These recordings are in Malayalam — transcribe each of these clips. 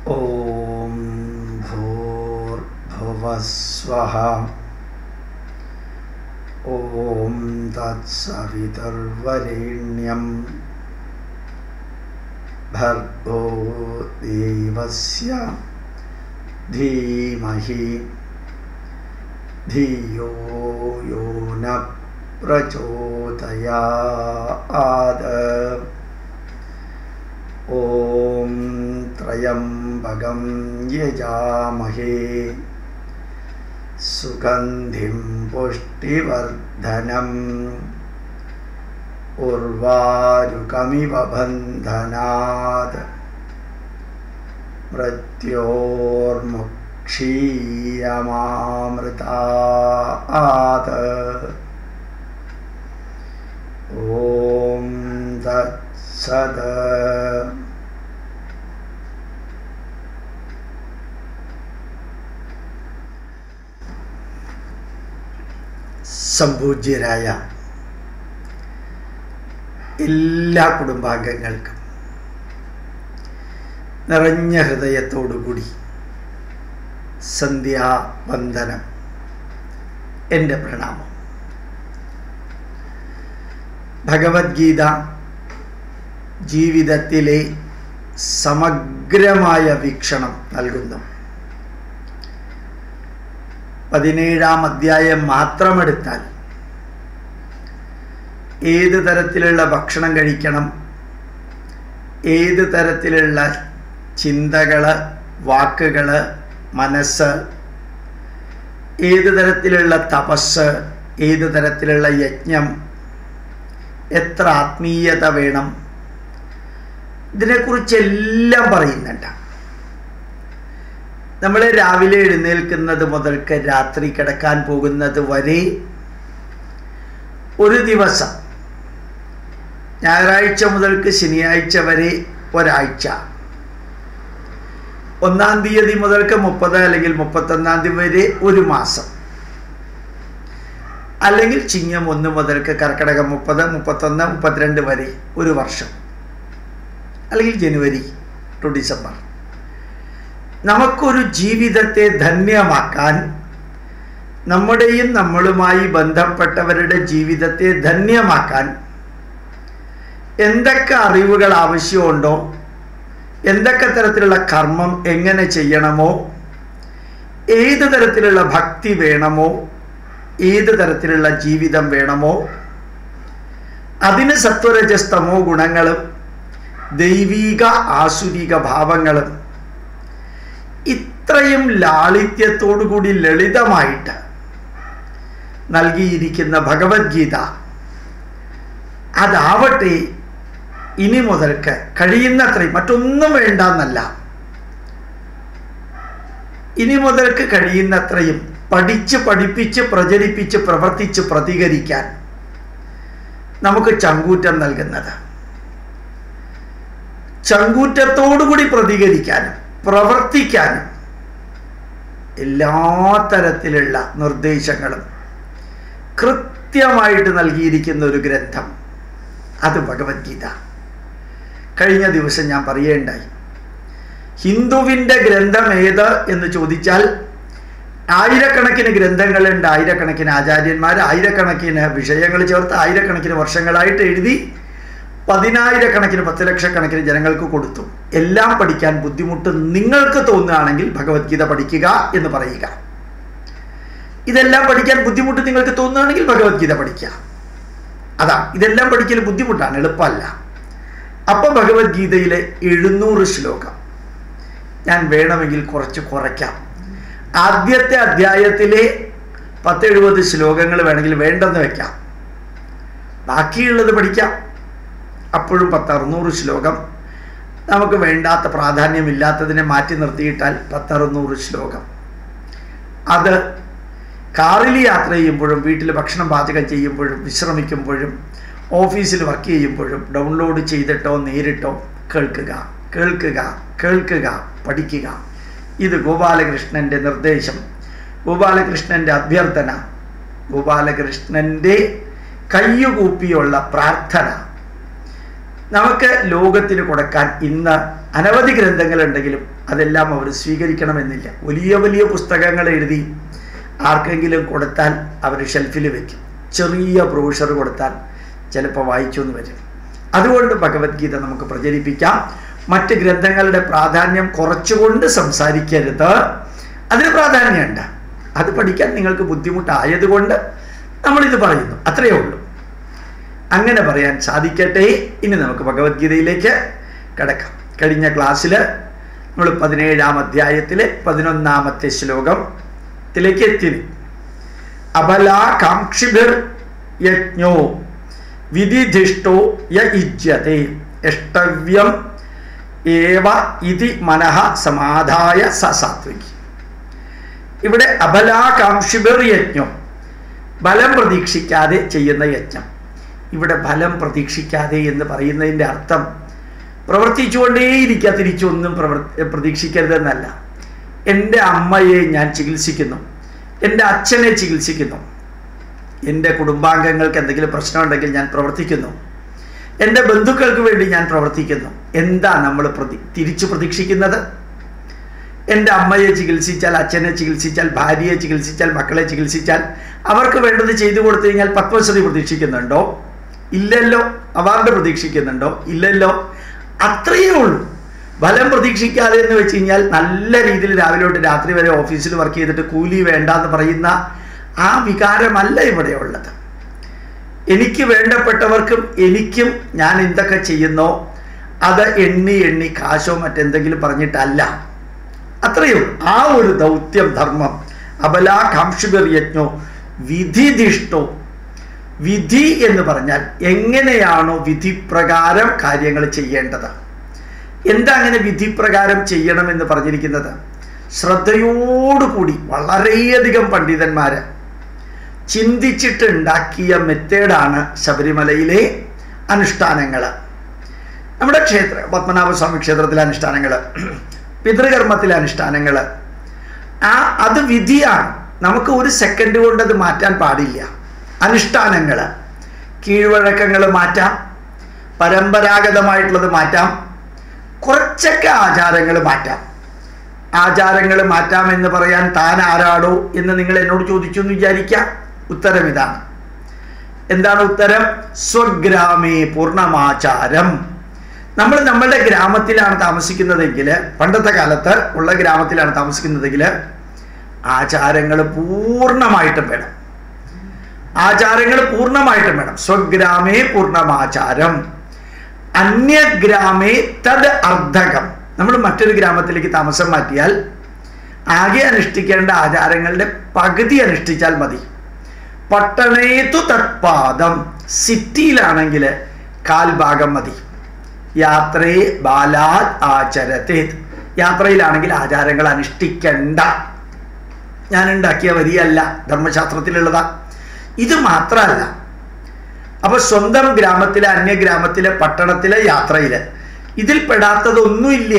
ॐ भूर्भुवः स्वः ॐ तत्सवितुर्वरेण्यं भर्गो देवस्य धीमहि धियो यो न प्रचोदयात् ॐ त्र्यम्बकं यजामहे सुगन्धिं पुष्टिवर्धनम् उर्वारुकमिव बन्धनात् मृत्योर्मुक्षीयमामृतात् ॐ तत्सद സംപൂജ്യരായ എല്ലാ കുടുംബാംഗങ്ങൾക്കും നിറഞ്ഞ ഹൃദയത്തോടുകൂടി സന്ധ്യാവന്ദനം എൻ്റെ പ്രണാമം ഭഗവത്ഗീത ജീവിതത്തിലെ സമഗ്രമായ വീക്ഷണം നൽകുന്നു പതിനേഴാം അധ്യായം മാത്രമെടുത്താൽ ഏത് തരത്തിലുള്ള ഭക്ഷണം കഴിക്കണം ഏത് തരത്തിലുള്ള ചിന്തകൾ വാക്കുകൾ മനസ്സ് ഏത് തരത്തിലുള്ള തപസ് ഏത് തരത്തിലുള്ള യജ്ഞം എത്ര ആത്മീയത വേണം ഇതിനെക്കുറിച്ചെല്ലാം പറയുന്നുണ്ട് നമ്മൾ രാവിലെ എഴുന്നേൽക്കുന്നത് മുതൽക്ക് രാത്രി കിടക്കാൻ പോകുന്നത് വരെ ഒരു ദിവസം ഞായറാഴ്ച മുതൽക്ക് ശനിയാഴ്ച വരെ ഒരാഴ്ച ഒന്നാം തീയതി മുതൽക്ക് മുപ്പത് അല്ലെങ്കിൽ മുപ്പത്തൊന്നാം തീയതി വരെ ഒരു മാസം അല്ലെങ്കിൽ ചിങ്ങം ഒന്ന് മുതൽക്ക് കർക്കിടകം മുപ്പത് മുപ്പത്തൊന്ന് മുപ്പത്തിരണ്ട് വരെ ഒരു വർഷം അല്ലെങ്കിൽ ജനുവരി ടു ഡിസംബർ നമുക്കൊരു ജീവിതത്തെ ധന്യമാക്കാൻ നമ്മുടെയും നമ്മളുമായി ബന്ധപ്പെട്ടവരുടെ ജീവിതത്തെ ധന്യമാക്കാൻ എന്തൊക്കെ അറിവുകൾ ആവശ്യമുണ്ടോ എന്തൊക്കെ തരത്തിലുള്ള കർമ്മം എങ്ങനെ ചെയ്യണമോ ഏത് തരത്തിലുള്ള ഭക്തി വേണമോ ഏത് തരത്തിലുള്ള ജീവിതം വേണമോ അതിന് സത്വരജസ്തമോ ഗുണങ്ങളും ദൈവീക ആസുരിക ഭാവങ്ങളും ഇത്രയും ലാളിത്യത്തോടുകൂടി ലളിതമായിട്ട് നൽകിയിരിക്കുന്ന ഭഗവത്ഗീത അതാവട്ടെ ഇനി മുതൽക്ക് കഴിയുന്നത്രയും മറ്റൊന്നും വേണ്ടെന്നല്ല ഇനി മുതൽക്ക് കഴിയുന്നത്രയും പഠിച്ച് പഠിപ്പിച്ച് പ്രചരിപ്പിച്ച് പ്രവർത്തിച്ച് പ്രതികരിക്കാൻ നമുക്ക് ചങ്കൂറ്റം നൽകുന്നത് ചങ്കൂറ്റത്തോടുകൂടി പ്രതികരിക്കാനും പ്രവർത്തിക്കാനും എല്ലാ തരത്തിലുള്ള നിർദ്ദേശങ്ങളും കൃത്യമായിട്ട് നൽകിയിരിക്കുന്ന ഒരു ഗ്രന്ഥം അത് ഭഗവത്ഗീത കഴിഞ്ഞ ദിവസം ഞാൻ പറയേണ്ടായി ഹിന്ദുവിൻ്റെ ഗ്രന്ഥം ഏത് എന്ന് ചോദിച്ചാൽ ആയിരക്കണക്കിന് ഗ്രന്ഥങ്ങളുണ്ട് ആയിരക്കണക്കിന് ആചാര്യന്മാർ ആയിരക്കണക്കിന് വിഷയങ്ങൾ ചേർത്ത് ആയിരക്കണക്കിന് വർഷങ്ങളായിട്ട് എഴുതി പതിനായിരക്കണക്കിന് പത്ത് ലക്ഷക്കണക്കിന് ജനങ്ങൾക്ക് കൊടുത്തു എല്ലാം പഠിക്കാൻ ബുദ്ധിമുട്ട് നിങ്ങൾക്ക് തോന്നുകയാണെങ്കിൽ ഭഗവത്ഗീത പഠിക്കുക എന്ന് പറയുക ഇതെല്ലാം പഠിക്കാൻ ബുദ്ധിമുട്ട് നിങ്ങൾക്ക് തോന്നുകയാണെങ്കിൽ ഭഗവത്ഗീത പഠിക്കുക അതാ ഇതെല്ലാം പഠിക്കൽ ബുദ്ധിമുട്ടാണ് എളുപ്പമല്ല അപ്പം ഭഗവത്ഗീതയിലെ എഴുന്നൂറ് ശ്ലോകം ഞാൻ വേണമെങ്കിൽ കുറച്ച് കുറയ്ക്കാം ആദ്യത്തെ അധ്യായത്തിലെ പത്തെഴുപത് ശ്ലോകങ്ങൾ വേണമെങ്കിൽ വേണ്ടെന്ന് വെക്കാം ബാക്കിയുള്ളത് പഠിക്കാം അപ്പോഴും പത്ത് അറുന്നൂറ് ശ്ലോകം നമുക്ക് വേണ്ടാത്ത പ്രാധാന്യമില്ലാത്തതിനെ മാറ്റി നിർത്തിയിട്ടാൽ പത്തറുന്നൂറ് ശ്ലോകം അത് കാറിൽ യാത്ര ചെയ്യുമ്പോഴും വീട്ടിൽ ഭക്ഷണം പാചകം ചെയ്യുമ്പോഴും വിശ്രമിക്കുമ്പോഴും ഓഫീസിൽ വർക്ക് ചെയ്യുമ്പോഴും ഡൗൺലോഡ് ചെയ്തിട്ടോ നേരിട്ടോ കേൾക്കുക കേൾക്കുക കേൾക്കുക പഠിക്കുക ഇത് ഗോപാലകൃഷ്ണൻ്റെ നിർദ്ദേശം ഗോപാലകൃഷ്ണൻ്റെ അഭ്യർത്ഥന ഗോപാലകൃഷ്ണൻ്റെ കയ്യുകൂപ്പിയുള്ള പ്രാർത്ഥന നമുക്ക് ലോകത്തിന് കൊടുക്കാൻ ഇന്ന് അനവധി ഗ്രന്ഥങ്ങളുണ്ടെങ്കിലും അതെല്ലാം അവർ സ്വീകരിക്കണമെന്നില്ല വലിയ വലിയ പുസ്തകങ്ങൾ എഴുതി ആർക്കെങ്കിലും കൊടുത്താൽ അവർ ഷെൽഫിൽ വെക്കും ചെറിയ ബ്രോഷർ കൊടുത്താൽ ചിലപ്പോൾ വായിച്ചൊന്ന് വരും അതുകൊണ്ട് ഭഗവത്ഗീത നമുക്ക് പ്രചരിപ്പിക്കാം മറ്റ് ഗ്രന്ഥങ്ങളുടെ പ്രാധാന്യം കുറച്ചുകൊണ്ട് സംസാരിക്കരുത് അതിന് പ്രാധാന്യമുണ്ട് അത് പഠിക്കാൻ നിങ്ങൾക്ക് ബുദ്ധിമുട്ടായതുകൊണ്ട് നമ്മളിത് പറയുന്നു അത്രയേ ഉള്ളൂ അങ്ങനെ പറയാൻ സാധിക്കട്ടെ ഇനി നമുക്ക് ഭഗവത്ഗീതയിലേക്ക് കിടക്കാം കഴിഞ്ഞ ക്ലാസ്സിൽ നമ്മൾ പതിനേഴാം അധ്യായത്തിലെ പതിനൊന്നാമത്തെ ശ്ലോകത്തിലേക്ക് എത്തി അബലാകാംക്ഷിഭിർ യജ്ഞോ വിധിധിഷ്ടോ യ ഇജ്യത്തെ ഇഷ്ടവ്യം ഏവ ഇതി മനഃ സമാധായ സ സാത്വികി ഇവിടെ അബലാകാംക്ഷിഭിർ യജ്ഞം ബലം പ്രതീക്ഷിക്കാതെ ചെയ്യുന്ന യജ്ഞം ഇവിടെ ഫലം പ്രതീക്ഷിക്കാതെ എന്ന് പറയുന്നതിൻ്റെ അർത്ഥം പ്രവർത്തിച്ചുകൊണ്ടേയിരിക്കുക തിരിച്ചൊന്നും പ്രവർ പ്രതീക്ഷിക്കരുതെന്നല്ല എൻ്റെ അമ്മയെ ഞാൻ ചികിത്സിക്കുന്നു എൻ്റെ അച്ഛനെ ചികിത്സിക്കുന്നു എൻ്റെ കുടുംബാംഗങ്ങൾക്ക് എന്തെങ്കിലും പ്രശ്നമുണ്ടെങ്കിൽ ഞാൻ പ്രവർത്തിക്കുന്നു എൻ്റെ ബന്ധുക്കൾക്ക് വേണ്ടി ഞാൻ പ്രവർത്തിക്കുന്നു എന്താ നമ്മൾ പ്രതി തിരിച്ചു പ്രതീക്ഷിക്കുന്നത് എൻ്റെ അമ്മയെ ചികിത്സിച്ചാൽ അച്ഛനെ ചികിത്സിച്ചാൽ ഭാര്യയെ ചികിത്സിച്ചാൽ മക്കളെ ചികിത്സിച്ചാൽ അവർക്ക് വേണ്ടത് ചെയ്തു കൊടുത്തു കഴിഞ്ഞാൽ പത്മശ്രീ പ്രതീക്ഷിക്കുന്നുണ്ടോ ഇല്ലല്ലോ അവാർഡ് പ്രതീക്ഷിക്കുന്നുണ്ടോ ഇല്ലല്ലോ അത്രയേ ഉള്ളൂ ഫലം പ്രതീക്ഷിക്കാതെ എന്ന് വെച്ച് കഴിഞ്ഞാൽ നല്ല രീതിയിൽ രാവിലെ തൊട്ട് രാത്രി വരെ ഓഫീസിൽ വർക്ക് ചെയ്തിട്ട് കൂലി വേണ്ട എന്ന് പറയുന്ന ആ വികാരമല്ല ഇവിടെ ഉള്ളത് എനിക്ക് വേണ്ടപ്പെട്ടവർക്കും എനിക്കും ഞാൻ എന്തൊക്കെ ചെയ്യുന്നോ അത് എണ്ണി എണ്ണി കാശോ മറ്റെന്തെങ്കിലും പറഞ്ഞിട്ടല്ല അത്രയും ആ ഒരു ദൗത്യം ധർമ്മം അബലാകാംക്ഷിബർ യജ്ഞോ വിധിദിഷ്ടോ വിധി എന്ന് പറഞ്ഞാൽ എങ്ങനെയാണോ വിധിപ്രകാരം കാര്യങ്ങൾ ചെയ്യേണ്ടത് എന്താ അങ്ങനെ വിധിപ്രകാരം ചെയ്യണമെന്ന് പറഞ്ഞിരിക്കുന്നത് ശ്രദ്ധയോടുകൂടി വളരെയധികം പണ്ഡിതന്മാര് ചിന്തിച്ചിട്ട് ഉണ്ടാക്കിയ മെത്തേഡാണ് ശബരിമലയിലെ അനുഷ്ഠാനങ്ങൾ നമ്മുടെ ക്ഷേത്ര പത്മനാഭസ്വാമി ക്ഷേത്രത്തിലെ അനുഷ്ഠാനങ്ങൾ പിതൃകർമ്മത്തിലെ അനുഷ്ഠാനങ്ങൾ ആ അത് വിധിയാണ് നമുക്ക് ഒരു സെക്കൻഡ് കൊണ്ട് അത് മാറ്റാൻ പാടില്ല അനുഷ്ഠാനങ്ങൾ കീഴ്വഴക്കങ്ങൾ മാറ്റാം പരമ്പരാഗതമായിട്ടുള്ളത് മാറ്റാം കുറച്ചൊക്കെ ആചാരങ്ങൾ മാറ്റാം ആചാരങ്ങൾ മാറ്റാമെന്ന് പറയാൻ താൻ ആരാടോ എന്ന് നിങ്ങൾ എന്നോട് ചോദിച്ചു എന്ന് വിചാരിക്കാം ഉത്തരം ഇതാണ് എന്താണ് ഉത്തരം സ്വഗ്രാമേ പൂർണ്ണമാചാരം നമ്മൾ നമ്മളുടെ ഗ്രാമത്തിലാണ് താമസിക്കുന്നതെങ്കിൽ പണ്ടത്തെ കാലത്ത് ഉള്ള ഗ്രാമത്തിലാണ് താമസിക്കുന്നതെങ്കിൽ ആചാരങ്ങൾ പൂർണ്ണമായിട്ടും വേണം ആചാരങ്ങൾ പൂർണ്ണമായിട്ടും വേണം സ്വഗ്രാമേ പൂർണ്ണമാചാരം അന്യഗ്രാമേ തത് അർദ്ധകം നമ്മൾ മറ്റൊരു ഗ്രാമത്തിലേക്ക് താമസം മാറ്റിയാൽ ആകെ അനുഷ്ഠിക്കേണ്ട ആചാരങ്ങളുടെ പകുതി അനുഷ്ഠിച്ചാൽ മതി പട്ടണേതു തത്പാദം സിറ്റിയിലാണെങ്കിൽ കാൽഭാഗം മതി യാത്രയെ ബാലാത് ആചരത്തെ യാത്രയിലാണെങ്കിൽ ആചാരങ്ങൾ അനുഷ്ഠിക്കണ്ട ഞാൻ ഉണ്ടാക്കിയ വരിയല്ല ധർമ്മശാസ്ത്രത്തിലുള്ളതാ ഇത് മാത്രമല്ല അപ്പൊ സ്വന്തം ഗ്രാമത്തിലെ അന്യഗ്രാമത്തിലെ പട്ടണത്തിലെ യാത്രയില് ഇതിൽ പെടാത്തതൊന്നുമില്ല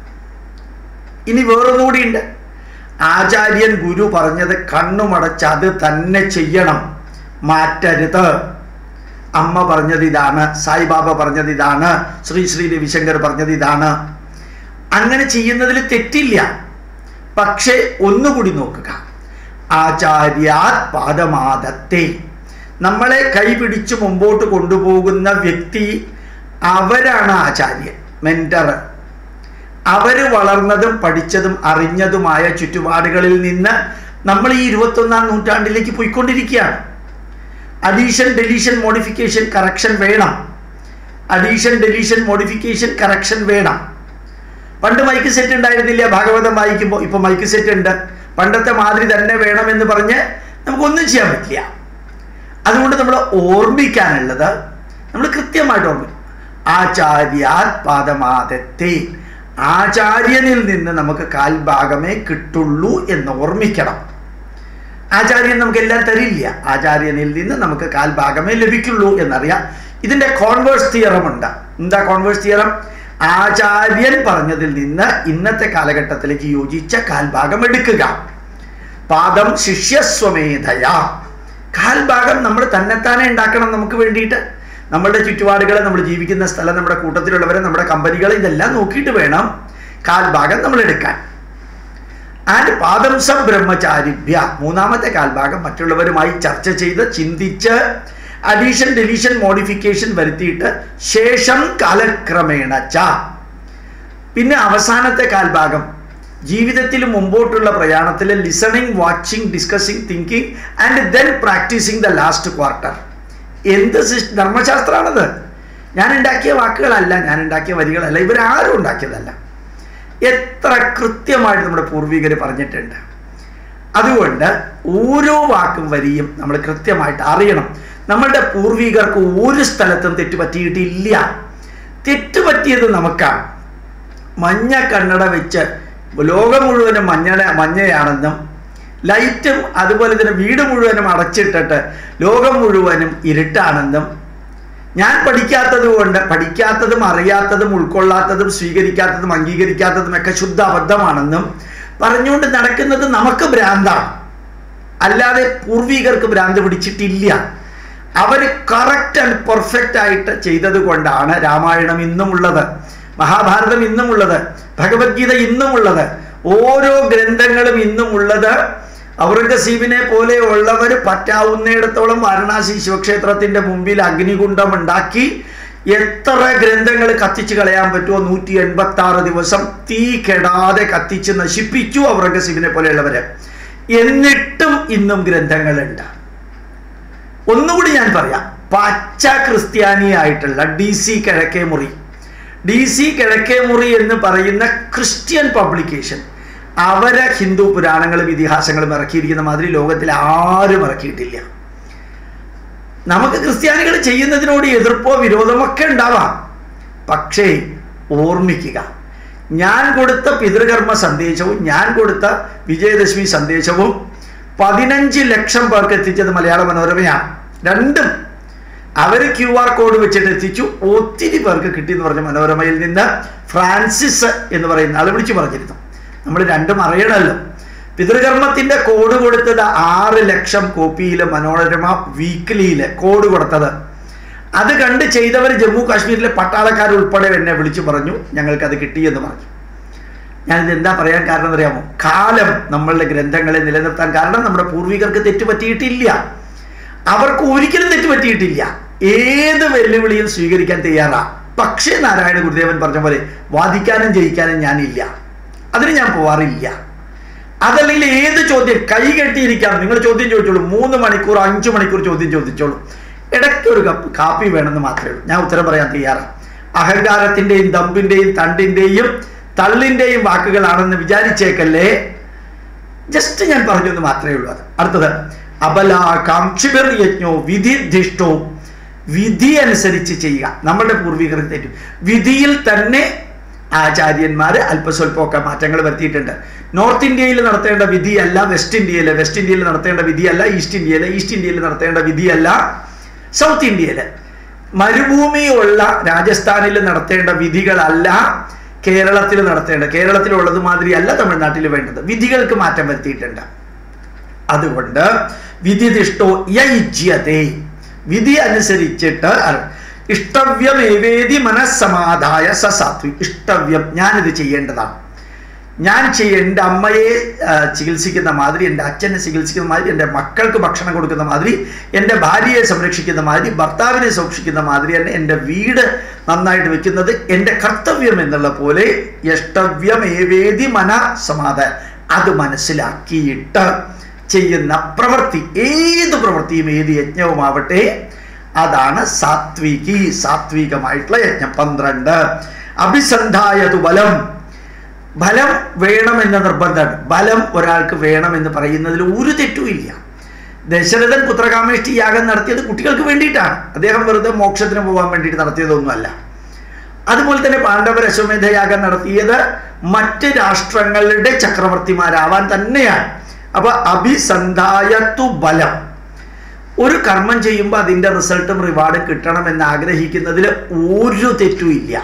ഇനി വേറൊന്നുകൂടിയുണ്ട് ആചാര്യൻ ഗുരു പറഞ്ഞത് കണ്ണുമടച്ച് അത് തന്നെ ചെയ്യണം മാറ്റരുത് അമ്മ പറഞ്ഞത് ഇതാണ് സായിബാബ പറഞ്ഞത് ഇതാണ് ശ്രീ ശ്രീ രവിശങ്കർ പറഞ്ഞത് ഇതാണ് അങ്ങനെ ചെയ്യുന്നതിൽ തെറ്റില്ല പക്ഷേ ഒന്നുകൂടി നോക്കുക ആചാര്യാത് പാദമാദത്തെ നമ്മളെ കൈപിടിച്ച് മുമ്പോട്ട് കൊണ്ടുപോകുന്ന വ്യക്തി അവരാണ് ആചാര്യൻ മെന്റർ അവർ വളർന്നതും പഠിച്ചതും അറിഞ്ഞതുമായ ചുറ്റുപാടുകളിൽ നിന്ന് നമ്മൾ ഈ ഇരുപത്തൊന്നാം നൂറ്റാണ്ടിലേക്ക് പോയിക്കൊണ്ടിരിക്കുകയാണ് അഡീഷൻ ഡെലീഷൻ മോഡിഫിക്കേഷൻ കറക്ഷൻ വേണം അഡീഷൻ ഡെലീഷൻ മോഡിഫിക്കേഷൻ കറക്ഷൻ വേണം പണ്ട് മൈക്ക് സെറ്റ് ഉണ്ടായിരുന്നില്ല ഭാഗവതം വായിക്കുമ്പോൾ ഇപ്പൊ മൈക്ക് സെറ്റ് ഉണ്ട് പണ്ടത്തെ മാതിരി തന്നെ വേണമെന്ന് പറഞ്ഞ് നമുക്കൊന്നും ചെയ്യാൻ പറ്റില്ല അതുകൊണ്ട് നമ്മൾ ഓർമ്മിക്കാനുള്ളത് നമ്മൾ കൃത്യമായിട്ട് ഓർമ്മിക്കും ആചാര്യാത് പാദമാദത്തെ ആചാര്യനിൽ നിന്ന് നമുക്ക് കാൽഭാഗമേ കിട്ടുള്ളൂ എന്ന് ഓർമ്മിക്കണം ആചാര്യൻ നമുക്ക് എല്ലാം തരില്ല ആചാര്യനിൽ നിന്ന് നമുക്ക് കാൽഭാഗമേ ലഭിക്കുള്ളൂ എന്നറിയാം ഇതിന്റെ കോൺവേഴ്സ് തിയറം ഉണ്ട് എന്താ കോൺവേഴ്സ് തിയറം ആചാര്യൻ പറഞ്ഞതിൽ നിന്ന് ഇന്നത്തെ കാലഘട്ടത്തിലേക്ക് യോജിച്ച കാൽഭാഗം എടുക്കുക പാദം ശിഷ്യസ്വമേധയ കാൽഭാഗം നമ്മൾ തന്നെത്താനെ ഉണ്ടാക്കണം നമുക്ക് വേണ്ടിയിട്ട് നമ്മളുടെ ചുറ്റുപാടുകൾ നമ്മൾ ജീവിക്കുന്ന സ്ഥലം നമ്മുടെ കൂട്ടത്തിലുള്ളവരെ നമ്മുടെ കമ്പനികൾ ഇതെല്ലാം നോക്കിയിട്ട് വേണം കാൽഭാഗം നമ്മൾ എടുക്കാൻ ആൻഡ് പാദംസം ബ്രഹ്മചാരിഭ്യ മൂന്നാമത്തെ കാൽഭാഗം മറ്റുള്ളവരുമായി ചർച്ച ചെയ്ത് ചിന്തിച്ച് അഡീഷൻ ഡെലീഷൻ മോഡിഫിക്കേഷൻ വരുത്തിയിട്ട് ശേഷം കാലക്രമേണ ച പിന്നെ അവസാനത്തെ കാൽഭാഗം ജീവിതത്തിൽ മുമ്പോട്ടുള്ള പ്രയാണത്തിൽ listening watching discussing thinking and then practising the last quarter എന്ത് സിസ്- ധർമ്മശാസ്ത്രമാണത് ഞാൻ ഉണ്ടാക്കിയ വാക്കുകളല്ല ഞാൻ ഉണ്ടാക്കിയ വരികളല്ല ഇവരാരും ഉണ്ടാക്കിയതല്ല എത്ര കൃത്യമായിട്ട് നമ്മുടെ പൂർവികർ പറഞ്ഞിട്ടുണ്ട് അതുകൊണ്ട് ഓരോ വാക്കും വരിയും നമ്മൾ കൃത്യമായിട്ട് അറിയണം നമ്മളുടെ പൂർവികർക്ക് ഒരു സ്ഥലത്തും തെറ്റുപറ്റിയിട്ടില്ല തെറ്റുപറ്റിയത് നമുക്കാണ് മഞ്ഞ കണ്ണട വെച്ച് ലോകം മുഴുവനും മഞ്ഞ മഞ്ഞയാണെന്നും ലൈറ്റും അതുപോലെ തന്നെ വീട് മുഴുവനും അടച്ചിട്ടിട്ട് ലോകം മുഴുവനും ഇരുട്ടാണെന്നും ഞാൻ പഠിക്കാത്തത് കൊണ്ട് പഠിക്കാത്തതും അറിയാത്തതും ഉൾക്കൊള്ളാത്തതും സ്വീകരിക്കാത്തതും അംഗീകരിക്കാത്തതും ഒക്കെ ശുദ്ധ അബദ്ധമാണെന്നും പറഞ്ഞുകൊണ്ട് നടക്കുന്നത് നമുക്ക് ഭ്രാന്താണ് അല്ലാതെ പൂർവികർക്ക് ഭ്രാന്ത് പിടിച്ചിട്ടില്ല അവർ കറക്റ്റ് ആൻഡ് പെർഫെക്റ്റ് ആയിട്ട് ചെയ്തത് കൊണ്ടാണ് രാമായണം ഇന്നും ഉള്ളത് മഹാഭാരതം ഇന്നും ഉള്ളത് ഭഗവത്ഗീത ഇന്നും ഉള്ളത് ഓരോ ഗ്രന്ഥങ്ങളും ഇന്നും ഉള്ളത് ഔറംഗസീബിനെ പോലെ ഉള്ളവർ പറ്റാവുന്നിടത്തോളം വാരണാസി ശിവക്ഷേത്രത്തിന്റെ മുമ്പിൽ അഗ്നികുണ്ഡം ഉണ്ടാക്കി എത്ര ഗ്രന്ഥങ്ങൾ കത്തിച്ച് കളയാൻ പറ്റുമോ നൂറ്റി എൺപത്തി ആറ് ദിവസം തീ കെടാതെ കത്തിച്ച് നശിപ്പിച്ചു ഔറംഗസീബിനെ പോലെയുള്ളവര് എന്നിട്ടും ഇന്നും ഗ്രന്ഥങ്ങളുണ്ട് ഒന്നുകൂടി ഞാൻ പറയാം പച്ച ക്രിസ്ത്യാനിയായിട്ടുള്ള ഡി സി കിഴക്കേ മുറി ഡി സി കിഴക്കേ മുറി എന്ന് പറയുന്ന ക്രിസ്ത്യൻ പബ്ലിക്കേഷൻ അവരെ ഹിന്ദു പുരാണങ്ങളും ഇതിഹാസങ്ങളും ഇറക്കിയിരിക്കുന്ന മാതിരി ലോകത്തിൽ ആരും ഇറക്കിയിട്ടില്ല നമുക്ക് ക്രിസ്ത്യാനികൾ ചെയ്യുന്നതിനോട് എതിർപ്പോ വിരോധമോ ഒക്കെ ഉണ്ടാവാം പക്ഷേ ഓർമ്മിക്കുക ഞാൻ കൊടുത്ത പിതൃകർമ്മ സന്ദേശവും ഞാൻ കൊടുത്ത വിജയദശമി സന്ദേശവും പതിനഞ്ച് ലക്ഷം പേർക്ക് എത്തിച്ചത് മലയാള മനോരമയാണ് രണ്ടും അവർ ക്യു ആർ കോഡ് വെച്ചിട്ട് എത്തിച്ചു ഒത്തിരി പേർക്ക് കിട്ടി എന്ന് പറഞ്ഞ മനോരമയിൽ നിന്ന് ഫ്രാൻസിസ് എന്ന് പറയുന്ന ആൾ വിളിച്ചു പറഞ്ഞിരുന്നു നമ്മൾ രണ്ടും അറിയണമല്ലോ പിതൃകർമ്മത്തിന്റെ കോഡ് കൊടുത്തത് ആറ് ലക്ഷം കോപ്പിയിൽ മനോരമ വീക്ക്ലിയിൽ കോഡ് കൊടുത്തത് അത് കണ്ട് ചെയ്തവർ ജമ്മു കാശ്മീരിലെ പട്ടാളക്കാർ ഉൾപ്പെടെ എന്നെ വിളിച്ചു പറഞ്ഞു ഞങ്ങൾക്ക് അത് കിട്ടിയെന്ന് പറഞ്ഞു ഞാനിത് എന്താ പറയാൻ കാരണം അറിയാമോ കാലം നമ്മളുടെ ഗ്രന്ഥങ്ങളെ നിലനിർത്താൻ കാരണം നമ്മുടെ പൂർവികർക്ക് തെറ്റുപറ്റിയിട്ടില്ല അവർക്ക് ഒരിക്കലും തെറ്റുപറ്റിയിട്ടില്ല ഏത് വെല്ലുവിളിയും സ്വീകരിക്കാൻ തയ്യാറാ പക്ഷേ നാരായണ ഗുരുദേവൻ പറഞ്ഞ പോലെ വാദിക്കാനും ജയിക്കാനും ഞാനില്ല അതിന് ഞാൻ പോവാറില്ല അതല്ലെങ്കിൽ ഏത് ചോദ്യം കൈ കെട്ടിയിരിക്കാം നിങ്ങൾ ചോദ്യം ചോദിച്ചോളൂ മൂന്ന് മണിക്കൂർ അഞ്ചു മണിക്കൂർ ചോദ്യം ചോദിച്ചോളൂ ഇടയ്ക്ക് ഒരു കപ്പ് കാപ്പി വേണമെന്ന് മാത്രമേ ഉള്ളൂ ഞാൻ ഉത്തരം പറയാൻ തയ്യാറാണ് അഹങ്കാരത്തിന്റെയും ദമ്പിന്റെയും തണ്ടിന്റെയും തള്ളിന്റെയും വാക്കുകളാണെന്ന് വിചാരിച്ചേക്കല്ലേ ജസ്റ്റ് ഞാൻ പറഞ്ഞു എന്ന് മാത്രമേ ഉള്ളൂ അത് അടുത്തത് അബലാകാംക്ഷിബിർ യജ്ഞോ വിധിധിഷ്ഠോ വിധി അനുസരിച്ച് ചെയ്യുക നമ്മളുടെ പൂർവികർ തെറ്റും വിധിയിൽ തന്നെ ആചാര്യന്മാർ അല്പസ്വല്പമൊക്കെ മാറ്റങ്ങൾ വരുത്തിയിട്ടുണ്ട് നോർത്ത് ഇന്ത്യയിൽ നടത്തേണ്ട വിധിയല്ല വെസ്റ്റ് ഇന്ത്യയിൽ വെസ്റ്റ് ഇന്ത്യയിൽ നടത്തേണ്ട വിധിയല്ല ഈസ്റ്റ് ഇന്ത്യയിൽ ഈസ്റ്റ് ഇന്ത്യയിൽ നടത്തേണ്ട വിധിയല്ല സൗത്ത് ഇന്ത്യയിൽ മരുഭൂമിയുള്ള രാജസ്ഥാനിൽ നടത്തേണ്ട വിധികളല്ല കേരളത്തിൽ നടത്തേണ്ട കേരളത്തിലുള്ളത് മാതിരിയല്ല തമിഴ്നാട്ടിൽ വേണ്ടത് വിധികൾക്ക് മാറ്റം വരുത്തിയിട്ടുണ്ട് അതുകൊണ്ട് വിധിദിഷ്ടോ യജ്യതേ വിധി അനുസരിച്ചിട്ട് ഇഷ്ടവ്യമേവേദി മനസ്സമാധായ സ സാത്വി ഇഷ്ടവ്യം ഞാനിത് ചെയ്യേണ്ടതാണ് ഞാൻ ചെയ്യ എൻ്റെ അമ്മയെ ആ, ചികിത്സിക്കുന്ന മാതിരി എൻ്റെ അച്ഛനെ ചികിത്സിക്കുന്ന മാതിരി എൻ്റെ മക്കൾക്ക് ഭക്ഷണം കൊടുക്കുന്ന മാതിരി എൻ്റെ ഭാര്യയെ സംരക്ഷിക്കുന്ന മാതിരി ഭർത്താവിനെ സൂക്ഷിക്കുന്ന മാതിരി തന്നെ എൻ്റെ വീട് നന്നായിട്ട് വെക്കുന്നത് എൻ്റെ കർത്തവ്യം എന്നുള്ള പോലെ യഷ്ടവ്യമേവേദി മന സമാധാനം അത് മനസ്സിലാക്കിയിട്ട് ചെയ്യുന്ന പ്രവൃത്തി ഏത് പ്രവൃത്തിയും ഏത് യജ്ഞവുമാവട്ടെ അതാണ് സാത്വികി സാത്വികമായിട്ടുള്ള യജ്ഞം പന്ത്രണ്ട് അഭിസന്ധായതു ബലം ബലം വേണമെന്ന നിർബന്ധമാണ് ബലം ഒരാൾക്ക് വേണമെന്ന് പറയുന്നതിൽ ഒരു തെറ്റുമില്ല ദശരഥൻ പുത്രകാമേഷ്ടി യാഗം നടത്തിയത് കുട്ടികൾക്ക് വേണ്ടിയിട്ടാണ് അദ്ദേഹം വെറുതെ മോക്ഷത്തിന് പോകാൻ വേണ്ടിയിട്ട് നടത്തിയതൊന്നുമല്ല അതുപോലെ തന്നെ പാണ്ഡവർ അശ്വമേധ യാഗം നടത്തിയത് മറ്റ് രാഷ്ട്രങ്ങളുടെ ചക്രവർത്തിമാരാവാൻ തന്നെയാണ് അപ്പൊ അഭിസന്ധായത്തു ബലം ഒരു കർമ്മം ചെയ്യുമ്പോൾ അതിൻ്റെ റിസൾട്ടും റിവാർഡും കിട്ടണമെന്ന് ആഗ്രഹിക്കുന്നതിൽ ഒരു തെറ്റുമില്ല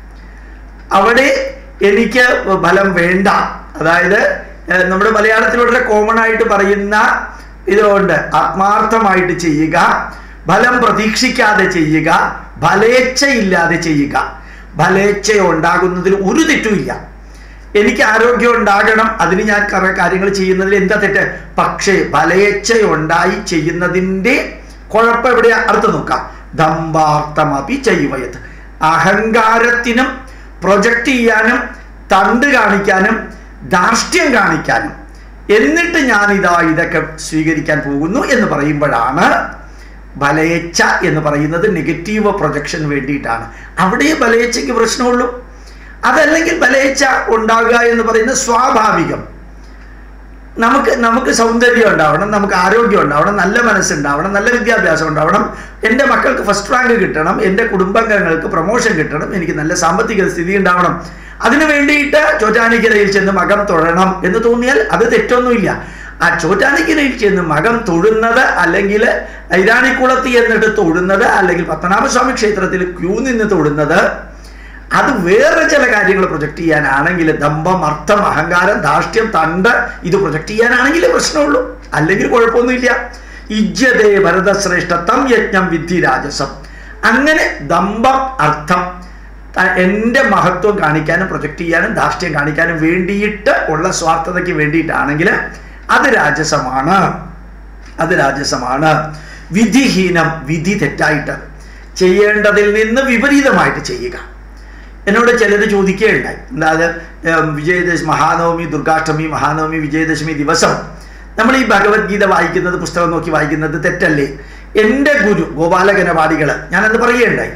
അവിടെ എനിക്ക് ഫലം വേണ്ട അതായത് ഏഹ്, നമ്മുടെ മലയാളത്തിൽ വളരെ കോമൺ ആയിട്ട് പറയുന്ന ഇതുകൊണ്ട് ആത്മാർത്ഥമായിട്ട് ചെയ്യുക ഫലം പ്രതീക്ഷിക്കാതെ ചെയ്യുക ഫലേച്ഛയില്ലാതെ ചെയ്യുക ഫലേച്ഛ ഉണ്ടാകുന്നതിൽ ഒരു തെറ്റുമില്ല എനിക്ക് ആരോഗ്യം ഉണ്ടാകണം അതിന് ഞാൻ കുറെ കാര്യങ്ങൾ ചെയ്യുന്നതിൽ എന്താ തെറ്റ് പക്ഷേ ഫലേച്ഛ ഉണ്ടായി ചെയ്യുന്നതിൻ്റെ കുഴപ്പം എവിടെയാ അടുത്ത് നോക്കാം ദമ്പാർത്ഥമപി ചെയ്വയത് അഹങ്കാരത്തിനും പ്രൊജക്റ്റ് ചെയ്യാനും തണ്ട് കാണിക്കാനും ധാർഷ്ട്യം കാണിക്കാനും എന്നിട്ട് ഞാൻ ഇതാ ഇതൊക്കെ സ്വീകരിക്കാൻ പോകുന്നു എന്ന് പറയുമ്പോഴാണ് ബലയേച്ഛ എന്ന് പറയുന്നത് നെഗറ്റീവ് പ്രൊജക്ഷൻ വേണ്ടിയിട്ടാണ് അവിടെ ബലയേച്ഛയ്ക്ക് പ്രശ്നമുള്ളൂ അതല്ലെങ്കിൽ ബലയേച്ഛ ഉണ്ടാകുക എന്ന് പറയുന്നത് സ്വാഭാവികം നമുക്ക് നമുക്ക് സൗന്ദര്യം ഉണ്ടാവണം നമുക്ക് ആരോഗ്യം ഉണ്ടാവണം നല്ല മനസ്സുണ്ടാവണം നല്ല വിദ്യാഭ്യാസം ഉണ്ടാവണം എൻ്റെ മക്കൾക്ക് ഫസ്റ്റ് റാങ്ക് കിട്ടണം എൻ്റെ കുടുംബാംഗങ്ങൾക്ക് പ്രൊമോഷൻ കിട്ടണം എനിക്ക് നല്ല സാമ്പത്തിക സ്ഥിതി ഉണ്ടാവണം അതിനു വേണ്ടിയിട്ട് ചോറ്റാനിക്കരയിൽ ചെന്ന് മകം തൊഴണം എന്ന് തോന്നിയാൽ അത് തെറ്റൊന്നുമില്ല ആ ചോറ്റാനിക്കരയിൽ ചെന്ന് മകം തൊഴുന്നത് അല്ലെങ്കിൽ ഐരാണിക്കുളത്ത് എന്നിട്ട് തൊഴുന്നത് അല്ലെങ്കിൽ പത്മനാഭസ്വാമി ക്ഷേത്രത്തിൽ ക്യൂ നിന്ന് തൊഴുന്നത് അത് വേറെ ചില കാര്യങ്ങൾ പ്രൊജക്റ്റ് ചെയ്യാനാണെങ്കിൽ ദമ്പം അർത്ഥം അഹങ്കാരം ധാർഷ്ട്യം തണ്ട് ഇത് പ്രൊജക്റ്റ് ചെയ്യാനാണെങ്കിൽ പ്രശ്നമുള്ളൂ അല്ലെങ്കിൽ കുഴപ്പമൊന്നുമില്ല ഇജ്യതേ ഭരതശ്രേഷ്ഠത്വം യജ്ഞം വിധി രാജസം അങ്ങനെ ദമ്പം അർത്ഥം ത- എൻ്റെ മഹത്വം കാണിക്കാനും പ്രൊജക്റ്റ് ചെയ്യാനും ധാർഷ്ട്യം കാണിക്കാനും വേണ്ടിയിട്ട് ഉള്ള സ്വാർത്ഥതയ്ക്ക് വേണ്ടിയിട്ടാണെങ്കിൽ അത് രാജസമാണ് അത് രാജസമാണ് വിധിഹീനം വിധി തെറ്റായിട്ട് ചെയ്യേണ്ടതിൽ നിന്ന് വിപരീതമായിട്ട് ചെയ്യുക എന്നോട് ചിലർ ചോദിക്കുകയുണ്ടായി അതായത് ഏം, വിജയദശമി മഹാനവമി ദുർഗാഷ്ടമി മഹാനവമി വിജയദശമി ദിവസം നമ്മൾ ഈ ഭഗവത്ഗീത വായിക്കുന്നത് പുസ്തകം നോക്കി വായിക്കുന്നത് തെറ്റല്ലേ എൻ്റെ ഗുരു ഗോപാലകനവാടികൾ ഞാനത് പറയുകയുണ്ടായി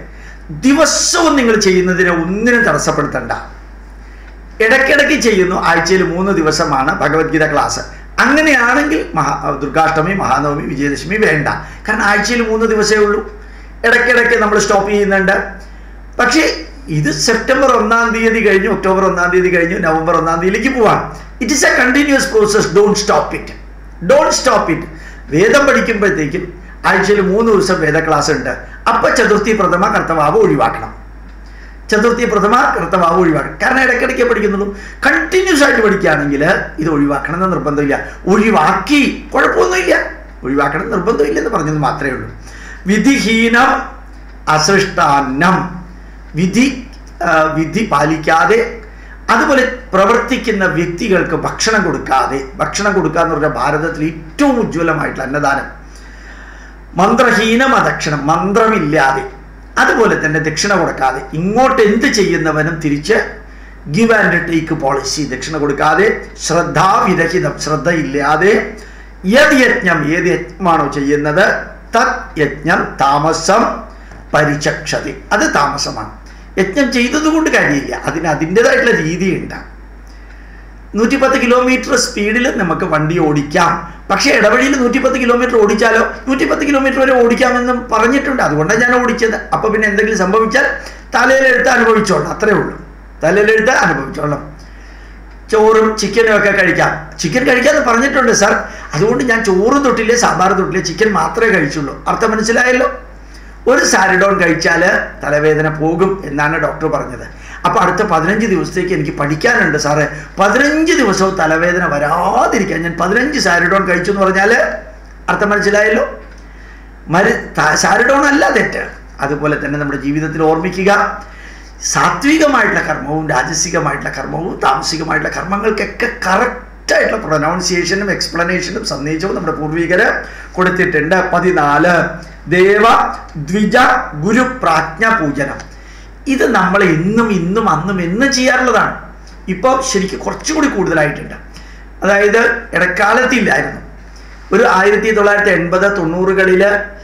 ദിവസവും നിങ്ങൾ ചെയ്യുന്നതിനെ ഒന്നിനും തടസ്സപ്പെടുത്തണ്ട ഇടയ്ക്കിടയ്ക്ക് ചെയ്യുന്നു ആഴ്ചയിൽ മൂന്ന് ദിവസമാണ് ഭഗവത്ഗീത ക്ലാസ് അങ്ങനെയാണെങ്കിൽ മഹാ ദുർഗാഷ്ടമി മഹാനവമി വിജയദശമി വേണ്ട കാരണം ആഴ്ചയിൽ മൂന്ന് ദിവസമേ ഉള്ളൂ ഇടയ്ക്കിടയ്ക്ക് നമ്മൾ സ്റ്റോപ്പ് ചെയ്യുന്നുണ്ട് പക്ഷേ ഇത് സെപ്റ്റംബർ ഒന്നാം തീയതി കഴിഞ്ഞു ഒക്ടോബർ ഒന്നാം തീയതി കഴിഞ്ഞു നവംബർ ഒന്നാം തീയതിയിലേക്ക് പോവാം it is a continuous process don't stop it don't stop it വേദം പഠിക്കുമ്പോഴത്തേക്കും ആഴ്ചയിൽ മൂന്ന് ദിവസം വേദ ക്ലാസ് ഉണ്ട് അപ്പൊ ചതുർത്ഥി പ്രഥമ കർത്തവാവ് ഒഴിവാക്കണം ചതുർത്ഥി പ്രഥമ കർത്തവാവ് ഒഴിവാക്കണം കാരണം ഇടയ്ക്കിടയ്ക്ക് പഠിക്കുന്നുള്ളൂ കണ്ടിന്യൂസ് ആയിട്ട് പഠിക്കുകയാണെങ്കിൽ ഇത് ഒഴിവാക്കണം എന്ന് നിർബന്ധമില്ല ഒഴിവാക്കി കുഴപ്പമൊന്നുമില്ല ഒഴിവാക്കണം എന്ന് നിർബന്ധമില്ലെന്ന് പറഞ്ഞത് മാത്രമേ ഉള്ളൂ വിധിഹീനം അസൃഷ്ടാന്നം വിധി ആ, വിധി പാലിക്കാതെ അതുപോലെ പ്രവർത്തിക്കുന്ന വ്യക്തികൾക്ക് ഭക്ഷണം കൊടുക്കാതെ ഭക്ഷണം കൊടുക്കുക എന്ന് പറഞ്ഞാൽ ഭാരതത്തിൽ ഏറ്റവും ഉജ്ജ്വലമായിട്ടുള്ള അന്നദാനം മന്ത്രഹീനം അദക്ഷണം മന്ത്രമില്ലാതെ അതുപോലെ തന്നെ ദക്ഷിണ കൊടുക്കാതെ ഇങ്ങോട്ട് എന്ത് ചെയ്യുന്നവനും തിരിച്ച് ഗിവ് ആൻഡ് ടേക്ക് പോളിസി ദക്ഷിണ കൊടുക്കാതെ ശ്രദ്ധാവിരഹിതം ശ്രദ്ധയില്ലാതെ ഏത് യജ്ഞം ഏത് യജ്ഞമാണോ ചെയ്യുന്നത് തത് യജ്ഞം താമസം പരിചക്ഷതി അത് താമസമാണ് യജ്ഞം ചെയ്തതുകൊണ്ട് കാര്യമില്ല അതിന് അതിൻ്റെതായിട്ടുള്ള രീതിയുണ്ട് നൂറ്റിപ്പത്ത് കിലോമീറ്റർ സ്പീഡിൽ നമുക്ക് വണ്ടി ഓടിക്കാം പക്ഷേ ഇടവഴിയിൽ നൂറ്റിപ്പത്ത് കിലോമീറ്റർ ഓടിച്ചാലോ നൂറ്റിപ്പത്ത് കിലോമീറ്റർ വരെ ഓടിക്കാമെന്നും പറഞ്ഞിട്ടുണ്ട് അതുകൊണ്ടാണ് ഞാൻ ഓടിച്ചത് അപ്പൊ പിന്നെ എന്തെങ്കിലും സംഭവിച്ചാൽ തലയിലെടുത്ത് അനുഭവിച്ചോളാം അത്രേ ഉള്ളൂ തലയിലെടുത്ത് അനുഭവിച്ചോളാം ചോറും ചിക്കനും ഒക്കെ കഴിക്കാം ചിക്കൻ കഴിക്കാമെന്ന് പറഞ്ഞിട്ടുണ്ട് സാർ അതുകൊണ്ട് ഞാൻ ചോറ് തൊട്ടില്ലേ സാമ്പാർ തൊട്ടില്ലേ ചിക്കൻ മാത്രമേ കഴിച്ചുള്ളൂ അർത്ഥം മനസ്സിലായല്ലോ ഒരു സാരിഡോൺ കഴിച്ചാൽ തലവേദന പോകും എന്നാണ് ഡോക്ടർ പറഞ്ഞത് അപ്പോൾ അടുത്ത പതിനഞ്ച് ദിവസത്തേക്ക് എനിക്ക് പഠിക്കാനുണ്ട് സാറേ പതിനഞ്ച് ദിവസവും തലവേദന വരാതിരിക്കാൻ ഞാൻ പതിനഞ്ച് സാരിഡോൺ കഴിച്ചു എന്ന് പറഞ്ഞാൽ അർത്ഥം മനസ്സിലായല്ലോ മരു ത- സാരിഡോൺ അല്ല തെറ്റ് അതുപോലെ തന്നെ നമ്മുടെ ജീവിതത്തിൽ ഓർമ്മിക്കുക സാത്വികമായിട്ടുള്ള കർമ്മവും രാജസികമായിട്ടുള്ള കർമ്മവും താമസികമായിട്ടുള്ള കർമ്മങ്ങൾക്കൊക്കെ കറക്റ്റായിട്ടുള്ള പ്രൊനൗൺസിയേഷനും എക്സ്പ്ലനേഷനും സന്ദേശവും നമ്മുടെ പൂർവികര് കൊടുത്തിട്ടുണ്ട് പതിനാല് ദേവ ദ്വിജ ഗുരു പ്രാജ്ഞ പൂജനം ഇത് നമ്മൾ ഇന്നും ഇന്നും അന്നും എന്നും ചെയ്യാറുള്ളതാണ് ഇപ്പോൾ ശരിക്കും കുറച്ചുകൂടി കൂടുതലായിട്ടുണ്ട് അതായത് ഇടക്കാലത്തില്ലായിരുന്നു ഒരു ആയിരത്തി തൊള്ളായിരത്തി എൺപത് തൊണ്ണൂറുകളിൽ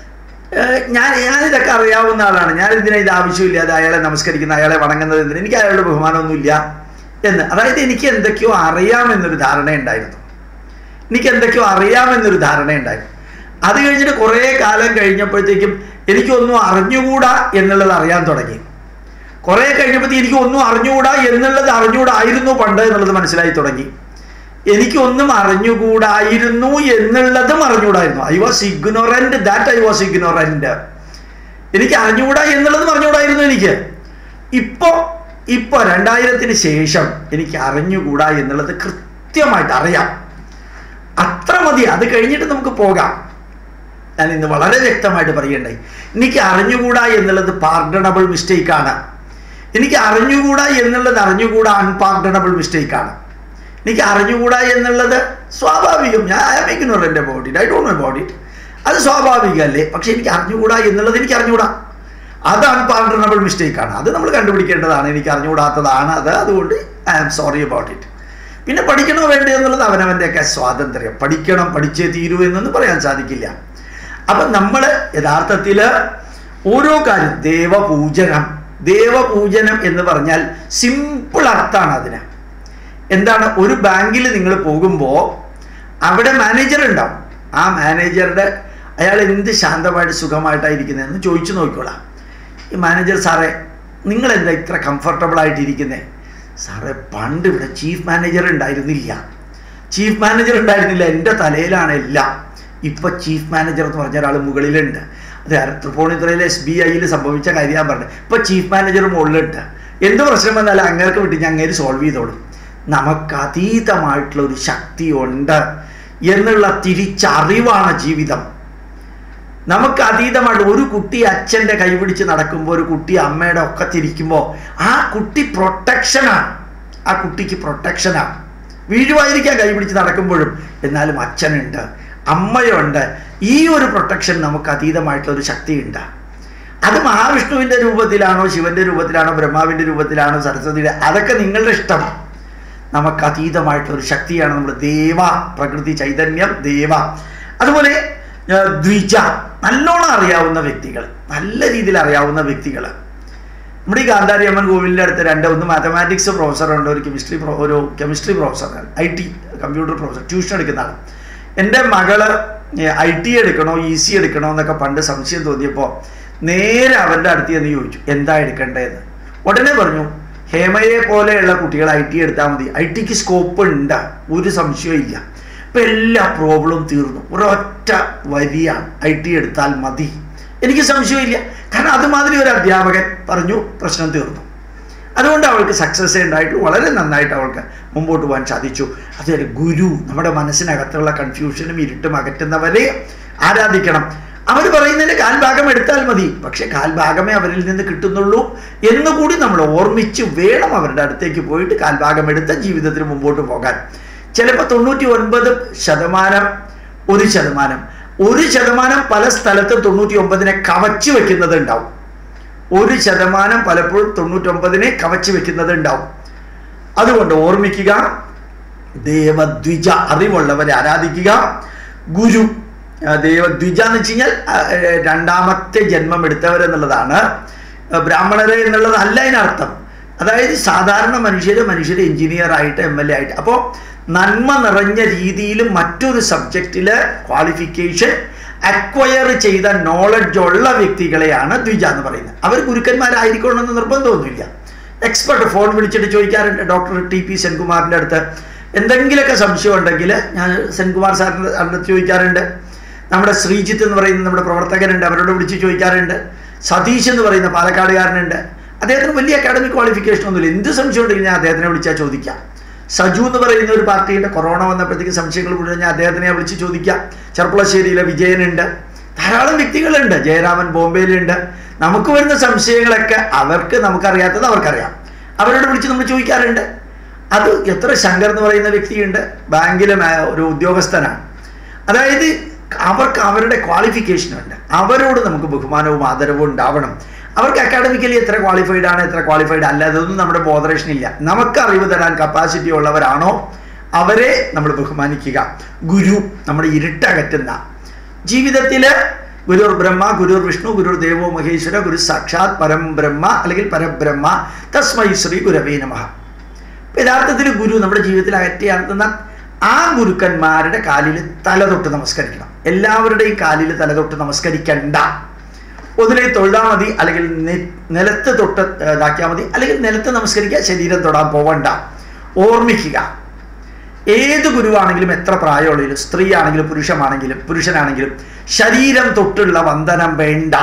ഞാൻ ഞാനിതൊക്കെ അറിയാവുന്ന ആളാണ് ഞാൻ ഇതിനെ ഇത് ആവശ്യമില്ലാതെ അയാളെ നമസ്കരിക്കുന്ന അയാളെ വണങ്ങുന്നത് എന്തിന് എനിക്ക് അയാളുടെ ബഹുമാനമൊന്നുമില്ല എന്ന് അതായത് എനിക്ക് എന്തൊക്കെയോ അറിയാമെന്നൊരു ധാരണയുണ്ടായിരുന്നു എനിക്ക് എന്തൊക്കെയോ അറിയാമെന്നൊരു ധാരണയുണ്ടായിരുന്നു അത് കഴിഞ്ഞിട്ട് കുറേ കാലം കഴിഞ്ഞപ്പോഴത്തേക്കും എനിക്കൊന്നും അറിഞ്ഞുകൂടാ എന്നുള്ളത് അറിയാൻ തുടങ്ങി കുറേ കഴിഞ്ഞപ്പോഴത്തേക്ക് എനിക്ക് ഒന്നും അറിഞ്ഞുകൂടാ എന്നുള്ളത് അറിഞ്ഞുകൂടായിരുന്നു പണ്ട് എന്നുള്ളത് മനസ്സിലായി തുടങ്ങി എനിക്കൊന്നും അറിഞ്ഞുകൂടായിരുന്നു എന്നുള്ളതും അറിഞ്ഞുകൂടായിരുന്നു I was ignorant that I was ignorant എനിക്ക് അറിഞ്ഞുകൂടാ എന്നുള്ളതും അറിഞ്ഞുകൂടായിരുന്നു എനിക്ക് ഇപ്പോ ഇപ്പൊ രണ്ടായിരത്തിന് ശേഷം എനിക്ക് അറിഞ്ഞുകൂടാ എന്നുള്ളത് കൃത്യമായിട്ട് അറിയാം അത്ര മതി അത് കഴിഞ്ഞിട്ട് നമുക്ക് പോകാം ഞാൻ ഇന്ന് വളരെ വ്യക്തമായിട്ട് പറയണ്ടായി എനിക്ക് അറിഞ്ഞുകൂടാ എന്നുള്ളത് പാർഡണബിൾ മിസ്റ്റേക്കാണ് എനിക്ക് അറിഞ്ഞുകൂടാ എന്നുള്ളത് അറിഞ്ഞുകൂടാ അൺപാർഡണബിൾ മിസ്റ്റേക്കാണ് എനിക്ക് അറിഞ്ഞുകൂടാ എന്നുള്ളത് സ്വാഭാവികം ഞാൻ I am ignorant about it I don't know about it അത് സ്വാഭാവികമല്ലേ പക്ഷെ എനിക്ക് അറിഞ്ഞുകൂടാ എന്നുള്ളത് എനിക്ക് അറിഞ്ഞുകൂടാ അത് അൺപാർഡണബിൾ മിസ്റ്റേക്കാണ് അത് നമ്മൾ കണ്ടുപിടിക്കേണ്ടതാണ് എനിക്ക് അറിഞ്ഞുകൂടാത്തതാണ് അത് അതുകൊണ്ട് I am sorry about it പിന്നെ പഠിക്കണോ വേണ്ടോ എന്നുള്ളത് അവനവൻ്റെയൊക്കെ സ്വാതന്ത്ര്യം പഠിക്കണം പഠിച്ചേ തീരൂ എന്നൊന്നും പറയാൻ സാധിക്കില്ല അപ്പം നമ്മൾ യഥാർത്ഥത്തിൽ ഓരോ കാര്യം ദേവപൂജനം ദേവപൂജനം എന്ന് പറഞ്ഞാൽ സിമ്പിൾ അർത്ഥമാണ് അതിന് എന്താണ് ഒരു ബാങ്കിൽ നിങ്ങൾ പോകുമ്പോൾ അവിടെ മാനേജർ ഉണ്ടാവും ആ മാനേജറുടെ അയാൾ എന്ത് ശാന്തമായിട്ട് സുഖമായിട്ടായിരിക്കുന്നതെന്ന് ചോദിച്ചു നോക്കിക്കോളാം ഈ മാനേജർ സാറേ നിങ്ങൾ എന്താ ഇത്ര കംഫർട്ടബിൾ ആയിട്ടിരിക്കുന്നത് സാറേ പണ്ട് ഇവിടെ ചീഫ് മാനേജർ ഉണ്ടായിരുന്നില്ല ചീഫ് മാനേജർ ഉണ്ടായിരുന്നില്ല എൻ്റെ തലയിലാണ് എല്ലാം ഇപ്പൊ ചീഫ് മാനേജർ എന്ന് പറഞ്ഞ ഒരാൾ മുകളിലുണ്ട് അത് തൃപ്പൂണിത്തുറയിൽ എസ് ബി ഐയിൽ സംഭവിച്ച കാര്യം ഞാൻ പറഞ്ഞത് ഇപ്പൊ ചീഫ് മാനേജർ മുകളിലുണ്ട് എന്ത് പ്രശ്നം വന്നാലും അങ്ങേർക്ക് വിട്ട് ഞാൻ അങ്ങേര് സോൾവ് ചെയ്തോളും നമുക്ക് അതീതമായിട്ടുള്ള ഒരു ശക്തി ഉണ്ട് എന്നുള്ള തിരിച്ചറിവാണ് ജീവിതം നമുക്ക് അതീതമായിട്ട് ഒരു കുട്ടി അച്ഛൻ്റെ കൈപിടിച്ച് നടക്കുമ്പോൾ ഒരു കുട്ടി അമ്മയുടെ ഒക്കെ തിരിക്കുമ്പോൾ ആ കുട്ടി പ്രൊട്ടക്ഷനാണ് ആ കുട്ടിക്ക് പ്രൊട്ടക്ഷനാണ് വീഴുവായിരിക്കാം കൈപിടിച്ച് നടക്കുമ്പോഴും എന്നാലും അച്ഛനുണ്ട് അമ്മയുണ്ട് ഈ ഒരു പ്രൊട്ടക്ഷൻ നമുക്ക് അതീതമായിട്ടുള്ള ഒരു ശക്തിയുണ്ട് അത് മഹാവിഷ്ണുവിൻ്റെ രൂപത്തിലാണോ ശിവന്റെ രൂപത്തിലാണോ ബ്രഹ്മാവിൻ്റെ രൂപത്തിലാണോ സരസ്വതിയുടെ അതൊക്കെ നിങ്ങളുടെ ഇഷ്ടം നമുക്ക് അതീതമായിട്ടുള്ള ഒരു ശക്തിയാണ് നമ്മൾ ദേവ പ്രകൃതി ചൈതന്യം ദേവ അതുപോലെ ഏർ, ദ്വിജ നല്ലോണം അറിയാവുന്ന വ്യക്തികൾ നല്ല രീതിയിൽ അറിയാവുന്ന വ്യക്തികൾ നമ്മുടെ ഈ ഗാന്ധാരി അമ്മൻ കോവിലിൻ്റെ അടുത്ത് രണ്ട് ഒന്ന് മാത്തമാറ്റിക്സ് പ്രൊഫസറുണ്ട് ഒരു കെമിസ്ട്രി പ്രൊ ഒരു chemistry professor I T computer professor tuition എടുക്കുന്ന ആൾ എൻ്റെ മകള് ഐ ടി എടുക്കണോ ഇ സി എടുക്കണോ എന്നൊക്കെ പണ്ട് സംശയം തോന്നിയപ്പോൾ നേരെ അവരുടെ അടുത്ത് ചെന്ന് ചോദിച്ചു എന്താ എടുക്കേണ്ടതെന്ന് ഉടനെ പറഞ്ഞു ഹേമയെ പോലെയുള്ള കുട്ടികൾ ഐ ടി എടുത്താൽ മതി ഐ ടിക്ക് സ്കോപ്പ് ഉണ്ട് ഒരു സംശയവും ഇല്ല ഇപ്പം എല്ലാ പ്രോബ്ലവും തീർന്നു ഒരൊറ്റ വരിയാണ് ഐ ടി എടുത്താൽ മതി എനിക്ക് സംശയമില്ല കാരണം അതുമാതിരി ഒരു അധ്യാപകൻ പറഞ്ഞു പ്രശ്നം തീർന്നു അതുകൊണ്ട് അവൾക്ക് സക്സസ് ഉണ്ടായിട്ട് വളരെ നന്നായിട്ട് അവൾക്ക് മുമ്പോട്ട് പോകാൻ സാധിച്ചു അതുപോലെ ഗുരു നമ്മുടെ മനസ്സിനകത്തുള്ള കൺഫ്യൂഷനും ഇരുട്ടും അകറ്റുന്നവരെ ആരാധിക്കണം അവർ പറയുന്നതിൻ്റെ കാൽഭാഗം എടുത്താൽ മതി പക്ഷെ കാൽഭാഗമേ അവരിൽ നിന്ന് കിട്ടുന്നുള്ളൂ എന്നുകൂടി നമ്മൾ ഓർമ്മിച്ച് വേണം അവരുടെ അടുത്തേക്ക് പോയിട്ട് കാൽഭാഗം എടുത്ത ജീവിതത്തിന് മുമ്പോട്ട് പോകാൻ ചിലപ്പോൾ തൊണ്ണൂറ്റി ഒൻപത് ശതമാനം ഒരു ശതമാനം ഒരു ശതമാനം പല സ്ഥലത്തും തൊണ്ണൂറ്റി ഒമ്പതിനെ കവച്ചു വെക്കുന്നത് ഉണ്ടാവും ഒരു ശതമാനം പലപ്പോഴും തൊണ്ണൂറ്റൊമ്പതിനെ കവച്ചു വെക്കുന്നത് ഉണ്ടാവും അതുകൊണ്ട് ഓർമ്മിക്കുക ദേവദ്വിജ അറിവുള്ളവരെ ആരാധിക്കുക ഗുരു ആ, ദേവദ്വിജ എന്ന് വെച്ച് കഴിഞ്ഞാൽ ആ, ഏ, രണ്ടാമത്തെ ജന്മം എടുത്തവരെന്നുള്ളതാണ് ആ, ബ്രാഹ്മണരെ എന്നുള്ളത് അല്ല അതിനർത്ഥം അതായത് സാധാരണ മനുഷ്യര് മനുഷ്യര് എഞ്ചിനീയർ ആയിട്ട് എം എൽ എ ആയിട്ട് അപ്പോൾ നന്മ നിറഞ്ഞ രീതിയിൽ മറ്റൊരു സബ്ജക്റ്റില് ക്വാളിഫിക്കേഷൻ അക്വയർ ചെയ്ത നോളജ് ഉള്ള വ്യക്തികളെയാണ് ദ്വിജ എന്ന് പറയുന്നത് അവർ ഗുരുക്കന്മാരായിരിക്കണമെന്ന് നിർബന്ധമൊന്നുമില്ല എക്സ്പെർട്ട് ഫോൺ വിളിച്ചിട്ട് ചോദിക്കാറുണ്ട് ഡോക്ടർ ടി പി സെൻകുമാറിൻ്റെ അടുത്ത് എന്തെങ്കിലുമൊക്കെ സംശയം ഉണ്ടെങ്കിൽ ഞാൻ സെൻകുമാർ സാറിൻ്റെ അടുത്ത് ചോദിക്കാറുണ്ട് നമ്മുടെ ശ്രീജിത്ത് എന്ന് പറയുന്ന നമ്മുടെ പ്രവർത്തകനുണ്ട് അവരോട് വിളിച്ച് ചോദിക്കാറുണ്ട് സതീഷ് എന്ന് പറയുന്ന പാലക്കാടുകാരനുണ്ട് അദ്ദേഹത്തിന് വലിയ അക്കാഡമിക് ക്വാളിഫിക്കേഷൻ ഒന്നുമില്ല എന്ത് സംശയം ഉണ്ടെങ്കിൽ ഞാൻ അദ്ദേഹത്തിനെ വിളിച്ചാൽ ചോദിക്കാം സജു എന്ന് പറയുന്ന ഒരു പാർട്ടിയുടെ കൊറോണ വന്നപ്പോഴത്തേക്ക് സംശയങ്ങൾ മുഴുവൻ ഞാൻ അദ്ദേഹത്തിനെ വിളിച്ച് ചോദിക്കാം ചെർപ്പളശ്ശേരിയിലെ വിജയനുണ്ട് ധാരാളം വ്യക്തികളുണ്ട് ജയരാമൻ ബോംബെയിലുണ്ട് നമുക്ക് വരുന്ന സംശയങ്ങളൊക്കെ അവർക്ക് നമുക്കറിയാത്തത് അവർക്കറിയാം അവരോട് വിളിച്ച് നമ്മൾ ചോദിക്കാറുണ്ട് അത് എത്ര ശങ്കർ എന്ന് പറയുന്ന വ്യക്തിയുണ്ട് ബാങ്കിലെ മാ- ഒരു ഉദ്യോഗസ്ഥനാണ് അതായത് അവർക്ക് അവരുടെ ക്വാളിഫിക്കേഷൻ ഉണ്ട് അവരോട് നമുക്ക് ബഹുമാനവും ആദരവും ഉണ്ടാവണം അവർക്ക് അക്കാഡമിക്കലി എത്ര ക്വാളിഫൈഡ് ആണ് എത്ര ക്വാളിഫൈഡ് അല്ല അതൊന്നും നമ്മുടെ ബോധറേഷൻ ഇല്ല നമുക്ക് അറിവ് തരാൻ കപ്പാസിറ്റി ഉള്ളവരാണോ അവരെ നമ്മൾ ബഹുമാനിക്കുക ഗുരു നമ്മുടെ ഇരുട്ടകറ്റുന്ന ജീവിതത്തില് ഗുരുർ ബ്രഹ്മ ഗുരുർ വിഷ്ണു ഗുരുർ ദേവോ മഹേശ്വര ഗുരു സാക്ഷാത് പരം ബ്രഹ്മ അല്ലെങ്കിൽ പരബ്രഹ്മ തസ്മൈ ശ്രീ ഗുരവേ നമഃ യഥാർത്ഥത്തിൽ ഗുരു നമ്മുടെ ജീവിതത്തിൽ അകറ്റിയാർത്തുന്ന ആ ഗുരുക്കന്മാരുടെ കാലിൽ തലതൊട്ട് നമസ്കരിക്കണം എല്ലാവരുടെയും കാലിൽ തലതൊട്ട് നമസ്കരിക്കണ്ട ഒന്നിലെ തൊഴുതാൽ മതി അല്ലെങ്കിൽ നെ- നിലത്ത് തൊട്ട് ഏർ, ഇതാക്കിയാൽ മതി അല്ലെങ്കിൽ നിലത്ത് നമസ്കരിക്കുക ശരീരം തൊടാൻ പോവണ്ട ഓർമ്മിക്കുക ഏത് ഗുരുവാണെങ്കിലും എത്ര പ്രായമുള്ളതിലും സ്ത്രീ ആണെങ്കിലും പുരുഷമാണെങ്കിലും പുരുഷനാണെങ്കിലും ശരീരം തൊട്ടുള്ള വന്ദനം വേണ്ട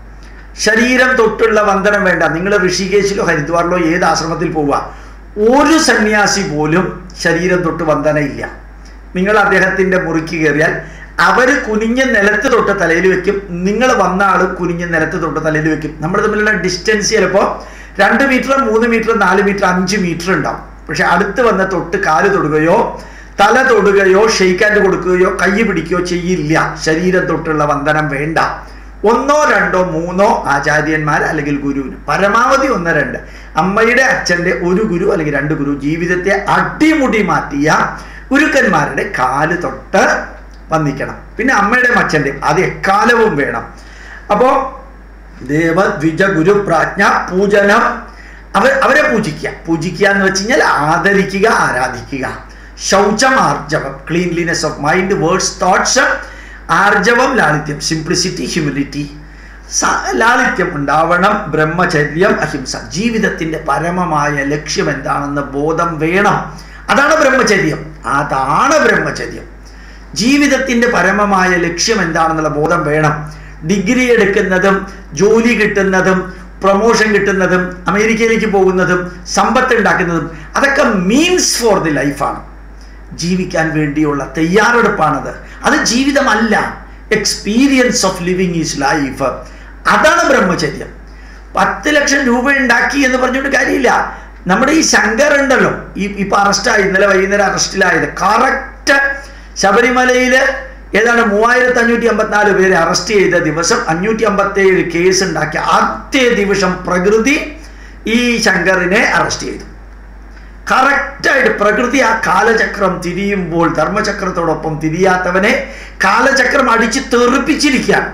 ശരീരം തൊട്ടുള്ള വന്ദനം വേണ്ട നിങ്ങൾ ഋഷികേശിലോ ഹരിദ്വാറിലോ ഏത് ആശ്രമത്തിൽ പോവുക ഒരു സന്യാസി പോലും ശരീരം തൊട്ട് വന്ദന ഇല്ല നിങ്ങൾ അദ്ദേഹത്തിൻ്റെ മുറിക്ക് കയറിയാൽ അവര് കുനിഞ്ഞ നിലത്ത് തൊട്ട് തലയിൽ വെക്കും നിങ്ങൾ വന്ന ആള് കുനിഞ്ഞ നിലത്ത് തൊട്ട് തലയിൽ വെക്കും നമ്മൾ തമ്മിലുള്ള ഡിസ്റ്റൻസ് ചിലപ്പോൾ രണ്ട് മീറ്റർ മൂന്ന് മീറ്റർ നാല് മീറ്റർ അഞ്ച് മീറ്റർ ഉണ്ടാവും പക്ഷെ അടുത്ത് വന്ന് തൊട്ട് കാല് തൊടുകയോ തല തൊടുകയോ ഷെയ്ക്കാൻഡ് കൊടുക്കുകയോ കൈ പിടിക്കുകയോ ചെയ്യില്ല ശരീരം തൊട്ടുള്ള വന്ദനം വേണ്ട ഒന്നോ രണ്ടോ മൂന്നോ ആചാര്യന്മാർ അല്ലെങ്കിൽ ഗുരുവിന് പരമാവധി ഒന്ന് രണ്ട് അമ്മയുടെ അച്ഛൻ്റെ ഒരു ഗുരു അല്ലെങ്കിൽ രണ്ട് ഗുരു ജീവിതത്തെ അടിമുടി മാറ്റിയ ഗുരുക്കന്മാരുടെ കാല് തൊട്ട് വന്നിക്കണം പിന്നെ അമ്മയുടെയും അച്ഛൻ്റെയും അത് എക്കാലവും വേണം അപ്പോൾ ദേവ ദ്വിജ ഗുരു പ്രാജ്ഞ പൂജനം അവർ അവരെ പൂജിക്കുക പൂജിക്കുക എന്ന് വെച്ച് കഴിഞ്ഞാൽ ആദരിക്കുക ആരാധിക്കുക ശൗചം ആർജവം cleanliness of mind words thoughts ആർജവം ലാളിത്യം സിംപ്ലിസിറ്റി ഹ്യൂമിലിറ്റി ലാളിത്യം ഉണ്ടാവണം ബ്രഹ്മചര്യം അഹിംസ ജീവിതത്തിന്റെ പരമമായ ലക്ഷ്യം എന്താണെന്ന് ബോധം വേണം അതാണ് ബ്രഹ്മചര്യം അതാണ് ബ്രഹ്മചര്യം ജീവിതത്തിന്റെ പരമമായ ലക്ഷ്യം എന്താണെന്നുള്ള ബോധം വേണം ഡിഗ്രി എടുക്കുന്നതും ജോലി കിട്ടുന്നതും പ്രൊമോഷൻ കിട്ടുന്നതും അമേരിക്കയിലേക്ക് പോകുന്നതും സമ്പത്ത് ഉണ്ടാക്കുന്നതും അതൊക്കെ മീൻസ് ഫോർ ദി ലൈഫാണ് ജീവിക്കാൻ വേണ്ടിയുള്ള തയ്യാറെടുപ്പാണത് അത് ജീവിതമല്ല experience of living is life അതാണ് ബ്രഹ്മചര്യം പത്ത് ലക്ഷം രൂപ ഉണ്ടാക്കി എന്ന് പറഞ്ഞുകൊണ്ട് കാര്യമില്ല നമ്മുടെ ഈ ശങ്കർ ഉണ്ടല്ലോ ഈ ഇപ്പൊ അറസ്റ്റായി ഇന്നലെ വൈകുന്നേരം അറസ്റ്റിലായത് കറക്റ്റ് ശബരിമലയിൽ ഏതാണ്ട് മൂവായിരത്തി അഞ്ഞൂറ്റി അമ്പത്തിനാല് പേരെ അറസ്റ്റ് ചെയ്ത ദിവസം അഞ്ഞൂറ്റി അമ്പത്തി ഏഴ് കേസ് ഉണ്ടാക്കിയ ആദ്യ ദിവസം പ്രകൃതി ഈ ശങ്കറിനെ അറസ്റ്റ് ചെയ്തു കറക്റ്റായിട്ട് പ്രകൃതി ആ കാലചക്രം തിരിയുമ്പോൾ ധർമ്മചക്രത്തോടൊപ്പം തിരിയാത്തവനെ കാലചക്രം അടിച്ച് തെറിപ്പിച്ചിരിക്കുകയാണ്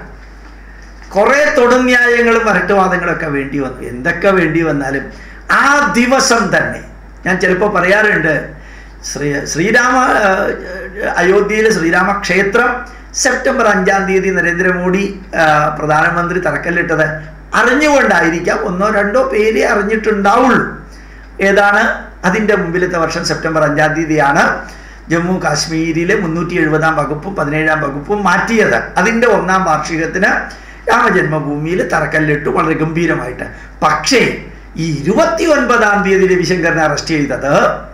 കുറെ തൊടുന്യായങ്ങളും വരട്ടുവാദങ്ങളൊക്കെ വേണ്ടി വന്നു എന്തൊക്കെ വേണ്ടി വന്നാലും ആ ദിവസം തന്നെ ഞാൻ ചിലപ്പോൾ പറയാറുണ്ട് ശ്രീ ശ്രീരാമ അയോധ്യയിലെ ശ്രീരാമ ക്ഷേത്രം സെപ്റ്റംബർ അഞ്ചാം തീയതി നരേന്ദ്രമോദി പ്രധാനമന്ത്രി തറക്കല്ലിട്ടത് അറിഞ്ഞുകൊണ്ടായിരിക്കാം ഒന്നോ രണ്ടോ പേരെ അറിഞ്ഞിട്ടുണ്ടാവുള്ളൂ ഏതാണ് അതിൻ്റെ മുമ്പിലത്തെ വർഷം സെപ്റ്റംബർ അഞ്ചാം തീയതിയാണ് ജമ്മു കാശ്മീരിലെ മുന്നൂറ്റി എഴുപതാം വകുപ്പും പതിനേഴാം വകുപ്പും മാറ്റിയത് അതിൻ്റെ ഒന്നാം വാർഷികത്തിന് രാമജന്മഭൂമിയിൽ തറക്കല്ലിട്ടു വളരെ ഗംഭീരമായിട്ട് പക്ഷേ ഈ ഇരുപത്തി ഒൻപതാം തീയതി രവിശങ്കറിനെ അറസ്റ്റ് ചെയ്തത്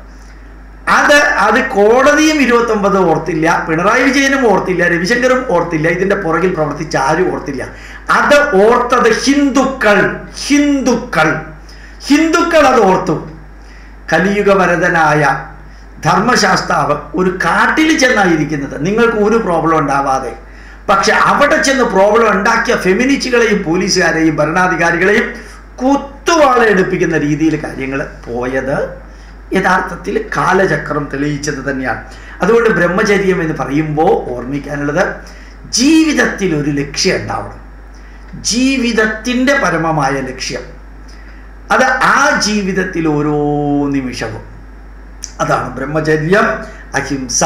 അത് അത് കോടതിയും ഇരുപത്തി ഒമ്പത് ഓർത്തില്ല പിണറായി വിജയനും ഓർത്തില്ല രവിശങ്കറും ഓർത്തില്ല ഇതിന്റെ പുറകിൽ പ്രവർത്തിച്ച ആരും ഓർത്തില്ല അത് ഓർത്തത് ഹിന്ദുക്കൾ ഹിന്ദുക്കൾ ഹിന്ദുക്കൾ അത് ഓർത്തു കലിയുഗവരതനായ ധർമ്മശാസ്താവ് ഒരു കാട്ടിൽ ചെന്നായിരിക്കുന്നത് നിങ്ങൾക്ക് ഒരു പ്രോബ്ലം ഉണ്ടാവാതെ പക്ഷെ അവിടെ ചെന്ന് പ്രോബ്ലം ഉണ്ടാക്കിയ ഫെമിനിസ്റ്റുകളെയും പോലീസുകാരെയും ഭരണാധികാരികളെയും കുത്തുവാള എടുപ്പിക്കുന്ന രീതിയിൽ കാര്യങ്ങൾ പോയത് യഥാർത്ഥത്തിൽ കാലചക്രം തെളിയിച്ചത് തന്നെയാണ് അതുകൊണ്ട് ബ്രഹ്മചര്യം എന്ന് പറയുമ്പോൾ ഓർമ്മിക്കാനുള്ളത് ജീവിതത്തിൽ ഒരു ലക്ഷ്യം ഉണ്ടാവണം ജീവിതത്തിൻ്റെ പരമമായ ലക്ഷ്യം അത് ആ ജീവിതത്തിൽ ഓരോ നിമിഷവും അതാണ് ബ്രഹ്മചര്യം അഹിംസ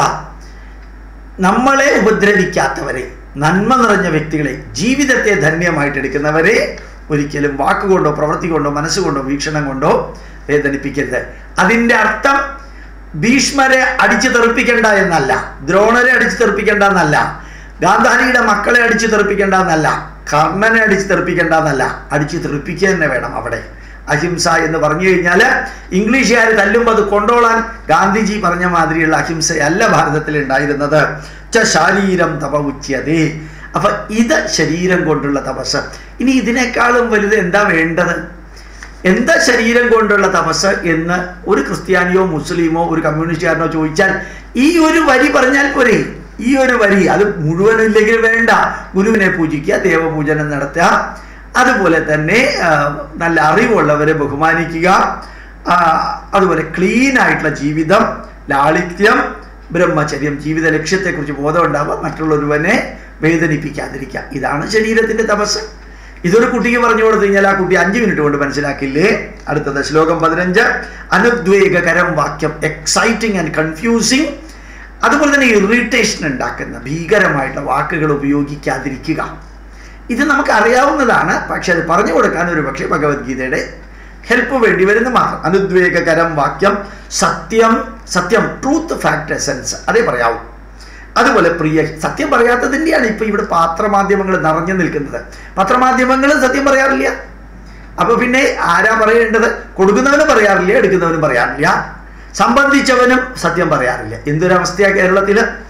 നമ്മളെ ഉപദ്രവിക്കാത്തവരെ നന്മ നിറഞ്ഞ വ്യക്തികളെ ജീവിതത്തെ ധന്യമായിട്ട് എടുക്കുന്നവരെ ഒരിക്കലും വാക്കുകൊണ്ടോ പ്രവൃത്തി കൊണ്ടോ മനസ്സുകൊണ്ടോ വീക്ഷണം കൊണ്ടോ വേദനിപ്പിക്കരുത് അതിൻ്റെ അർത്ഥം ഭീഷ്മരെ അടിച്ചു തെറിപ്പിക്കേണ്ട എന്നല്ല ദ്രോണരെ അടിച്ചു തെറിപ്പിക്കേണ്ട എന്നല്ല ഗാന്ധാരിയുടെ മക്കളെ അടിച്ചു തെറിപ്പിക്കേണ്ട എന്നല്ല കർണനെ അടിച്ചു തെറിപ്പിക്കേണ്ട എന്നല്ല അടിച്ചു തെറിപ്പിക്കുക തന്നെ വേണം അവിടെ അഹിംസ എന്ന് പറഞ്ഞു കഴിഞ്ഞാൽ ഇംഗ്ലീഷുകാർ തല്ലുമ്പോൾ അത് കൊണ്ടോളാൻ ഗാന്ധിജി പറഞ്ഞ മാതിരിയുള്ള അഹിംസയല്ല ഭാരതത്തിൽ ഉണ്ടായിരുന്നത് ച ശാരീരം തപ ഉച്യതേ അപ്പൊ ഇത് ശരീരം കൊണ്ടുള്ള തപസ് ഇനി ഇതിനേക്കാളും വലുത് എന്താ വേണ്ടത് എന്താ ശരീരം കൊണ്ടുള്ള തപസ് എന്ന് ഒരു ക്രിസ്ത്യാനിയോ മുസ്ലിമോ ഒരു കമ്മ്യൂണിസ്റ്റുകാരനോ ചോദിച്ചാൽ ഈ ഒരു വരി പറഞ്ഞാൽ പോരെ ഈ ഒരു വരി അത് മുഴുവനില്ലെങ്കിൽ വേണ്ട ഗുരുവിനെ പൂജിക്കുക ദേവപൂജനം നടത്തുക അതുപോലെ തന്നെ നല്ല അറിവുള്ളവരെ ബഹുമാനിക്കുക അതുപോലെ ക്ലീൻ ആയിട്ടുള്ള ജീവിതം ലാളിത്യം ബ്രഹ്മചര്യം ജീവിത ലക്ഷ്യത്തെക്കുറിച്ച് ബോധം ഉണ്ടാവുക മറ്റുള്ളൊരുവനെ വേദനിപ്പിക്കാതിരിക്കുക ഇതാണ് ശരീരത്തിന്റെ തപസ് ഇതൊരു കുട്ടിക്ക് പറഞ്ഞു കൊടുത്തു കഴിഞ്ഞാൽ ആ കുട്ടി അഞ്ച് മിനിറ്റ് കൊണ്ട് മനസ്സിലാക്കില്ലേ അടുത്തത് ശ്ലോകം പതിനഞ്ച് അനുദ്വേഗകരം വാക്യം എക്സൈറ്റിംഗ് ആൻഡ് കൺഫ്യൂസിങ് അതുപോലെ തന്നെ ഇറിറ്റേഷൻ ഉണ്ടാക്കുന്ന ഭീകരമായിട്ടുള്ള വാക്കുകൾ ഉപയോഗിക്കാതിരിക്കുക ഇത് നമുക്ക് അറിയാവുന്നതാണ് പക്ഷെ അത് പറഞ്ഞു കൊടുക്കാൻ ഒരു പക്ഷേ ഭഗവത്ഗീതയുടെ ഹെൽപ്പ് വേണ്ടി വരുന്ന മാത്രം അനുദ്വേഗകരം വാക്യം സത്യം സത്യം ട്രൂത്ത് ഫാക്ട് എസൻസ് അതേ പറയാവൂ അതുപോലെ പ്രിയ സത്യം പറയാത്തതിൻ്റെയാണ് ഇപ്പൊ ഇവിടെ പത്രമാധ്യമങ്ങൾ നിറഞ്ഞു നിൽക്കുന്നത് പത്രമാധ്യമങ്ങൾ സത്യം പറയാറില്ല അപ്പൊ പിന്നെ ആരാ പറയേണ്ടത് കൊടുക്കുന്നവനും പറയാറില്ല എടുക്കുന്നവനും പറയാറില്ല സംബന്ധിച്ചവനും സത്യം പറയാറില്ല എന്തൊരവസ്ഥയാണ് കേരളത്തിൽ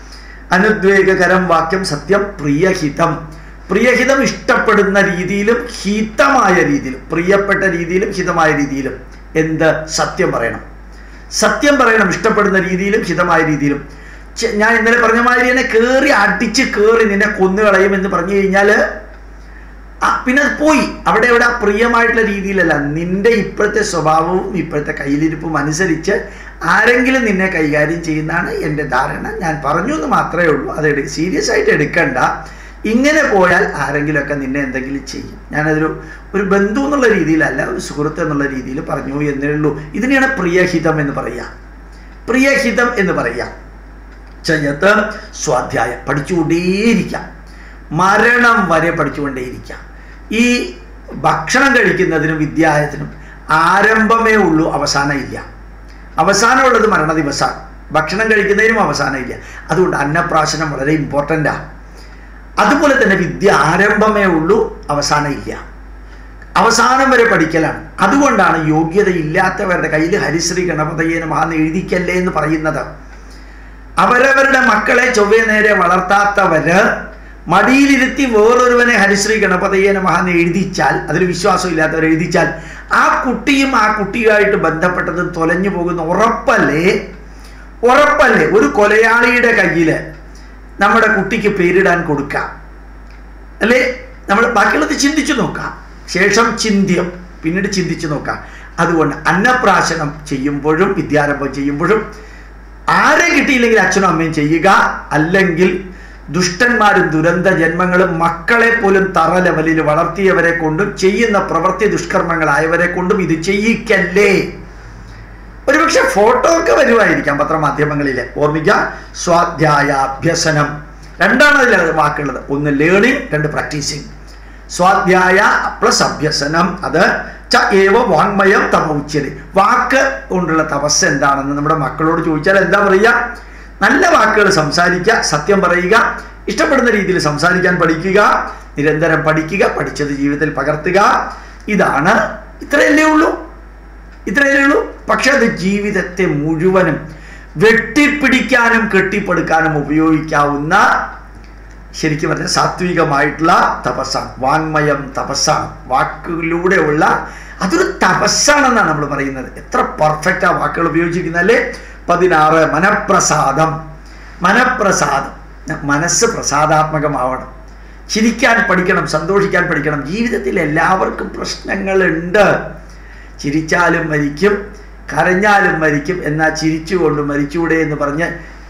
അനുദ്വേഗകരം വാക്യം സത്യം പ്രിയഹിതം പ്രിയഹിതം ഇഷ്ടപ്പെടുന്ന രീതിയിലും ഹിതമായ രീതിയിലും പ്രിയപ്പെട്ട രീതിയിലും ഹിതമായ രീതിയിലും എന്ത് സത്യം പറയണം സത്യം പറയണം ഇഷ്ടപ്പെടുന്ന രീതിയിലും ഹിതമായ രീതിയിലും ചെ- ഞാൻ ഇന്നലെ പറഞ്ഞ മാതിരി തന്നെ കയറി അടിച്ച് കയറി നിന്നെ കൊന്നുകളയും എന്ന് പറഞ്ഞു കഴിഞ്ഞാൽ പിന്നെ അത് പോയി അവിടെ അവിടെ ആ പ്രിയമായിട്ടുള്ള രീതിയിലല്ല നിന്റെ ഇപ്പോഴത്തെ സ്വഭാവവും ഇപ്പോഴത്തെ കയ്യിലിരിപ്പും അനുസരിച്ച് ആരെങ്കിലും നിന്നെ കൈകാര്യം ചെയ്യുന്നതാണ് എൻ്റെ ധാരണ ഞാൻ പറഞ്ഞു എന്ന് മാത്രമേ ഉള്ളൂ അത് എടു സീരിയസ് ആയിട്ട് എടുക്കണ്ട ഇങ്ങനെ പോയാൽ ആരെങ്കിലുമൊക്കെ നിന്നെ എന്തെങ്കിലും ചെയ്യും ഞാനതൊരു ഒരു ബന്ധു എന്നുള്ള രീതിയിലല്ല ഒരു സുഹൃത്ത് എന്നുള്ള രീതിയിൽ പറഞ്ഞു എന്നേ ഉള്ളൂ ഇതിനെയാണ് പ്രിയഹിതം എന്ന് പറയുക പ്രിയഹിതം എന്ന് പറയുക ചെയ്യത്ത് സ്വാധ്യായം പഠിച്ചുകൊണ്ടേയിരിക്കാം മരണം വരെ പഠിച്ചുകൊണ്ടേയിരിക്കാം ഈ ഭക്ഷണം കഴിക്കുന്നതിനും വിദ്യാലയത്തിനും ആരംഭമേ ഉള്ളൂ അവസാനം ഇല്ല അവസാനമുള്ളത് മരണ ദിവസമാണ് ഭക്ഷണം കഴിക്കുന്നതിനും അവസാനം ഇല്ല അതുകൊണ്ട് അന്നപ്രാശനം വളരെ ഇമ്പോർട്ടൻ്റാണ് അതുപോലെ തന്നെ വിദ്യ ആരംഭമേ ഉള്ളൂ അവസാനം ഇല്ല അവസാനം വരെ പഠിക്കലാണ് അതുകൊണ്ടാണ് യോഗ്യതയില്ലാത്തവരുടെ കയ്യിൽ ഹരിശ്രീ ഗണപതയെ നമാന്ന് എഴുതിക്കല്ലേ എന്ന് പറയുന്നത് അവരവരുടെ മക്കളെ ചൊവ്വേ നേരെ വളർത്താത്തവര് മടിയിലിരുത്തി വേറൊരുവനെ ഹരിശ്രീ ഗണപതയെ നമഹാന്ന് എഴുതിച്ചാൽ അതിൽ വിശ്വാസം ഇല്ലാത്തവർ എഴുതിച്ചാൽ ആ കുട്ടിയും ആ കുട്ടിയുമായിട്ട് ബന്ധപ്പെട്ടത് തൊലഞ്ഞു പോകുന്ന ഉറപ്പല്ലേ ഉറപ്പല്ലേ ഒരു കൊലയാളിയുടെ കയ്യിൽ നമ്മുടെ കുട്ടിക്ക് പേരിടാൻ കൊടുക്കാം അല്ലേ നമ്മൾ ബാക്കിയുള്ളത് ചിന്തിച്ചു നോക്കാം ശേഷം ചിന്ത്യം പിന്നീട് ചിന്തിച്ചു നോക്കാം അതുകൊണ്ട് അന്നപ്രാശനം ചെയ്യുമ്പോഴും വിദ്യാരംഭം ചെയ്യുമ്പോഴും ആരെ കിട്ടിയില്ലെങ്കിൽ അച്ഛനും അമ്മയും ചെയ്യുക അല്ലെങ്കിൽ ദുഷ്ടന്മാരും ദുരന്ത ജന്മങ്ങളും മക്കളെ പോലും തറ ലെവലിൽ വളർത്തിയവരെ കൊണ്ടും ചെയ്യുന്ന പ്രവൃത്തി ദുഷ്കർമ്മങ്ങളായവരെ കൊണ്ടും ഇത് ചെയ്യിക്കല്ലേ ഒരുപക്ഷെ ഫോട്ടോ ഒക്കെ വരുമായിരിക്കാം പത്രമാധ്യമങ്ങളിലെ ഓർമ്മിക്കുക സ്വാധ്യായാഭ്യസനം രണ്ടാണ് അതിൽ വാക്കുള്ളത് ഒന്ന് ലേണിംഗ് രണ്ട് പ്രാക്ടീസിങ് സ്വാധ്യായ പ്ലസ് അഭ്യസനം അത് ച ഏവ വാങ്മയം തപൗച്യത വാക്ക് കൊണ്ടുള്ള തപസ് എന്താണെന്ന് നമ്മുടെ മക്കളോട് ചോദിച്ചാൽ എന്താ പറയുക നല്ല വാക്കുകൾ സംസാരിക്കുക സത്യം പറയുക ഇഷ്ടപ്പെടുന്ന രീതിയിൽ സംസാരിക്കാൻ പഠിക്കുക നിരന്തരം പഠിക്കുക പഠിച്ചത് ജീവിതത്തിൽ പകർത്തുക ഇതാണ് ഇത്രയല്ലേ ഉള്ളൂ ഇത്രയല്ലേ ഉള്ളൂ പക്ഷെ അത് ജീവിതത്തെ മുഴുവനും വെട്ടിപ്പിടിക്കാനും കെട്ടിപ്പടുക്കാനും ഉപയോഗിക്കാവുന്ന ശരിക്കും പറഞ്ഞാൽ സാത്വികമായിട്ടുള്ള തപസ്സാണ് വാങ്മയം തപസ്സാണ് വാക്കുകളിലൂടെയുള്ള അതൊരു തപസ്സാണെന്നാണ് നമ്മൾ പറയുന്നത് എത്ര പെർഫെക്റ്റ് ആ വാക്കുകൾ ഉപയോഗിച്ചിരിക്കുന്നത് അല്ലേ പതിനാറ് മനപ്രസാദം മനപ്രസാദം മനസ്സ് പ്രസാദാത്മകമാവണം ചിരിക്കാൻ പഠിക്കണം സന്തോഷിക്കാൻ പഠിക്കണം ജീവിതത്തിൽ എല്ലാവർക്കും പ്രശ്നങ്ങളുണ്ട് ചിരിച്ചാലും മരിക്കും കരഞ്ഞാലും മരിക്കും എന്നാൽ ചിരിച്ചുകൊണ്ട് മരിച്ചൂടെ എന്ന് പറഞ്ഞ്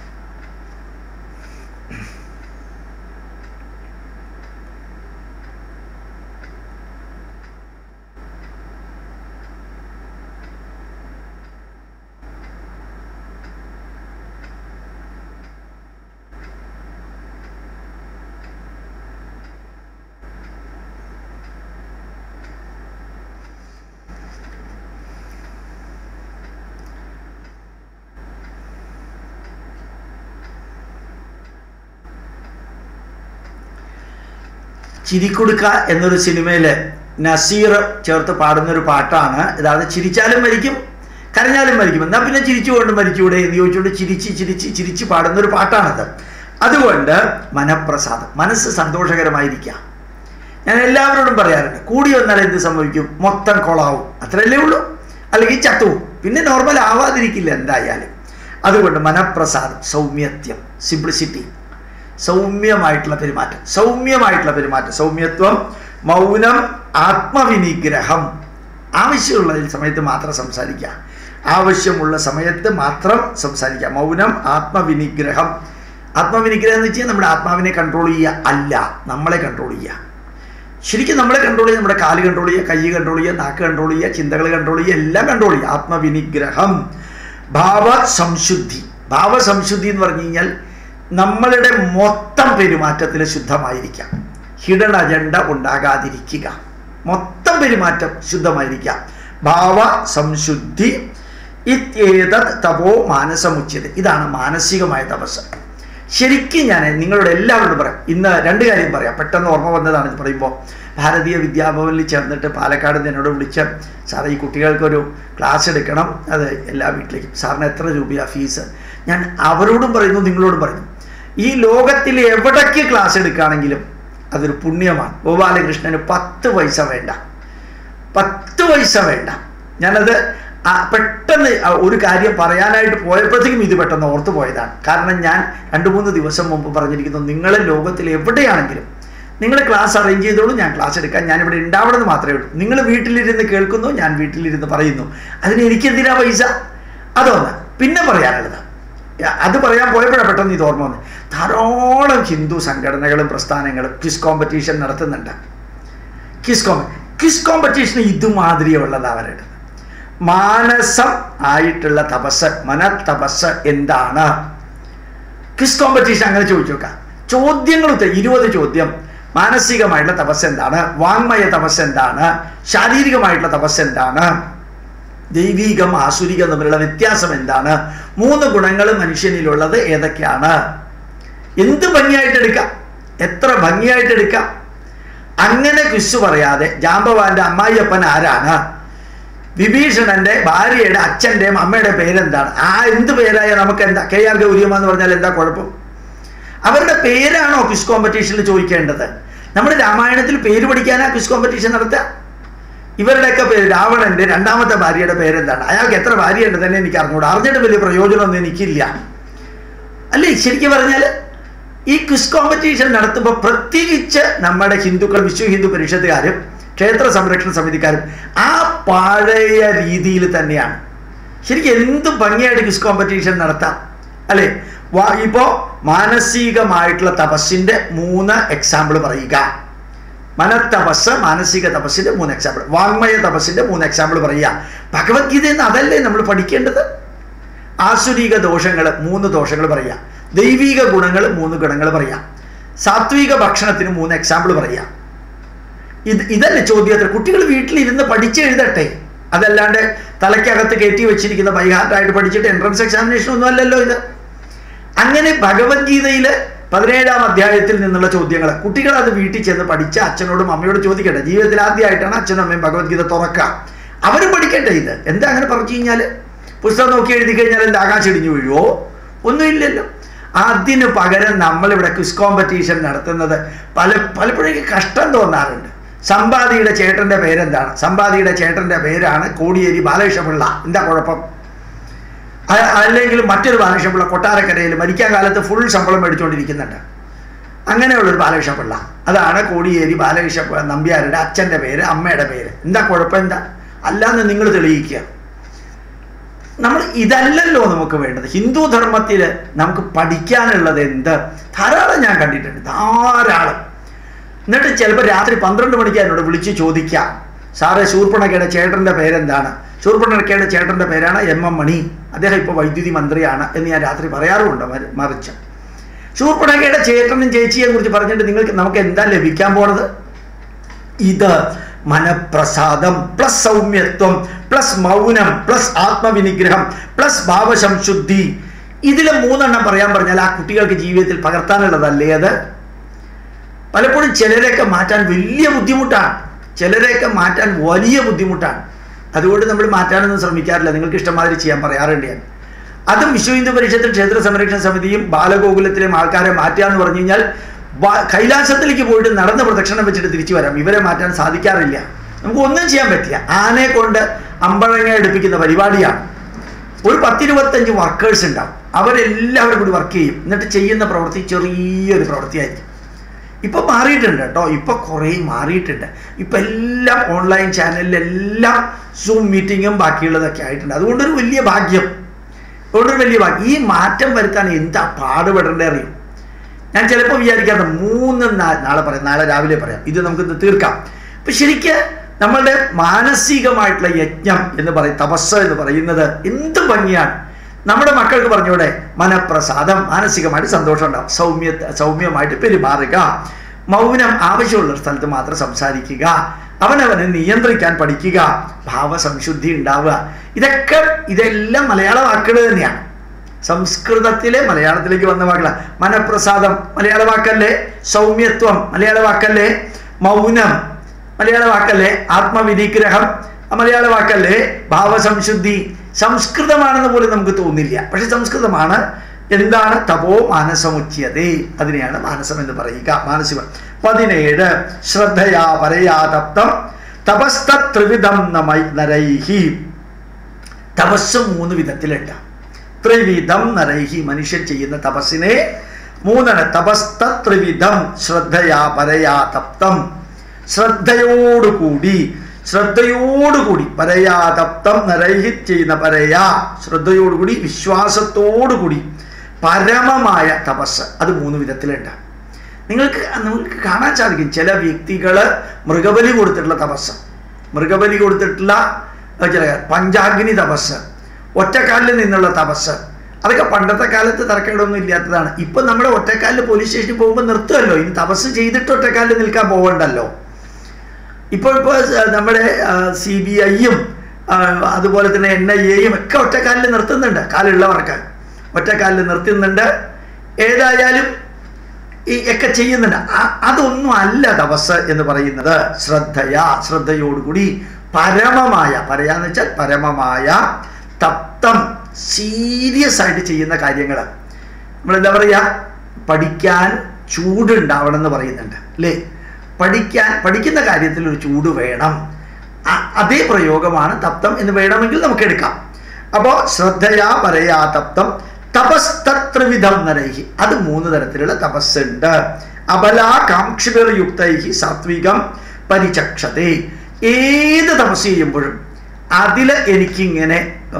ചിരിക്കൊടുക്ക എന്നൊരു സിനിമയില് നസീർ ചേർത്ത് പാടുന്ന ഒരു പാട്ടാണ് ഇതാണ് ചിരിച്ചാലും മരിക്കും കരഞ്ഞാലും മരിക്കും എന്നാൽ പിന്നെ ചിരിച്ചുകൊണ്ട് മരിച്ചൂടെ എന്ന് ചോദിച്ചുകൊണ്ട് ചിരിച്ച് ചിരിച്ച് ചിരിച്ച് പാടുന്ന ഒരു പാട്ടാണത് അതുകൊണ്ട് മനപ്രസാദം മനസ്സ് സന്തോഷകരമായിരിക്കാം ഞാൻ എല്ലാവരോടും പറയാറുണ്ട് കൂടി വന്നാൽ എന്ത് സംഭവിക്കും മൊത്തം കൊളാവും അത്രയല്ലേ ഉള്ളൂ അല്ലെങ്കിൽ ചത്തുവും പിന്നെ നോർമൽ ആവാതിരിക്കില്ല എന്തായാലും അതുകൊണ്ട് മനപ്രസാദം സൗമ്യത്യം സിംപ്ലിസിറ്റി സൗമ്യമായിട്ടുള്ള പെരുമാറ്റം സൗമ്യമായിട്ടുള്ള പെരുമാറ്റം സൗമ്യത്വം മൗനം ആത്മവിനിഗ്രഹം ആവശ്യമുള്ള സമയത്ത് മാത്രം സംസാരിക്കുക ആവശ്യമുള്ള സമയത്ത് മാത്രം സംസാരിക്കുക മൗനം ആത്മവിനിഗ്രഹം ആത്മവിനിഗ്രഹം എന്ന് വെച്ചാൽ നമ്മുടെ ആത്മാവിനെ കൺട്രോൾ ചെയ്യുക അല്ല നമ്മളെ കൺട്രോൾ ചെയ്യുക ശരിക്കും നമ്മളെ കൺട്രോൾ ചെയ്യുക നമ്മുടെ കാല് കൺട്രോൾ ചെയ്യുക കൈ കൺട്രോൾ ചെയ്യുക നാക്ക് കൺട്രോൾ ചെയ്യുക ചിന്തകൾ കൺട്രോൾ ചെയ്യുക എല്ലാം കൺട്രോൾ ചെയ്യുക ആത്മവിനിഗ്രഹം ഭാവ സംശുദ്ധി ഭാവസംശുദ്ധി എന്ന് പറഞ്ഞു കഴിഞ്ഞാൽ നമ്മളുടെ മൊത്തം പെരുമാറ്റത്തിൽ ശുദ്ധമായിരിക്കാം ഹിഡൻ അജണ്ട ഉണ്ടാകാതിരിക്കുക മൊത്തം പെരുമാറ്റം ശുദ്ധമായിരിക്കുക ഭാവ സംശുദ്ധി ഇത്യേതത് തപോ മാനസമുച്ചത് ഇതാണ് മാനസികമായ തപസ് ശരിക്കും ഞാൻ നിങ്ങളോട് എല്ലാവരോടും പറയാം ഇന്ന് രണ്ട് കാര്യം പറയാം പെട്ടെന്ന് ഓർമ്മ വന്നതാണ് ഇത് പറയുമ്പോൾ ഭാരതീയ വിദ്യാഭവനിൽ ചേർന്നിട്ട് പാലക്കാട് നിന്ന് എന്നോട് വിളിച്ച് സാറേ ഈ കുട്ടികൾക്കൊരു ക്ലാസ് എടുക്കണം അത് എല്ലാ വീട്ടിലേക്കും സാറിന് എത്ര രൂപയാണ് ഫീസ് ഞാൻ അവരോടും പറയുന്നു നിങ്ങളോടും പറയുന്നു ഈ ലോകത്തിൽ എവിടേക്ക് ക്ലാസ് എടുക്കുകയാണെങ്കിലും അതൊരു പുണ്യമാണ് ഗോപാലകൃഷ്ണന് പത്ത് പൈസ വേണ്ട പത്ത് പൈസ വേണ്ട ഞാനത് ആ പെട്ടെന്ന് ആ ഒരു കാര്യം പറയാനായിട്ട് പോയപ്പോഴത്തേക്കും ഇത് പെട്ടെന്ന് ഓർത്തു പോയതാണ് കാരണം ഞാൻ രണ്ട് മൂന്ന് ദിവസം മുമ്പ് പറഞ്ഞിരിക്കുന്നു നിങ്ങൾ ലോകത്തിൽ എവിടെയാണെങ്കിലും നിങ്ങൾ ക്ലാസ് അറേഞ്ച് ചെയ്തോളൂ ഞാൻ ക്ലാസ് എടുക്കാൻ ഞാൻ ഇവിടെ ഉണ്ടാവണമെന്ന് മാത്രമേ ഉള്ളൂ നിങ്ങൾ വീട്ടിലിരുന്ന് കേൾക്കുന്നു ഞാൻ വീട്ടിലിരുന്ന് പറയുന്നു അതിന് എനിക്കെന്തിനാ പൈസ അതൊന്ന് പിന്നെ പറയാനുള്ളത് അത് പറയാൻ പോയപ്പോഴാണ് പെട്ടെന്ന് ഇത് ഓർമ്മ വന്നത് ധാരാളം ഹിന്ദു സംഘടനകളും പ്രസ്ഥാനങ്ങളും ക്വിസ് കോമ്പറ്റീഷൻ നടത്തുന്നുണ്ട് ക്വിസ് കോമ്പ ക്വിസ് കോമ്പറ്റീഷൻ ഇതുമാതിരിയുള്ളത് അവരുടെ മാനസം ആയിട്ടുള്ള തപസ് മന തപസ് എന്താണ് ക്വിസ് കോമ്പറ്റീഷൻ അങ്ങനെ ചോദിച്ചു നോക്കാം ചോദ്യങ്ങൾ ഉത്തരം ഇരുപത് ചോദ്യം മാനസികമായിട്ടുള്ള തപസ് എന്താണ് വാങ്മയ തപസ് എന്താണ് ശാരീരികമായിട്ടുള്ള തപസ് എന്താണ് ദൈവീകം ആസുരികം തമ്മിലുള്ള വ്യത്യാസം എന്താണ് മൂന്ന് ഗുണങ്ങൾ മനുഷ്യനിലുള്ളത് ഏതൊക്കെയാണ് എന്ത് ഭംഗിയായിട്ട് എടുക്കാം എത്ര ഭംഗിയായിട്ട് എടുക്കാം അങ്ങനെ ക്വിസ് പറയാതെ ജാമ്പവാന്റെ അമ്മായിയപ്പൻ ആരാണ് വിഭീഷണന്റെ ഭാര്യയുടെ അച്ഛൻ്റെയും അമ്മയുടെ പേരെന്താണ് ആ എന്ത് പേരായ നമുക്ക് എന്താ കെ ആർ ഗൗരിയമ്മ എന്ന് പറഞ്ഞാൽ എന്താ കുഴപ്പം അവരുടെ പേരാണോ ക്വിസ് കോമ്പറ്റീഷനിൽ ചോദിക്കേണ്ടത് നമ്മുടെ രാമായണത്തിൽ പേര് പഠിക്കാനാ ക്വിസ് കോമ്പറ്റീഷൻ നടത്തുക ഇവരുടെയൊക്കെ പേര് രാവണന്റെ രണ്ടാമത്തെ ഭാര്യയുടെ പേരെന്താണ് അയാൾക്ക് എത്ര ഭാര്യയുണ്ട് തന്നെ എനിക്ക് അറിഞ്ഞൂടാ അറിഞ്ഞിട്ട് വലിയ പ്രയോജനമൊന്നും എനിക്കില്ല അല്ലേ ശരിക്കും പറഞ്ഞാൽ ഈ ക്വിസ് കോമ്പറ്റീഷൻ നടത്തുമ്പോൾ പ്രത്യേകിച്ച് നമ്മുടെ ഹിന്ദുക്കൾ വിശ്വ ഹിന്ദു പരിഷത്തുകാരും ക്ഷേത്ര സംരക്ഷണ സമിതിക്കാരും ആ പഴയ രീതിയിൽ തന്നെയാണ് ശരിക്കും എന്ത് ഭംഗിയായിട്ട് ക്വിസ് കോമ്പറ്റീഷൻ നടത്താം അല്ലേ വാ ഇപ്പോൾ മാനസികമായിട്ടുള്ള തപസ്സിൻ്റെ മൂന്ന് എക്സാമ്പിൾ പറയുക മനത്തപസ് മാനസിക തപസ്സിന്റെ മൂന്ന് എക്സാമ്പിൾ വാങ്മയ തപസ്സിന്റെ മൂന്ന് എക്സാമ്പിൾ പറയുക ഭഗവത്ഗീതയിൽ നിന്ന് അതല്ലേ നമ്മൾ പഠിക്കേണ്ടത് ആസുരിക ദോഷങ്ങൾ മൂന്ന് ദോഷങ്ങൾ പറയാം ദൈവിക ഗുണങ്ങൾ മൂന്ന് ഗുണങ്ങൾ പറയാം സാത്വിക ഭക്ഷണത്തിന് മൂന്ന് എക്സാമ്പിൾ പറയാം ഇത് ഇതല്ലേ ചോദ്യത്തിൽ കുട്ടികൾ വീട്ടിലിരുന്ന് പഠിച്ചെഴുതട്ടെ അതല്ലാണ്ട് തലയ്ക്കകത്ത് കയറ്റി വെച്ചിരിക്കുന്ന ബൈഹാർട്ടായിട്ട് പഠിച്ചിട്ട് എൻട്രൻസ് എക്സാമിനേഷൻ ഒന്നും അല്ലല്ലോ ഇത് അങ്ങനെ ഭഗവത്ഗീതയിൽ പതിനേഴാം അധ്യായത്തിൽ നിന്നുള്ള ചോദ്യങ്ങൾ കുട്ടികൾ അത് വീട്ടിൽ ചെന്ന് പഠിച്ച അച്ഛനോടും അമ്മയോടും ചോദിക്കട്ടെ ജീവിതത്തിൽ ആദ്യമായിട്ടാണ് അച്ഛനും അമ്മയും ഭഗവത്ഗീത തുറക്കുക അവരും പഠിക്കട്ടെ ഇത് എന്താ അങ്ങനെ പറഞ്ഞു കഴിഞ്ഞാൽ പുസ്തകം നോക്കി എഴുതി കഴിഞ്ഞാൽ എന്താ ആകാശം ഇടിഞ്ഞു വീഴുവോ ഒന്നുമില്ലല്ലോ അതിന് പകരം നമ്മളിവിടെ ക്വിസ് കോമ്പറ്റീഷൻ നടത്തുന്നത് പല പലപ്പോഴും കഷ്ടം തോന്നാറുണ്ട് സമ്പാദിയുടെ ചേട്ടൻ്റെ പേരെന്താണ് സമ്പാദിയുടെ ചേട്ടൻ്റെ പേരാണ് കോടിയേരി ബാലകൃഷ്ണപിള്ള എന്താ കുഴപ്പം അല്ലെങ്കിൽ മറ്റൊരു ബാലകൃഷ്ണപിള്ള കൊട്ടാരക്കരയിൽ മരിക്കാൻ കാലത്ത് ഫുൾ ശമ്പളം മേടിച്ചുകൊണ്ടിരിക്കുന്നുണ്ട് അങ്ങനെയുള്ളൊരു ബാലകൃഷ്ണപിള്ള അതാണ് കോടിയേരി ബാലകൃഷ്ണ നമ്പ്യാരുടെ അച്ഛൻ്റെ പേര് അമ്മയുടെ പേര് എന്താ കുഴപ്പം എന്താ അല്ലാന്ന് നിങ്ങൾ തെളിയിക്കുക നമ്മൾ ഇതല്ലല്ലോ നമുക്ക് വേണ്ടത് ഹിന്ദു ധർമ്മത്തിൽ നമുക്ക് പഠിക്കാനുള്ളത് എന്ത് ധാരാളം ഞാൻ കണ്ടിട്ടുണ്ട് ധാരാളം എന്നിട്ട് ചിലപ്പോൾ രാത്രി പന്ത്രണ്ട് മണിക്ക് എന്നോട് വിളിച്ച് ചോദിക്കാം സാറേ ശൂർപ്പണക്കയുടെ ചേട്ടൻ്റെ പേരെന്താണ് ശൂർപ്പണക്കയുടെ ചേട്ടൻ്റെ പേരാണ് എം എം മണി അദ്ദേഹം ഇപ്പോൾ വൈദ്യുതി മന്ത്രിയാണ് എന്ന് ഞാൻ രാത്രി പറയാറുമുണ്ട് മറിച്ച് ശൂർപ്പണക്കയുടെ ചേട്ടനും ചേച്ചിയെ കുറിച്ച് പറഞ്ഞിട്ട് നിങ്ങൾക്ക് നമുക്ക് എന്താ ലഭിക്കാൻ പോണത് ഇത് മനപ്രസാദം പ്ലസ് സൗമ്യത്വം പ്ലസ് മൗനം പ്ലസ് ആത്മവിനിഗ്രഹം പ്ലസ് ഭാവസംശുദ്ധി ഇതിലെ മൂന്നെണ്ണം പറയാൻ പറഞ്ഞാൽ ആ കുട്ടികൾക്ക് ജീവിതത്തിൽ പകർത്താനുള്ളതല്ലേ അത് പലപ്പോഴും ചിലരെയൊക്കെ മാറ്റാൻ വലിയ ബുദ്ധിമുട്ടാണ് ചിലരെയൊക്കെ മാറ്റാൻ വലിയ ബുദ്ധിമുട്ടാണ് അതുകൊണ്ട് നമ്മൾ മാറ്റാനൊന്നും ശ്രമിക്കാറില്ല നിങ്ങൾക്ക് ഇഷ്ടമാതിരി ചെയ്യാൻ പറയാറുണ്ട് ഞാൻ അതും വിശ്വ ഹിന്ദു പരിഷത്ത് ക്ഷേത്ര സംരക്ഷണ സമിതിയും ബാലഗോകുലത്തിലെയും ആൾക്കാരെ മാറ്റുക എന്ന് പറഞ്ഞു കഴിഞ്ഞാൽ കൈലാസത്തിലേക്ക് പോയിട്ട് നടന്ന് പ്രദക്ഷിണം വെച്ചിട്ട് തിരിച്ചു വരാം ഇവരെ മാറ്റാൻ സാധിക്കാറില്ല നമുക്ക് ഒന്നും ചെയ്യാൻ പറ്റില്ല ആനയെ കൊണ്ട് അമ്പഴങ്ങ എടുപ്പിക്കുന്ന പരിപാടിയാണ് ഒരു പത്തിരുപത്തഞ്ച് വർക്കേഴ്സ് ഉണ്ടാവും അവരെല്ലാവരും കൂടി വർക്ക് ചെയ്യും എന്നിട്ട് ചെയ്യുന്ന പ്രവൃത്തി ചെറിയൊരു പ്രവൃത്തിയായിരിക്കും ഇപ്പൊ മാറിയിട്ടുണ്ട് കേട്ടോ ഇപ്പൊ കുറേ മാറിയിട്ടുണ്ട് ഇപ്പൊ എല്ലാം ഓൺലൈൻ ചാനലിലെല്ലാം സൂം മീറ്റിങ്ങും ബാക്കിയുള്ളതൊക്കെ ആയിട്ടുണ്ട് അതുകൊണ്ടൊരു വലിയ ഭാഗ്യം അതുകൊണ്ടൊരു വലിയ ഭാഗ്യം ഈ മാറ്റം വരുത്താൻ എന്താ പാടുപെടേണ്ടത് അറിയും ഞാൻ ചിലപ്പോൾ വിചാരിക്കാറുണ്ട് മൂന്ന് നാളെ പറയാം നാളെ രാവിലെ പറയാം ഇത് നമുക്ക് തീർക്കാം ഇപ്പം ശരിക്ക് നമ്മളുടെ മാനസികമായിട്ടുള്ള യജ്ഞം എന്ന് പറയും തപസ് എന്ന് പറയുന്നത് എന്ത് ഭംഗിയാണ് നമ്മുടെ മക്കൾക്ക് പറഞ്ഞൂടെ മനപ്രസാദം മാനസികമായിട്ട് സന്തോഷം ഉണ്ടാവും സൗമ്യ സൗമ്യമായിട്ട് പെരുമാറുക മൗനം ആവശ്യമുള്ള സ്ഥലത്ത് മാത്രം സംസാരിക്കുക അവനവനെ നിയന്ത്രിക്കാൻ പഠിക്കുക ഭാവസംശുദ്ധി ഉണ്ടാവുക ഇതൊക്കെ ഇതെല്ലാം മലയാള വാക്കുകൾ തന്നെയാണ് സംസ്കൃതത്തിലെ മലയാളത്തിലേക്ക് വന്ന വാക്കുകളാണ് മനപ്രസാദം മലയാള വാക്കല്ലേ സൗമ്യത്വം മലയാള വാക്കല്ലേ മൗനം മലയാള വാക്കല്ലേ ആത്മവിനിഗ്രഹം മലയാള വാക്കല്ലേ ഭാവസംശുദ്ധി സംസ്കൃതമാണെന്ന് പോലും നമുക്ക് തോന്നില്ല പക്ഷെ സംസ്കൃതമാണ് എന്താണ് തപോ മാനസമുച്യതേ അതിനെയാണ് മാനസം എന്ന് പറയുക മാനസിക പതിനേഴ് ശ്രദ്ധയാ പരയാ തപ്തം തപസ്തത്രിവിധം നമൈ നരൈഹി തപസ് മൂന്ന് വിധത്തിലുണ്ട് ത്രിവിധം നരൈഹി മനുഷ്യൻ ചെയ്യുന്ന തപസ്സിനെ മൂന്നെണ്ണം തപസ്ത ത്രിവിധം ശ്രദ്ധയാ പരയാ തപ്തം ശ്രദ്ധയോടുകൂടി ശ്രദ്ധയോടുകൂടി പരയാ തപ്തം നരൈഹി ചെയ്യുന്ന പരയാ ശ്രദ്ധയോടുകൂടി വിശ്വാസത്തോടുകൂടി പരമമായ തപസ് അത് മൂന്ന് വിധത്തിലുണ്ട് നിങ്ങൾക്ക് നിങ്ങൾക്ക് കാണാൻ സാധിക്കും ചില വ്യക്തികൾ മൃഗബലി കൊടുത്തിട്ടുള്ള തപസ് മൃഗബലി കൊടുത്തിട്ടുള്ള അഹ് ചില പഞ്ചാഗ്നി തപസ് ഒറ്റക്കാലിൽ നിന്നുള്ള തപസ് അതൊക്കെ പണ്ടത്തെ കാലത്ത് തർക്കേടൊന്നും ഇല്ലാത്തതാണ് ഇപ്പം നമ്മൾ ഒറ്റക്കാലിൽ പോലീസ് സ്റ്റേഷനിൽ പോകുമ്പോൾ നിർത്തുമല്ലോ ഇനി തപസ് ചെയ്തിട്ട് ഒറ്റക്കാലിൽ നിൽക്കാൻ പോകണ്ടല്ലോ ഇപ്പോൾ ഇപ്പോൾ നമ്മുടെ സി ബി ഐയും അതുപോലെ തന്നെ എൻ ഐ എയും ഒക്കെ ഒറ്റക്കാലിൽ നിർത്തുന്നുണ്ട് കാലുള്ളവർക്ക് ഒറ്റക്കാലിൽ നിർത്തുന്നുണ്ട് ഏതായാലും ഈ ഒക്കെ ചെയ്യുന്നുണ്ട് അ- അതൊന്നും അല്ല തപസ് എന്ന് പറയുന്നത് ശ്രദ്ധയാ ശ്രദ്ധയോടുകൂടി പരമമായ പരയാന്ന് വെച്ചാൽ പരമമായ തപ്തം സീരിയസ് ആയിട്ട് ചെയ്യുന്ന കാര്യങ്ങൾ നമ്മളെന്താ പറയുക പഠിക്കാൻ ചൂടുണ്ടാവണം എന്ന് പറയുന്നുണ്ട് അല്ലേ പഠിക്കാൻ പഠിക്കുന്ന കാര്യത്തിൽ ഒരു ചൂട് വേണം അ- അതേ പ്രയോഗമാണ് തപ്തം എന്ന് വേണമെങ്കിൽ നമുക്ക് എടുക്കാം അപ്പോൾ ശ്രദ്ധയാ പരയാ തപ്തം തപസ്തത്രിവിധം നരൈഹി അത് മൂന്ന് തരത്തിലുള്ള തപസ്സുണ്ട് അബലാകാംക്ഷിതയുക്തൈഹി സാത്വികം പരിചക്ഷതേ ഏത് തപസ് ചെയ്യുമ്പോഴും അതിൽ എനിക്കിങ്ങനെ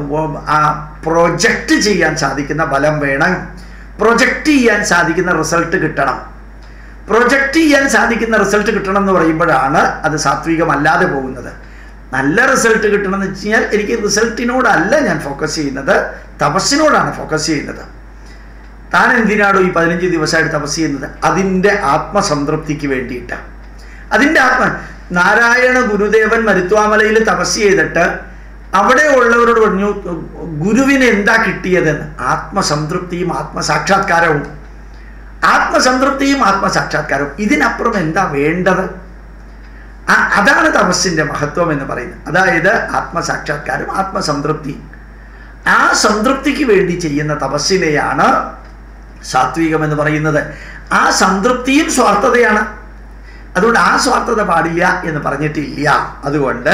പ്രൊജക്റ്റ് ചെയ്യാൻ സാധിക്കുന്ന ബലം വേണം പ്രൊജക്റ്റ് ചെയ്യാൻ സാധിക്കുന്ന റിസൾട്ട് കിട്ടണം പ്രൊജക്റ്റ് ചെയ്യാൻ സാധിക്കുന്ന റിസൾട്ട് കിട്ടണം എന്ന് പറയുമ്പോഴാണ് അത് സാത്വികമല്ലാതെ പോകുന്നത് നല്ല റിസൾട്ട് കിട്ടണം എന്ന് വെച്ച് കഴിഞ്ഞാൽ എനിക്ക് റിസൾട്ടിനോടല്ല ഞാൻ ഫോക്കസ് ചെയ്യുന്നത് തപസ്സിനോടാണ് ഫോക്കസ് ചെയ്യുന്നത് താൻ എന്തിനാണോ ഈ പതിനഞ്ച് ദിവസമായിട്ട് തപസ് ചെയ്യുന്നത് അതിൻ്റെ ആത്മസംതൃപ്തിക്ക് വേണ്ടിയിട്ടാണ് അതിൻ്റെ ആത്മ നാരായണ ഗുരുദേവൻ മരുത്വാമലയിൽ തപസ് ചെയ്തിട്ട് അവിടെ ഉള്ളവരോട് പറഞ്ഞു ഗുരുവിന് എന്താ കിട്ടിയതെന്ന് ആത്മസംതൃപ്തിയും ആത്മസാക്ഷാത്കാരവും ആത്മസംതൃപ്തിയും ആത്മസാക്ഷാത്കാരവും ഇതിനപ്പുറം എന്താ വേണ്ടത് ആ- അതാണ് തപസ്സിന്റെ മഹത്വം എന്ന് പറയുന്നത് അതായത് ആത്മസാക്ഷാത്കാരം ആത്മസംതൃപ്തി ആ സംതൃപ്തിക്ക് വേണ്ടി ചെയ്യുന്ന തപസ്സിനെയാണ് സാത്വികം എന്ന് പറയുന്നത് ആ സംതൃപ്തിയും സ്വാർത്ഥതയാണ് അതുകൊണ്ട് ആ സ്വാർത്ഥത പാടില്ല എന്ന് പറഞ്ഞിട്ടില്ല അതുകൊണ്ട്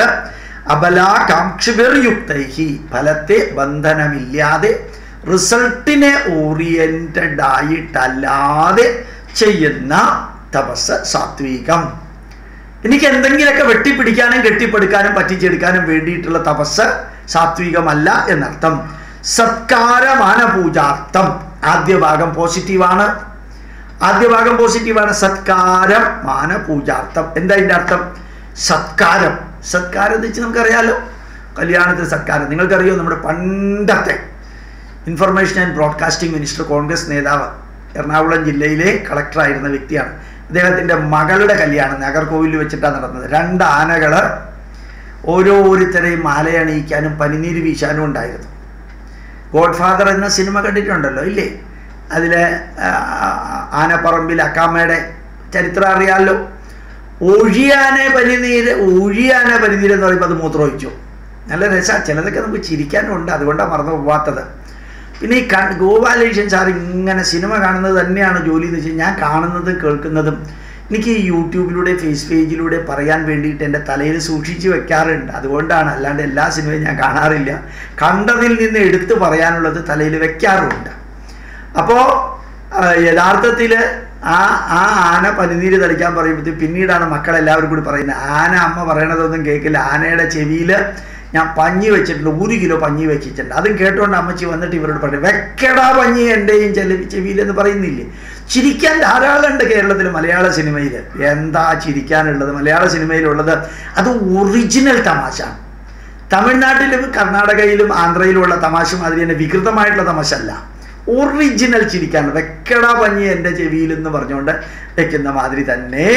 അബലാകാംക്ഷിയുക്തൈഹി ഫലത്തെ ബന്ധനമില്ലാതെ റിസൾട്ടിനെ ഓറിയന്റഡ് ആയിട്ടല്ലാതെ ചെയ്യുന്ന തപസ് സാത്വികം എനിക്ക് എന്തെങ്കിലുമൊക്കെ വെട്ടിപ്പിടിക്കാനും കെട്ടിപ്പടുക്കാനും പറ്റിച്ചെടുക്കാനും വേണ്ടിയിട്ടുള്ള തപസ് സാത്വികമല്ല എന്നർത്ഥം സത്കാരമാന പൂജാർത്ഥം ആദ്യ ഭാഗം പോസിറ്റീവാണ് ആദ്യ ഭാഗം പോസിറ്റീവാണ് സത്കാരം മാന പൂജാർത്ഥം എന്താ ഇതിൻ്റെ അർത്ഥം സത്കാരം സത്കാരം എന്ന് വെച്ച് നമുക്കറിയാലോ കല്യാണത്തിന് സത്കാരം നിങ്ങൾക്കറിയോ നമ്മുടെ പണ്ടത്തെ information and broadcasting minister Congress നേതാവ് എറണാകുളം ജില്ലയിലെ കളക്ടറായിരുന്ന വ്യക്തിയാണ് അദ്ദേഹത്തിൻ്റെ മകളുടെ കല്യാണം നാഗർകോവിലിൽ വെച്ചിട്ടാണ് നടന്നത് രണ്ട് ആനകൾ ഓരോരുത്തരെയും മാലയണിയിക്കാനും പനിനീര് വീശാനും ഉണ്ടായിരുന്നു ഗോഡ് ഫാദർ എന്ന സിനിമ കണ്ടിട്ടുണ്ടല്ലോ ഇല്ലേ അതിലെ ആ, ആനപ്പറമ്പിൽ അക്കാമ്മയുടെ ചരിത്രം അറിയാമല്ലോ ഒഴിയാനെ പനിനീര് ഒഴിയാന പനിനീര് എന്ന് പറയുമ്പോൾ അത് മൂത്രമൊഴിച്ചു നല്ല രസമാണ് ചിലതൊക്കെ നമുക്ക് ചിരിക്കാനുണ്ട് അതുകൊണ്ടാണ് മറന്നു പോവാത്തത് പിന്നെ ഈ കൺ ഗോപാലകൃഷ്ണൻ സാർ ഇങ്ങനെ സിനിമ കാണുന്നത് തന്നെയാണ് ജോലി എന്ന് വെച്ചാൽ ഞാൻ കാണുന്നതും കേൾക്കുന്നതും എനിക്ക് ഈ യൂട്യൂബിലൂടെ ഫേസ് പേജിലൂടെ പറയാൻ വേണ്ടിയിട്ട് എൻ്റെ തലയിൽ സൂക്ഷിച്ച് വെക്കാറുണ്ട് അതുകൊണ്ടാണ് അല്ലാണ്ട് എല്ലാ സിനിമയും ഞാൻ കാണാറില്ല കണ്ടതിൽ നിന്ന് എടുത്തു പറയാനുള്ളത് തലയിൽ വെക്കാറുമുണ്ട് അപ്പോൾ യഥാർത്ഥത്തിൽ ആ ആ ആന പനിനീര് തളിക്കാൻ പറയുമ്പോഴത്തേക്ക് പിന്നീടാണ് മക്കളെല്ലാവരും കൂടി പറയുന്നത് ആന അമ്മ പറയണതൊന്നും കേൾക്കില്ല ആനയുടെ ചെവിയിൽ ഞാൻ പഞ്ഞി വെച്ചിട്ടുണ്ട് ഒരു കിലോ പഞ്ഞി വെച്ചിട്ടുണ്ട് അതും കേട്ടുകൊണ്ട് അമ്മച്ചി വന്നിട്ട് ഇവരോട് പറഞ്ഞു വെക്കടാ പഞ്ഞി എൻ്റെയും ചെലി ചെവിയിൽ എന്ന് പറയുന്നില്ലേ ചിരിക്കാൻ ധാരാളം ഉണ്ട് കേരളത്തിൽ മലയാള സിനിമയിൽ എന്താ ചിരിക്കാനുള്ളത് മലയാള സിനിമയിലുള്ളത് അത് ഒറിജിനൽ തമാശ തമിഴ്നാട്ടിലും കർണാടകയിലും ആന്ധ്രയിലുമുള്ള തമാശ മാതിരി തന്നെ വികൃതമായിട്ടുള്ള തമാശ അല്ല ഒറിജിനൽ ചിരിക്കാണ് വെക്കടാ പഞ്ഞി എൻ്റെ ചെവിയിൽ എന്ന് പറഞ്ഞുകൊണ്ട് വെക്കുന്ന മാതിരി തന്നെ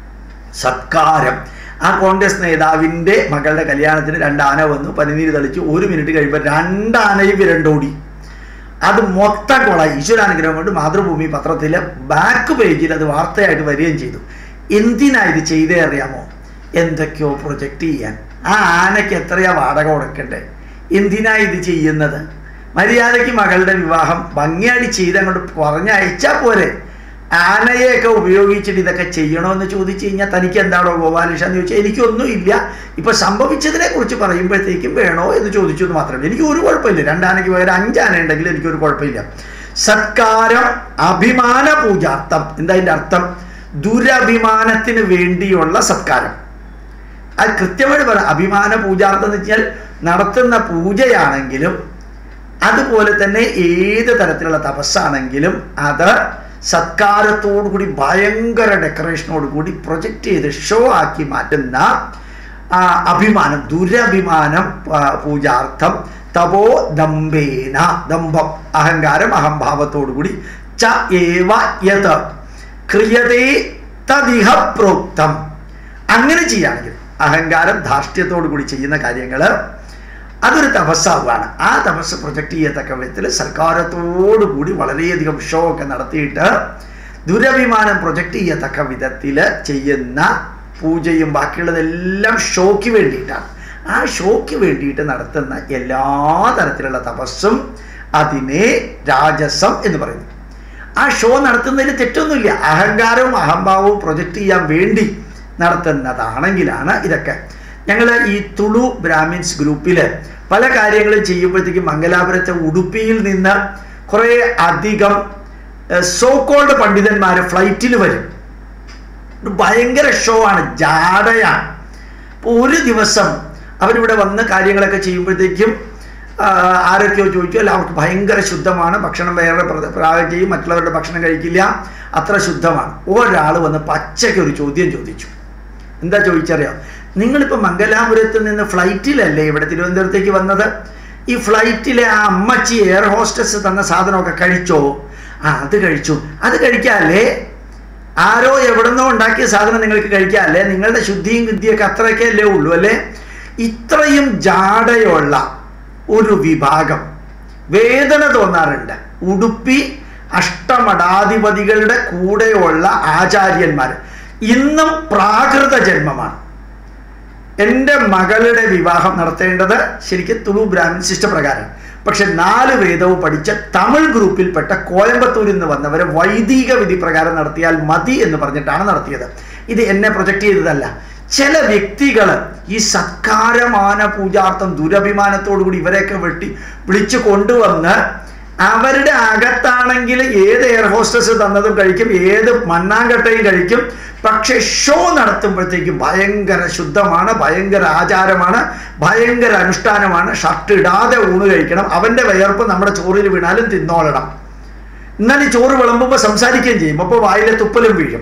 സത്കാരം ആ കോൺഗ്രസ് നേതാവിൻ്റെ മകളുടെ കല്യാണത്തിന് രണ്ട് ആന വന്നു പനിനീര് തളിച്ചു ഒരു മിനിറ്റ് കഴിയുമ്പോൾ രണ്ടാനയും വിരണ്ടോടി അത് മൊത്തം കൊളായി ഈശ്വരാനുഗ്രഹം കൊണ്ട് മാതൃഭൂമി പത്രത്തിലെ ബാക്ക് പേജിൽ അത് വാർത്തയായിട്ട് വരികയും ചെയ്തു എന്തിനാ ഇത് ചെയ്തേ അറിയാമോ എന്തൊക്കെയോ പ്രൊജക്റ്റ് ചെയ്യാൻ ആ ആനയ്ക്ക് എത്രയാ വാടക കൊടുക്കണ്ടേ എന്തിനാ ഇത് ചെയ്യുന്നത് മര്യാദയ്ക്ക് മകളുടെ വിവാഹം ഭംഗിയായിട്ട് ചെയ്ത് അങ്ങോട്ട് പറഞ്ഞയച്ചാൽ പോരെ ആനയെയൊക്കെ ഉപയോഗിച്ചിട്ട് ഇതൊക്കെ ചെയ്യണമെന്ന് ചോദിച്ചു കഴിഞ്ഞാൽ തനിക്ക് എന്താണോ ഗോപാലകൃഷ്ണ എന്ന് ചോദിച്ചാൽ എനിക്കൊന്നും ഇല്ല ഇപ്പൊ സംഭവിച്ചതിനെ കുറിച്ച് പറയുമ്പോഴത്തേക്കും വേണോ എന്ന് ചോദിച്ചു എന്ന് മാത്രമേ എനിക്ക് ഒരു കുഴപ്പമില്ല രണ്ടാനയ്ക്ക് പകരം അഞ്ചാന ഉണ്ടെങ്കിൽ എനിക്കൊരു കുഴപ്പമില്ല സത്കാരം അഭിമാന പൂജാർത്ഥം എന്താ അതിൻ്റെ അർത്ഥം ദുരഭിമാനത്തിന് വേണ്ടിയുള്ള സത്കാരം അത് കൃത്യമായിട്ട് പറയാം അഭിമാന പൂജാർത്ഥം എന്ന് വെച്ചാൽ നടത്തുന്ന പൂജയാണെങ്കിലും അതുപോലെ തന്നെ ഏത് തരത്തിലുള്ള തപസ്സാണെങ്കിലും അത് സത്കാരത്തോടു കൂടി ഭയങ്കര ഡെക്കറേഷനോട് കൂടി പ്രൊജക്റ്റ് ചെയ്ത് ഷോ ആക്കി മാറ്റുന്ന ആ, അഭിമാനം ദുരഭിമാനം ആ, പൂജാർത്ഥം തപോ ദമ്പേന ദമ്പം അഹങ്കാരം അഹംഭാവത്തോടു കൂടി ച ഏവ യത് ക്രിയതേ തദിഹ പ്രോക്തം അങ്ങനെ ചെയ്യുകയാണെങ്കിൽ അഹങ്കാരം ധാർഷ്ട്യത്തോടു കൂടി ചെയ്യുന്ന കാര്യങ്ങൾ അതൊരു തപസ്സാവുകയാണ് ആ തപസ് പ്രൊജക്റ്റ് ചെയ്യത്തക്ക വിധത്തിൽ സർക്കാരത്തോടു കൂടി വളരെയധികം ഷോ ഒക്കെ നടത്തിയിട്ട് ദുരഭിമാനം പ്രൊജക്റ്റ് ചെയ്യത്തക്ക വിധത്തിൽ ചെയ്യുന്ന പൂജയും ബാക്കിയുള്ളതെല്ലാം ഷോയ്ക്ക് വേണ്ടിയിട്ടാണ് ആ ഷോയ്ക്ക് വേണ്ടിയിട്ട് നടത്തുന്ന എല്ലാ തരത്തിലുള്ള തപസ്സും അതിനെ രാജസം എന്ന് പറയുന്നു ആ ഷോ നടത്തുന്നതിൽ തെറ്റൊന്നുമില്ല അഹങ്കാരവും അഹംഭാവവും പ്രൊജക്റ്റ് ചെയ്യാൻ വേണ്ടി നടത്തുന്നതാണെങ്കിലാണ് ഇതൊക്കെ ഞങ്ങൾ ഈ തുളു ബ്രാഹ്മിൻസ് ഗ്രൂപ്പിൽ പല കാര്യങ്ങളും ചെയ്യുമ്പോഴത്തേക്കും മംഗലാപുരത്തെ ഉടുപ്പിയിൽ നിന്ന് കുറേ അധികം സോ കോൾഡ് പണ്ഡിതന്മാർ ഫ്ലൈറ്റിൽ വരും ഒരു ഭയങ്കര ഷോ ആണ് ജാടയാണ് അപ്പോൾ ഒരു ദിവസം അവരിവിടെ വന്ന് കാര്യങ്ങളൊക്കെ ചെയ്യുമ്പോഴത്തേക്കും ആ, ആരൊക്കെയോ ചോദിച്ചു അല്ല അവർക്ക് ഭയങ്കര ശുദ്ധമാണ് ഭക്ഷണം വേറെ പ്ര- പ്രായം ചെയ്യും മറ്റുള്ളവരുടെ ഭക്ഷണം കഴിക്കില്ല അത്ര ശുദ്ധമാണ് ഒരാൾ വന്ന് പച്ചയ്ക്ക് ഒരു ചോദ്യം ചോദിച്ചു എന്താ ചോദിച്ചറിയാം നിങ്ങളിപ്പോൾ മംഗലാപുരത്ത് നിന്ന് ഫ്ലൈറ്റിലല്ലേ ഇവിടെ തിരുവനന്തപുരത്തേക്ക് വന്നത് ഈ ഫ്ലൈറ്റിലെ ആ അമ്മച്ചി എയർ ഹോസ്റ്റസ് തന്ന സാധനമൊക്കെ കഴിച്ചോ ആ അത് കഴിച്ചു അത് കഴിക്കാല്ലേ ആരോ എവിടുന്നോ ഉണ്ടാക്കിയ സാധനം നിങ്ങൾക്ക് കഴിക്കാല്ലേ നിങ്ങളുടെ ശുദ്ധിയും ബുദ്ധിയൊക്കെ അത്രയൊക്കെ അല്ലേ ഉള്ളൂ അല്ലേ ഇത്രയും ജാടയുള്ള ഒരു വിഭാഗം വേദന തോന്നാറുണ്ട് ഉടുപ്പി അഷ്ടമഠാധിപതികളുടെ കൂടെയുള്ള ആചാര്യന്മാർ ഇന്നും പ്രാകൃത ജന്മമാണ് എൻ്റെ മകളുടെ വിവാഹം നടത്തേണ്ടത് ശരിക്കും തുളു ബ്രാഹ്മിൻ സിസ്റ്റം പ്രകാരം പക്ഷെ നാല് വേദവും പഠിച്ച തമിഴ് ഗ്രൂപ്പിൽപ്പെട്ട കോയമ്പത്തൂരിൽ നിന്ന് വന്നവരെ വൈദിക വിധി പ്രകാരം നടത്തിയാൽ മതി എന്ന് പറഞ്ഞിട്ടാണ് നടത്തിയത് ഇത് എന്നെ പ്രൊജക്റ്റ് ചെയ്തതല്ല ചില വ്യക്തികൾ ഈ സത്കാരമാന പൂജാർത്ഥം ദുരഭിമാനത്തോടു കൂടി ഇവരെയൊക്കെ വെട്ടി വിളിച്ചു കൊണ്ടുവന്ന് അവരുടെ അകത്താണെങ്കിൽ ഏത് എയർ ഹോസ്റ്റസ് തന്നതും കഴിക്കും ഏത് മണ്ണാങ്കട്ടയും കഴിക്കും പക്ഷെ ഷോ നടത്തുമ്പോഴത്തേക്കും ഭയങ്കര ശുദ്ധമാണ് ഭയങ്കര ആചാരമാണ് ഭയങ്കര അനുഷ്ഠാനമാണ് ഷർട്ട് ഇടാതെ ഊണ് കഴിക്കണം അവൻ്റെ വിയർപ്പ് നമ്മുടെ ചോറിൽ വീണാലും തിന്നോളണം എന്നാൽ ഈ ചോറ് വിളമ്പുമ്പോൾ സംസാരിക്കുകയും ചെയ്യും അപ്പോൾ വായിലെ തുപ്പലും വീഴും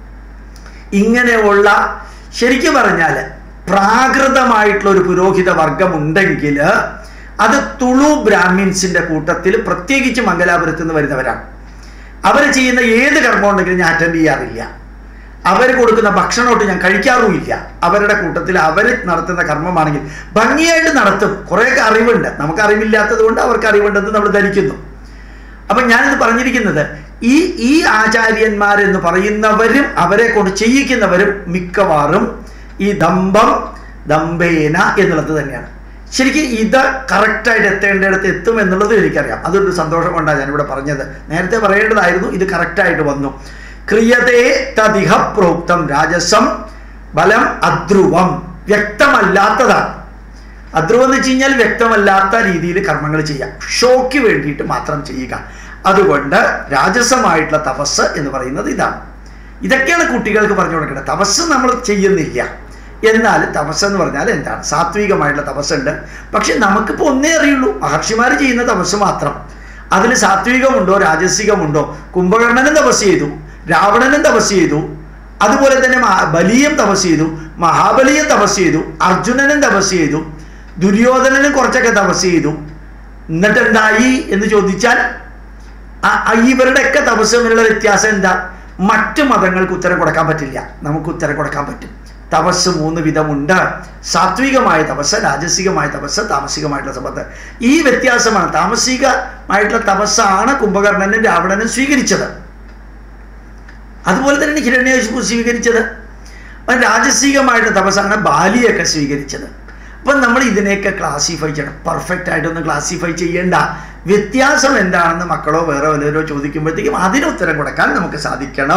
ഇങ്ങനെയുള്ള ശരിക്കും പറഞ്ഞാൽ പ്രാകൃതമായിട്ടുള്ള ഒരു പുരോഹിത വർഗമുണ്ടെങ്കിൽ അത് തുളു ബ്രാഹ്മിൻസിന്റെ കൂട്ടത്തിൽ പ്രത്യേകിച്ച് മംഗലാപുരത്ത് നിന്ന് വരുന്നവരാണ് അവർ ചെയ്യുന്ന ഏത് കർമ്മം ഉണ്ടെങ്കിലും ഞാൻ അറ്റൻഡ് ചെയ്യാറില്ല അവർ കൊടുക്കുന്ന ഭക്ഷണമൊട്ട് ഞാൻ കഴിക്കാറുമില്ല അവരുടെ കൂട്ടത്തിൽ അവർ നടത്തുന്ന കർമ്മമാണെങ്കിൽ ഭംഗിയായിട്ട് നടത്തും കുറേയൊക്കെ അറിവുണ്ട് നമുക്ക് അറിവില്ലാത്തത് കൊണ്ട് അവർക്ക് അറിവുണ്ടെന്ന് നമ്മൾ ധരിക്കുന്നു അപ്പൊ ഞാനിത് പറഞ്ഞിരിക്കുന്നത് ഈ ഈ ആചാര്യന്മാരെന്ന് പറയുന്നവരും അവരെ കൊണ്ട് ചെയ്യിക്കുന്നവരും മിക്കവാറും ഈ ദമ്പം ദമ്പേന എന്നുള്ളത് തന്നെയാണ് ശരിക്കും ഇത് കറക്റ്റായിട്ട് എത്തേണ്ടിടത്ത് എത്തും എന്നുള്ളത് എനിക്കറിയാം അതൊരു സന്തോഷം കൊണ്ടാണ് ഞാനിവിടെ പറഞ്ഞത് നേരത്തെ പറയേണ്ടതായിരുന്നു ഇത് കറക്റ്റായിട്ട് വന്നു ക്രിയതേ തദിഹ പ്രോക്തം രാജസം ബലം അധ്രുവം വ്യക്തമല്ലാത്തതാണ് അധ്രുവം എന്ന് വെച്ച് കഴിഞ്ഞാൽ വ്യക്തമല്ലാത്ത രീതിയിൽ കർമ്മങ്ങൾ ചെയ്യാം ഷോയ്ക്ക് വേണ്ടിയിട്ട് മാത്രം ചെയ്യുക അതുകൊണ്ട് രാജസമായിട്ടുള്ള തപസ് എന്ന് പറയുന്നത് ഇതാണ് ഇതൊക്കെയാണ് കുട്ടികൾക്ക് പറഞ്ഞു കൊടുക്കേണ്ടത് തപസ് നമ്മൾ ചെയ്യുന്നില്ല എന്നാൽ തപസ് എന്ന് പറഞ്ഞാൽ എന്താണ് സാത്വികമായിട്ടുള്ള തപസ്സുണ്ട് പക്ഷെ നമുക്കിപ്പോൾ ഒന്നേ അറിയുള്ളൂ മഹർഷിമാർ ചെയ്യുന്ന തപസ് മാത്രം അതിൽ സാത്വികമുണ്ടോ രാജസികമുണ്ടോ കുംഭകർണനും തപസ് ചെയ്തു രാവണനും തപസ് ചെയ്തു അതുപോലെ തന്നെ മഹാ- ബലിയും തപസ് ചെയ്തു മഹാബലിയും തപസ് ചെയ്തു അർജുനനും തപസ് ചെയ്തു ദുര്യോധനനും കുറച്ചൊക്കെ തപസ് ചെയ്തു എന്നിട്ട് എന്തായി എന്ന് ചോദിച്ചാൽ ആ- ആ ഇവരുടെയൊക്കെ തപസ് തമ്മിലുള്ള വ്യത്യാസം എന്താ മറ്റ് മതങ്ങൾക്ക് ഉത്തരം കൊടുക്കാൻ പറ്റില്ല നമുക്ക് ഉത്തരം കൊടുക്കാൻ പറ്റും തപസ് മൂന്ന് വിധമുണ്ട് സാത്വികമായ തപസ് രാജസികമായ തപസ് താമസികമായിട്ടുള്ള തപസ് ഈ വ്യത്യാസമാണ് താമസികമായിട്ടുള്ള തപസ്സാണ് കുംഭകർണനും രാവണനും സ്വീകരിച്ചത് അതുപോലെ തന്നെ ഹിരണ്യകശിപു സ്വീകരിച്ചത് അവൻ രാജസികമായിട്ട് തപസ്സാണ് ബാലിയൊക്കെ സ്വീകരിച്ചത് അപ്പം നമ്മൾ ഇതിനെയൊക്കെ ക്ലാസിഫൈ ചെയ്യണം പെർഫെക്റ്റ് ആയിട്ടൊന്നും ക്ലാസിഫൈ ചെയ്യേണ്ട വ്യത്യാസം എന്താണെന്ന് മക്കളോ വേറെ വല്ലവരോ ചോദിക്കുമ്പോഴത്തേക്കും അതിന് ഉത്തരം കൊടുക്കാൻ നമുക്ക് സാധിക്കണം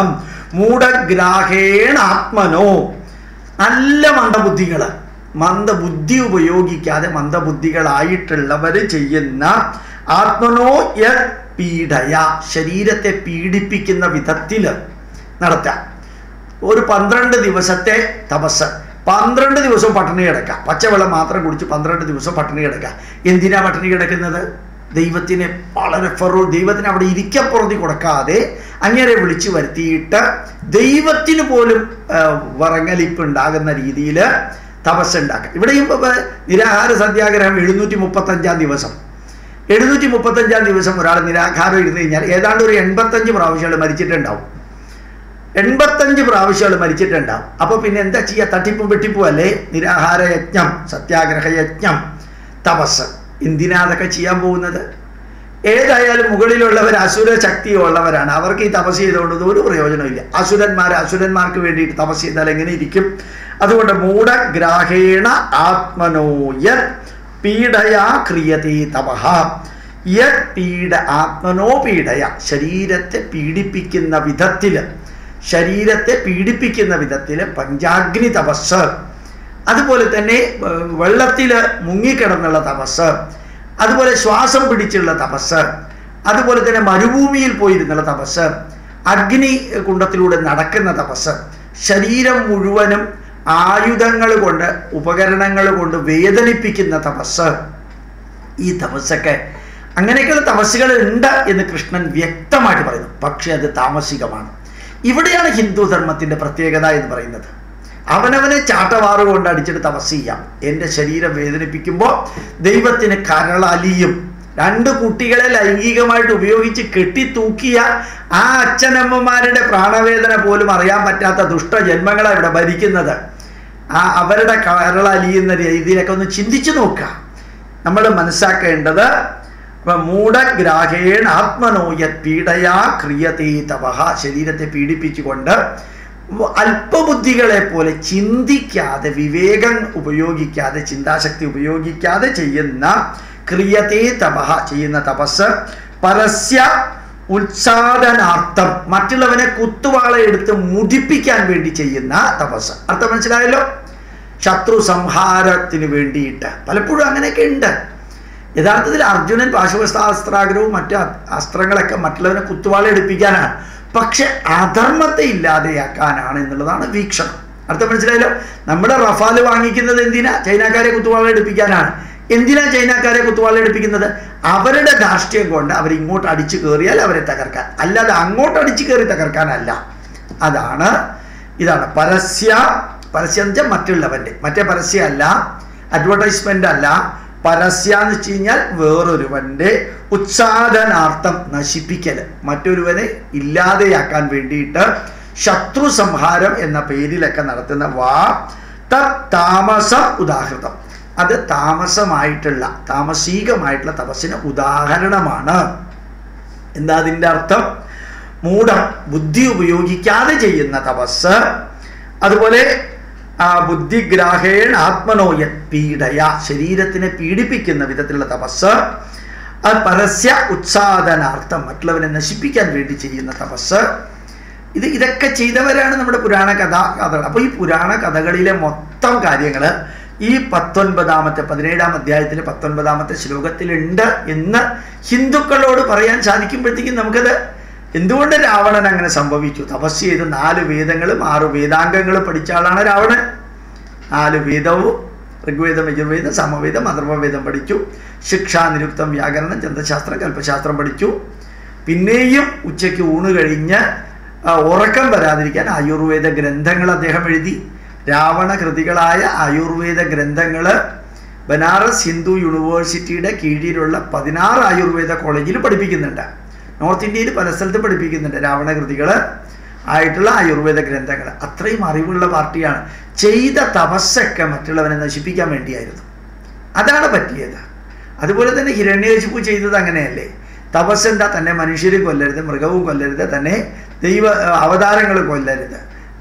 മൂഢഗ്രാഹേണ ആത്മനോ നല്ല മന്ദബുദ്ധികൾ മന്ദബുദ്ധി ഉപയോഗിക്കാതെ മന്ദബുദ്ധികളായിട്ടുള്ളവർ ചെയ്യുന്ന ആത്മനോ യ പീഡയ ശരീരത്തെ പീഡിപ്പിക്കുന്ന വിധത്തിൽ നടത്താം ഒരു പന്ത്രണ്ട് ദിവസത്തെ തപസ് പന്ത്രണ്ട് ദിവസം പട്ടിണി കിടക്കാം പച്ചവെള്ളം മാത്രം കുടിച്ച് പന്ത്രണ്ട് ദിവസം പട്ടിണി കിടക്കാം എന്തിനാ പട്ടിണി കിടക്കുന്നത് ദൈവത്തിനെ വളരെ ഫെറു ദൈവത്തിന് അവിടെ ഇരിക്കപ്പുറത്തി കൊടുക്കാതെ അങ്ങനെ വിളിച്ചു വരുത്തിയിട്ട് ദൈവത്തിന് പോലും ആ, വറങ്ങലിപ്പ് ഉണ്ടാകുന്ന രീതിയിൽ തപസ് ഉണ്ടാക്കാം ഇവിടെയും ഇപ്പൊ നിരാഹാര സത്യാഗ്രഹം എഴുന്നൂറ്റി മുപ്പത്തഞ്ചാം ദിവസം എഴുന്നൂറ്റി മുപ്പത്തഞ്ചാം ദിവസം ഒരാൾ നിരാഹാരം ഇരുന്ന് കഴിഞ്ഞാൽ ഏതാണ്ട് ഒരു എൺപത്തഞ്ച് പ്രാവശ്യം ആൾ മരിച്ചിട്ടുണ്ടാവും എൺപത്തഞ്ച് പ്രാവശ്യം ആൾ മരിച്ചിട്ടുണ്ടാവും അപ്പൊ പിന്നെ എന്താ ചെയ്യുക തട്ടിപ്പും വെട്ടിപ്പും അല്ലേ നിരാഹാര യജ്ഞം സത്യാഗ്രഹ യജ്ഞം തപസ് എന്തിനാ അതൊക്കെ ചെയ്യാൻ പോകുന്നത് ഏതായാലും മുകളിലുള്ളവർ അസുര ശക്തിയുള്ളവരാണ് അവർക്ക് ഈ തപസ് ചെയ്തുകൊണ്ട് ഒരു പ്രയോജനമില്ല അസുരന്മാർ അസുരന്മാർക്ക് വേണ്ടിയിട്ട് തപസ് ചെയ്താൽ എങ്ങനെ ഇരിക്കും അതുകൊണ്ട് മൂഢഗ്രാഹേണ ആത്മനോയ പീഡയാ ക്രിയതേ തപഹ യത് പീഡ ആത്മനോ പീഡയ ശരീരത്തെ പീഡിപ്പിക്കുന്ന വിധത്തില് ശരീരത്തെ പീഡിപ്പിക്കുന്ന വിധത്തില് പഞ്ചാഗ്നി തപസ് അതുപോലെ തന്നെ വെള്ളത്തിൽ മുങ്ങിക്കിടന്നുള്ള തപസ് അതുപോലെ ശ്വാസം പിടിച്ചുള്ള തപസ് അതുപോലെ തന്നെ മരുഭൂമിയിൽ പോയിരുന്നുള്ള തപസ് അഗ്നി കുണ്ടത്തിലൂടെ നടക്കുന്ന തപസ് ശരീരം മുഴുവനും ആയുധങ്ങൾ കൊണ്ട് ഉപകരണങ്ങൾ കൊണ്ട് വേദനിപ്പിക്കുന്ന തപസ് ഈ തപസ്സൊക്കെ അങ്ങനെയൊക്കെയുള്ള തപസ്സുകൾ ഉണ്ട് എന്ന് കൃഷ്ണൻ വ്യക്തമായിട്ട് പറയുന്നു പക്ഷേ അത് താമസികമാണ് ഇവിടെയാണ് ഹിന്ദു ധർമ്മത്തിന്റെ പ്രത്യേകത എന്ന് പറയുന്നത് അവനവനെ ചാട്ടവാറ് കൊണ്ട് അടിച്ചിട്ട് തപസ് ചെയ്യാം എൻ്റെ ശരീരം വേദനിപ്പിക്കുമ്പോൾ ദൈവത്തിന് കരളലിയും രണ്ട് കുട്ടികളെ ലൈംഗികമായിട്ട് ഉപയോഗിച്ച് കെട്ടിത്തൂക്കിയ ആ അച്ഛനമ്മമാരുടെ പ്രാണവേദന പോലും അറിയാൻ പറ്റാത്ത ദുഷ്ടജന്മങ്ങളാണ് ഇവിടെ ഭരിക്കുന്നത് ആ അവരുടെ കരളലിയുന്ന രീതിയിലൊക്കെ ഒന്ന് ചിന്തിച്ചു നോക്കുക നമ്മൾ മനസ്സാക്കേണ്ടത് മൂഢഗ്രാഹേണ ആത്മനോയ പീഡയാ ക്രിയതേ തപഹ ശരീരത്തെ പീഡിപ്പിച്ചുകൊണ്ട് അല്പബുദ്ധികളെ പോലെ ചിന്തിക്കാതെ വിവേകം ഉപയോഗിക്കാതെ ചിന്താശക്തി ഉപയോഗിക്കാതെ ചെയ്യുന്ന ക്രിയതേ തപഹ ചെയ്യുന്ന തപസ് പരസ്യ ഉത്സാദനാർത്ഥം മറ്റുള്ളവനെ കുത്തുവാള എടുത്ത് മുടിപ്പിക്കാൻ വേണ്ടി ചെയ്യുന്ന തപസ് അർത്ഥം മനസ്സിലായല്ലോ ശത്രു സംഹാരത്തിന് വേണ്ടിയിട്ട് പലപ്പോഴും അങ്ങനെയൊക്കെ ഉണ്ട് യഥാർത്ഥത്തിൽ അർജുനൻ പാശുപശാസ്ത്രാഗ്രഹവും മറ്റു അസ്ത്രങ്ങളൊക്കെ മറ്റുള്ളവനെ കുത്തുവാള എടുപ്പിക്കാനാണ് പക്ഷെ അധർമ്മത്തെ ഇല്ലാതെയാക്കാനാണ് എന്നുള്ളതാണ് വീക്ഷണം അർത്ഥം മനസ്സിലായല്ലോ നമ്മുടെ റഫാല് വാങ്ങിക്കുന്നത് എന്തിനാ ചൈനക്കാരെ കുത്തുവാള എടുപ്പിക്കാനാണ് എന്തിനാ ചൈനക്കാരെ കുത്തുവാള എടുപ്പിക്കുന്നത് അവരുടെ ധാർഷ്ട്യം കൊണ്ട് അവർ ഇങ്ങോട്ട് അടിച്ചു കയറിയാൽ അവരെ തകർക്കാൻ അല്ലാതെ അങ്ങോട്ട് അടിച്ചു കയറി തകർക്കാനല്ല അതാണ് ഇതാണ് പരസ്യ പരസ്യം എന്ന് വെച്ചാൽ മറ്റുള്ളവൻ്റെ മറ്റേ പരസ്യമല്ല അഡ്വർടൈസ്മെൻ്റ് അല്ല പരസ്യ എന്ന് വെച്ച് കഴിഞ്ഞാൽ വേറൊരുവൻ്റെ ഉത്സാദനാർത്ഥം നശിപ്പിക്കൽ മറ്റൊരുവനെ ഇല്ലാതെയാക്കാൻ വേണ്ടിയിട്ട് ശത്രു സംഹാരം എന്ന പേരിലൊക്കെ നടത്തുന്ന വാ താമസ ഉദാഹൃതം അത് താമസമായിട്ടുള്ള താമസികമായിട്ടുള്ള തപസ്സിന് ഉദാഹരണമാണ് എന്താ അതിൻ്റെ അർത്ഥം മൂഢം ബുദ്ധി ഉപയോഗിക്കാതെ ചെയ്യുന്ന തപസ് അതുപോലെ ആ ബുദ്ധിഗ്രാഹേണ ആത്മനോയ പീഡയ ശരീരത്തിനെ പീഡിപ്പിക്കുന്ന വിധത്തിലുള്ള തപസ് അത് പരസ്യ ഉത്സാദനാർത്ഥം മറ്റുള്ളവരെ നശിപ്പിക്കാൻ വേണ്ടി ചെയ്യുന്ന തപസ് ഇത് ഇതൊക്കെ ചെയ്തവരാണ് നമ്മുടെ പുരാണ കഥ കഥകൾ അപ്പോൾ ഈ പുരാണ കഥകളിലെ മൊത്തം കാര്യങ്ങൾ ഈ പത്തൊൻപതാമത്തെ പതിനേഴാം അധ്യായത്തിലെ പത്തൊൻപതാമത്തെ ശ്ലോകത്തിലുണ്ട് എന്ന് ഹിന്ദുക്കളോട് പറയാൻ സാധിക്കുമ്പോഴത്തേക്കും നമുക്കത് എന്തുകൊണ്ട് രാവണൻ അങ്ങനെ സംഭവിച്ചു തപസ് ചെയ്ത് നാല് വേദങ്ങളും ആറ് വേദാംഗങ്ങളും പഠിച്ച ആളാണ് രാവണൻ നാല് വേദവും ഋഗ്വേദം യജുർവേദം സമവേദം അഥർവവേദം പഠിച്ചു ശിക്ഷ നിരുക്തം വ്യാകരണം ചന്ദ്രശാസ്ത്രം കൽപ്പശാസ്ത്രം പഠിച്ചു പിന്നെയും ഉച്ചയ്ക്ക് ഊണ് കഴിഞ്ഞ് ഉറക്കം വരാതിരിക്കാൻ ആയുർവേദ ഗ്രന്ഥങ്ങൾ അദ്ദേഹം എഴുതി രാവണ കൃതികളായ ആയുർവേദ ഗ്രന്ഥങ്ങൾ ബനാറസ് ഹിന്ദു യൂണിവേഴ്സിറ്റിയുടെ കീഴിലുള്ള പതിനാറ് ആയുർവേദ കോളേജിൽ പഠിപ്പിക്കുന്നുണ്ട് നോർത്ത് ഇന്ത്യയിൽ പല സ്ഥലത്തും പഠിപ്പിക്കുന്നുണ്ട് രാവണ കൃതികൾ ആയിട്ടുള്ള ആയുർവേദ ഗ്രന്ഥങ്ങൾ അത്രയും അറിവുള്ള പാർട്ടിയാണ് ചെയ്ത തപസ്സൊക്കെ മറ്റുള്ളവനെ നശിപ്പിക്കാൻ വേണ്ടിയായിരുന്നു അതാണ് പറ്റിയത് അതുപോലെ തന്നെ ഹിരണ്യകശിപ്പു ചെയ്തത് അങ്ങനെയല്ലേ തപസ് എന്താ തന്നെ മനുഷ്യരും കൊല്ലരുത് മൃഗവും കൊല്ലരുത് തന്നെ ദൈവ അവതാരങ്ങൾ കൊല്ലരുത്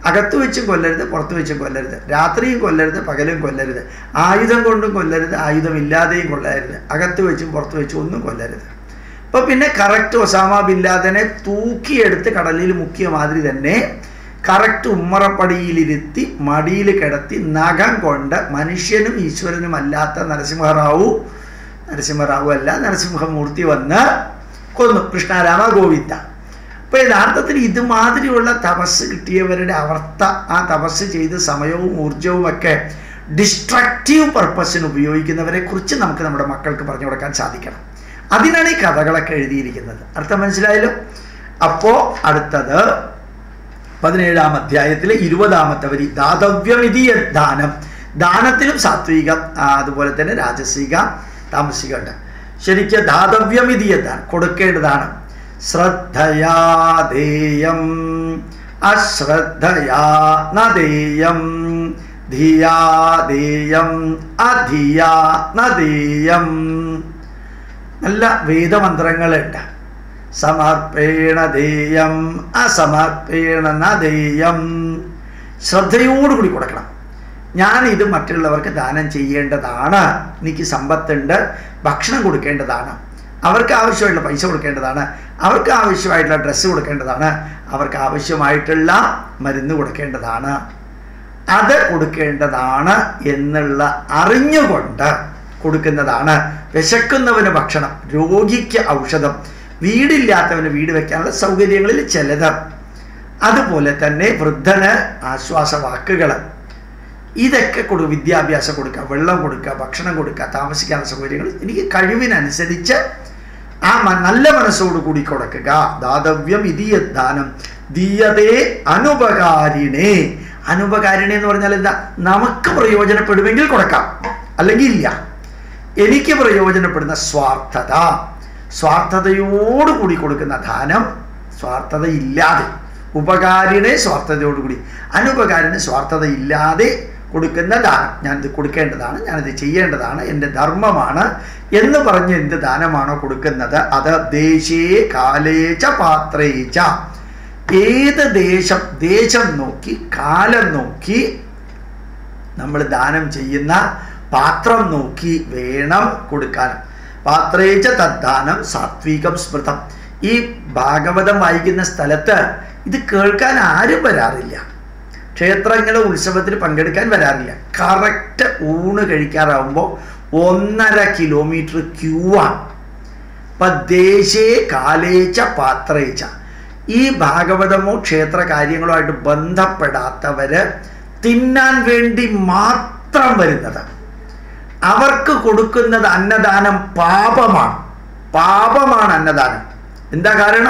അകത്ത് വെച്ചും കൊല്ലരുത് പുറത്ത് വെച്ചും കൊല്ലരുത് രാത്രിയും കൊല്ലരുത് പകലും കൊല്ലരുത് ആയുധം കൊണ്ടും കൊല്ലരുത് ആയുധമില്ലാതെയും കൊല്ലരുത് അകത്ത് വെച്ചും പുറത്ത് വെച്ചും ഒന്നും കൊല്ലരുത് അപ്പോൾ പിന്നെ കറക്റ്റ് ഒസാമ ബിൻ ലാദനെ തൂക്കിയെടുത്ത് കടലിൽ മുക്കിയ മാതിരി തന്നെ കറക്റ്റ് ഉമ്മറപ്പടിയിലിരുത്തി മടിയിൽ കിടത്തി നഖം കൊണ്ട് മനുഷ്യനും ഈശ്വരനും അല്ലാത്ത നരസിംഹറാവു നരസിംഹറാവു അല്ല നരസിംഹമൂർത്തി വന്ന് കൊന്നു കൃഷ്ണരാമ ഗോവിന്ദ അപ്പോൾ യഥാർത്ഥത്തിൽ ഇതുമാതിരിയുള്ള തപസ് കിട്ടിയവരുടെ അവസ്ഥ ആ തപസ് ചെയ്ത് സമയവും ഊർജവും ഒക്കെ ഡിസ്ട്രക്റ്റീവ് പർപ്പസിന് ഉപയോഗിക്കുന്നവരെ കുറിച്ച് നമുക്ക് നമ്മുടെ മക്കൾക്ക് പറഞ്ഞു കൊടുക്കാൻ സാധിക്കണം അതിനാണ് ഈ കഥകളൊക്കെ എഴുതിയിരിക്കുന്നത് അർത്ഥം മനസ്സിലായല്ലോ അപ്പോൾ അടുത്തത് പതിനേഴാം അധ്യായത്തിലെ ഇരുപതാമത്തെ വരി ദാതവ്യമിതി ദാനം ദാനത്തിലും സാത്വികം ആ, അതുപോലെ തന്നെ രാജസിക താമസികമുണ്ട് ശരിക്കും ദാതവ്യമിതി ദാനം കൊടുക്കേണ്ടതാണ് ശ്രദ്ധയാദേയം അശ്രദ്ധയാ നദേയം ധിയാദേയം അധിയാ നദേയം നല്ല വേദമന്ത്രങ്ങളുണ്ട് സമർപ്പേണ ദേയം അസമർപ്പേണ നദേയം ശ്രദ്ധയോടുകൂടി കൊടുക്കണം ഞാൻ ഇത് മറ്റുള്ളവർക്ക് ദാനം ചെയ്യേണ്ടതാണ് എനിക്ക് സമ്പത്തുണ്ട് ഭക്ഷണം കൊടുക്കേണ്ടതാണ് അവർക്ക് ആവശ്യമായിട്ടുള്ള പൈസ കൊടുക്കേണ്ടതാണ് അവർക്ക് ആവശ്യമായിട്ടുള്ള ഡ്രസ്സ് കൊടുക്കേണ്ടതാണ് അവർക്ക് ആവശ്യമായിട്ടുള്ള മരുന്ന് കൊടുക്കേണ്ടതാണ് അത് കൊടുക്കേണ്ടതാണ് എന്നുള്ള അറിഞ്ഞുകൊണ്ട് കൊടുക്കുന്നതാണ് വിശക്കുന്നവന് ഭക്ഷണം രോഗിക്ക് ഔഷധം വീടില്ലാത്തവന് വീട് വെക്കാനുള്ള സൗകര്യങ്ങളിൽ ചിലത് അതുപോലെ തന്നെ വൃദ്ധന് ആശ്വാസവാക്കുകൾ ഇതൊക്കെ കൊടു വിദ്യാഭ്യാസം കൊടുക്കുക വെള്ളം കൊടുക്കുക ഭക്ഷണം കൊടുക്കുക താമസിക്കാനുള്ള സൗകര്യങ്ങൾ എനിക്ക് കഴിവിനനുസരിച്ച് ആ മ- നല്ല മനസ്സോട് കൂടി കൊടുക്കുക ദാതവ്യം ഇതീയ ദാനം ദീയതേ അനുപകാരിണേ അനുപകാരിണി എന്ന് പറഞ്ഞാൽ എന്താ നമുക്ക് പ്രയോജനപ്പെടുമെങ്കിൽ കൊടുക്കാം അല്ലെങ്കിൽ ഇല്ല എനിക്ക് പ്രയോജനപ്പെടുന്ന സ്വാർത്ഥത സ്വാർത്ഥതയോടുകൂടി കൊടുക്കുന്ന ദാനം സ്വാർത്ഥത ഇല്ലാതെ ഉപകാരിനെ സ്വാർത്ഥതയോടുകൂടി അനുപകാരിന് സ്വാർത്ഥത ഇല്ലാതെ കൊടുക്കുന്ന ദാനം ഞാനിത് കൊടുക്കേണ്ടതാണ് ഞാനിത് ചെയ്യേണ്ടതാണ് എൻ്റെ ധർമ്മമാണ് എന്ന് പറഞ്ഞ് എന്ത് ദാനമാണോ കൊടുക്കുന്നത് അത് ദേശേ കാലേച്ച പാത്രേച്ച ഏത് ദേശം ദേശം നോക്കി കാലം നോക്കി നമ്മൾ ദാനം ചെയ്യുന്ന പാത്രം നോക്കി വേണം കൊടുക്കാൻ പാത്രേച്ച തദ്ദാനം സാത്വികം സ്മൃതം ഈ ഭാഗവതം വായിക്കുന്ന സ്ഥലത്ത് ഇത് കേൾക്കാൻ ആരും വരാറില്ല ക്ഷേത്രങ്ങളെ ഉത്സവത്തിന് പങ്കെടുക്കാൻ വരാറില്ല കറക്റ്റ് ഊണ് കഴിക്കാറാവുമ്പോൾ ഒന്നര കിലോമീറ്റർ ക്യൂ ആണ് ഇപ്പം ദേശേ കാലേച്ച പാത്രേച്ച ഈ ഭാഗവതമോ ക്ഷേത്ര കാര്യങ്ങളോ ആയിട്ട് ബന്ധപ്പെടാത്തവര് തിന്നാൻ വേണ്ടി മാത്രം വരുന്നത് അവർക്ക് കൊടുക്കുന്നത് അന്നദാനം പാപമാണ് പാപമാണ് അന്നദാനം എന്താ കാരണം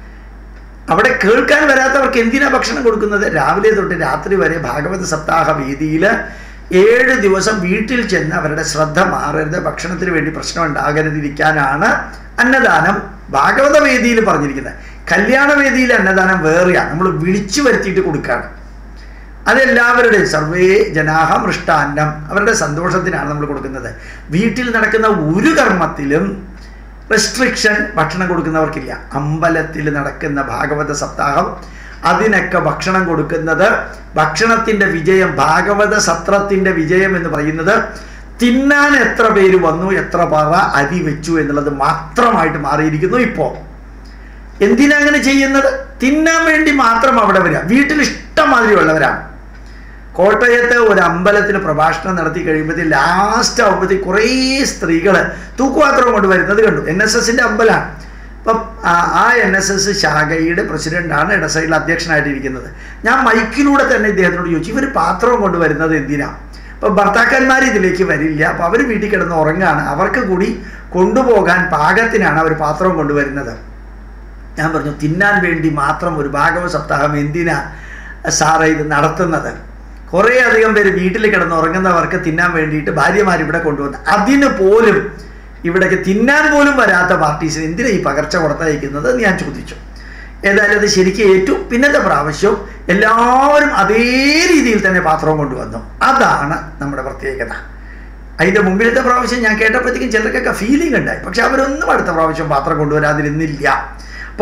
അവിടെ കേൾക്കാൻ വരാത്തവർക്ക് എന്തിനാ ഭക്ഷണം കൊടുക്കുന്നത് രാവിലെ തൊട്ട് രാത്രി വരെ ഭാഗവത സപ്താഹ വേദിയിൽ ഏഴ് ദിവസം വീട്ടിൽ ചെന്ന് അവരുടെ ശ്രദ്ധ മാറരുത് ഭക്ഷണത്തിന് വേണ്ടി പ്രശ്നം ഉണ്ടാകരുതിരിക്കാനാണ് അന്നദാനം ഭാഗവത വേദിയിൽ പറഞ്ഞിരിക്കുന്നത് കല്യാണ വേദിയിൽ അന്നദാനം വേറെയാണ് നമ്മൾ വിളിച്ചു വരുത്തിയിട്ട് കൊടുക്കുകയാണ് അതെല്ലാവരുടെയും സർവേ ജനാഹ മൃഷ്ടാന്നം അവരുടെ സന്തോഷത്തിനാണ് നമ്മൾ കൊടുക്കുന്നത് വീട്ടിൽ നടക്കുന്ന ഒരു കർമ്മത്തിലും റെസ്ട്രിക്ഷൻ ഭക്ഷണം കൊടുക്കുന്നവർക്കില്ല അമ്പലത്തിൽ നടക്കുന്ന ഭാഗവത സപ്താഹം അതിനൊക്കെ ഭക്ഷണം കൊടുക്കുന്നത് ഭക്ഷണത്തിൻ്റെ വിജയം ഭാഗവത സത്രത്തിൻ്റെ വിജയം എന്ന് പറയുന്നത് തിന്നാൻ എത്ര പേര് വന്നു എത്ര പറ അരി വെച്ചു എന്നുള്ളത് മാത്രമായിട്ട് മാറിയിരിക്കുന്നു ഇപ്പോൾ എന്തിനാ അങ്ങനെ ചെയ്യുന്നത് തിന്നാൻ വേണ്ടി മാത്രം അവിടെ വരിക വീട്ടിൽ ഇഷ്ടംമാതിരി ഉള്ളവരാണ് കോട്ടയത്ത് ഒരു അമ്പലത്തിൽ പ്രഭാഷണം നടത്തി കഴിയുമ്പോഴത്തേ ലാസ്റ്റ് ആകുമ്പോഴത്തേക്ക് കുറേ സ്ത്രീകൾ തൂക്കുപാത്രം കൊണ്ട് വരുന്നത് കണ്ടു എൻ എസ് എസിൻ്റെ അമ്പലമാണ് അപ്പം ആ- ആ എൻ എസ് എസ് ശാഖയുടെ പ്രസിഡന്റാണ് ഇടസൈഡിൽ അധ്യക്ഷനായിട്ടിരിക്കുന്നത് ഞാൻ മൈക്കിലൂടെ തന്നെ ഇദ്ദേഹത്തിനോട് ചോദിച്ചു ഇവർ പാത്രം കൊണ്ട് വരുന്നത് എന്തിനാ അപ്പം ഭർത്താക്കന്മാർ ഇതിലേക്ക് വരില്ല അപ്പോൾ അവർ വീട്ടിൽ കിടന്ന് ഉറങ്ങാണ് അവർക്ക് കൂടി കൊണ്ടുപോകാൻ പാകത്തിനാണ് അവർ പാത്രം കൊണ്ടുവരുന്നത് ഞാൻ പറഞ്ഞു തിന്നാൻ വേണ്ടി മാത്രം ഒരു ഭാഗവ സപ്താഹം എന്തിനാ സാറേ ഇത് നടത്തുന്നത് കുറേ അധികം പേര് വീട്ടിൽ കിടന്ന് ഉറങ്ങുന്നവർക്ക് തിന്നാൻ വേണ്ടിയിട്ട് ഭാര്യമാർ ഇവിടെ കൊണ്ടുവന്ന് അതിന് പോലും ഇവിടേക്ക് തിന്നാൻ പോലും വരാത്ത പാർട്ടീസിന് എന്തിനാ ഈ പകർച്ച കൊടുത്തയക്കുന്നത് എന്ന് ഞാൻ ചോദിച്ചു ഏതായാലും അത് ശരിക്കും ഏറ്റു പിന്നത്തെ പ്രാവശ്യം എല്ലാവരും അതേ രീതിയിൽ തന്നെ പാത്രവും കൊണ്ടുവന്നു അതാണ് നമ്മുടെ പ്രത്യേകത അതിൻ്റെ മുമ്പിലത്തെ പ്രാവശ്യം ഞാൻ കേട്ടപ്പോഴത്തേക്കും ചിലർക്കൊക്കെ ഫീലിംഗ് ഉണ്ടായി പക്ഷെ അവരൊന്നും അടുത്ത പ്രാവശ്യം പാത്രം കൊണ്ടുവരാതിരുന്നില്ല അപ്പോൾ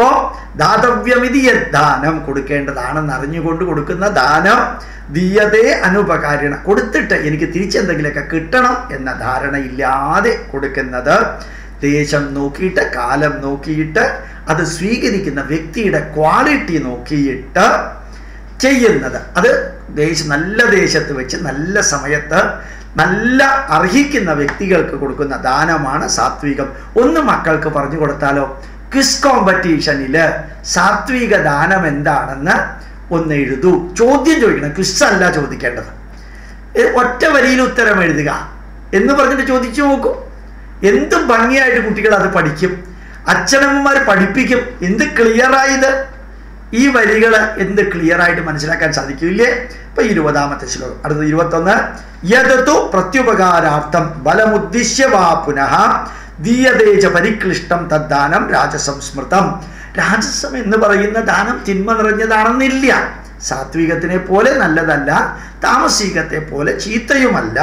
ദാതവ്യമിതി ദാനം കൊടുക്കേണ്ടതാണെന്ന് അറിഞ്ഞുകൊണ്ട് കൊടുക്കുന്ന ദാനം ദീയതേ അനുപകാരിണ കൊടുത്തിട്ട് എനിക്ക് തിരിച്ചെന്തെങ്കിലുമൊക്കെ കിട്ടണം എന്ന ധാരണയില്ലാതെ കൊടുക്കുന്നത് ദേശം നോക്കിയിട്ട് കാലം നോക്കിയിട്ട് അത് സ്വീകരിക്കുന്ന വ്യക്തിയുടെ ക്വാളിറ്റി നോക്കിയിട്ട് ചെയ്യുന്നത് അത് ദേശ നല്ല ദേശത്ത് വെച്ച് നല്ല സമയത്ത് നല്ല അർഹിക്കുന്ന വ്യക്തികൾക്ക് കൊടുക്കുന്ന ദാനമാണ് സാത്വികം ഒന്ന് മക്കൾക്ക് പറഞ്ഞു കൊടുത്താലോ ക്വിസ് കോമ്പറ്റീഷനിൽ സാത്വിക ദാനം എന്താണെന്ന് ഒന്ന് എഴുതൂ ചോദ്യം ചോദിക്കണം ക്വിസ് അല്ല ചോദിക്കേണ്ടത് ഏ, ഒറ്റ വരിയിൽ ഉത്തരം എഴുതുക എന്ന് പറഞ്ഞിട്ട് ചോദിച്ചു നോക്കൂ എന്ത് ഭംഗിയായിട്ട് കുട്ടികൾ അത് പഠിക്കും അച്ഛനമ്മമാർ പഠിപ്പിക്കും എന്ത് ക്ലിയറായത് ഈ വരികൾ എന്ത് ക്ലിയർ ആയിട്ട് മനസ്സിലാക്കാൻ സാധിക്കില്ലേ ഇപ്പൊ ഇരുപതാമത്തെ ശ്ലോകം അടുത്തത് ഇരുപത്തൊന്ന് യദത്തു പ്രത്യുപകാരാർത്ഥം ബലമുദ്ദിശ്യ വാ പുനഃ ദീയതേജ പരിക്ലിഷ്ടം തദ്ദാനം രാജസംസ്മൃതം രാജസം എന്ന് പറയുന്ന ദാനം തിന്മ നിറഞ്ഞതാണെന്നില്ല സാത്വികത്തിനെ പോലെ നല്ലതല്ല താമസികത്തെ പോലെ ചീത്തയുമല്ല